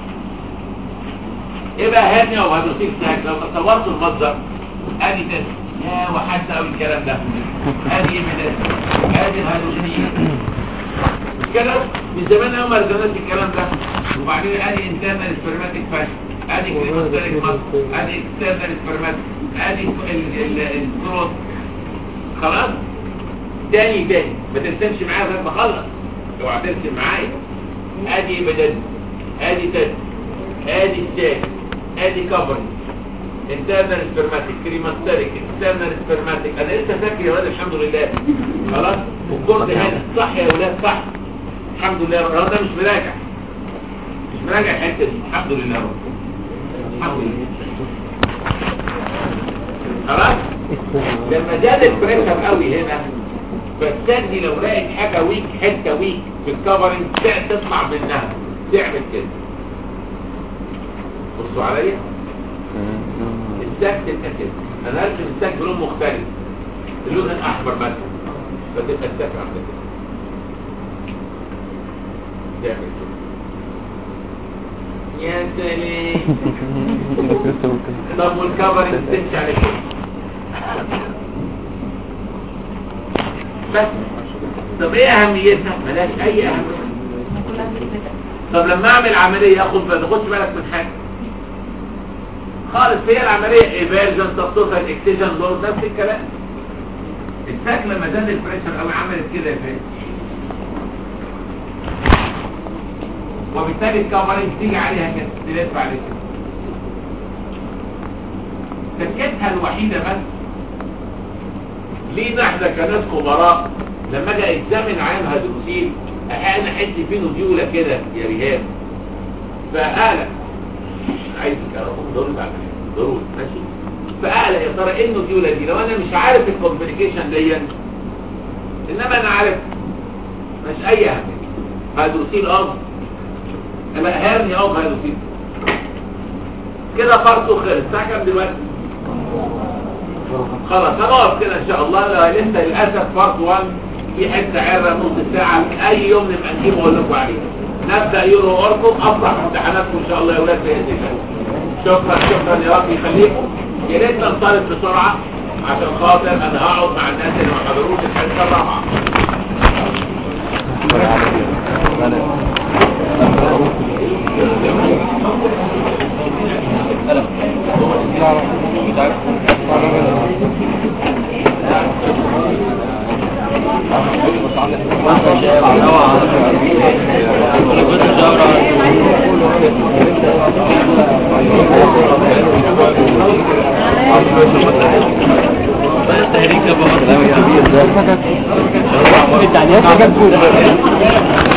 ايه بقى هانيا وهيدروسين ساك لو تصورت المصدر ادي تسم يا وحشت قوي الكلام ده ادي ايه ده ادي الهيدروسين مش كده من زمان قوي ما رسمناش الكلام ده وبعدين ادي انترنال سبرماتيك فاشن ادي كريماتيك مصر ادي اكسترنال سبرماتيك ادي الكروت خلاص تاني تاني ما ترسمش معايا غير ما اخلص اوعى ترسم معايا ادي بدل ادي تد ادي التاج ادي كفرنج انترنال سبرماتيك كريماتيك اكسترنال سبرماتيك انا لسه فاكر يا ولاد الحمد لله خلاص والكورد هنا صح يا ولاد صح الحمد لله الراجل ده مش مراجع مش مراجع الحته دي الحمد لله رب الحمد لله خلاص لما زاد البريشر قوي هنا فالثاني لو لقيت حاجه ويك حته ويك في الكفرنج تطلع منها تعمل كده بصوا عليا الساك تبقى كده انا هرسم الساك بلون مختلف اللون الاحمر مثلا فتبقى الساك عامله كده تعمل كده يا سلام طب والكفرنج تمشي على كده بس طب ايه اهميتها ملاش اي اهمية طب لما اعمل عملية اخد ما تاخدش بالك من حاجة خالص هي العملية ايفيرجن تبطيطة اكتيجن دور نفس الكلام الساك لما زاد البريشر قوي عملت كده يا فاهم وبالتالي الكفرنج تيجي عليها كده تلف عليها سكتها الوحيدة بس ليه احنا كناس خبراء لما اجي اكزامن عين هيدروسيل احيانا احس فيه نوديولا كده يا ريهام فقالك عايز الكهرباء دول بعد ضروري ماشي فاقلق يا ترى ايه النوديولا دي لو انا مش عارف الكومبليكيشن دي انما انا عارف مش اي اهميه هيدروسيل اه لا هرني اه هيدروسيل كده فرصه خلص الساعه كام دلوقتي خلاص هنقف كده ان شاء الله لا لسه للاسف بارت 1 في حته عره نص ساعه اي يوم نبقى نجيبه واقول لكم عليه نبدا يورو اوركم افرح امتحاناتكم ان شاء الله يا اولاد باذن الله شكرا شكرا يا رب يخليكم يا ريت ننطلق بسرعه عشان خاطر انا هقعد مع الناس اللي ما حضروش الحصه الرابعه التعليقات كانت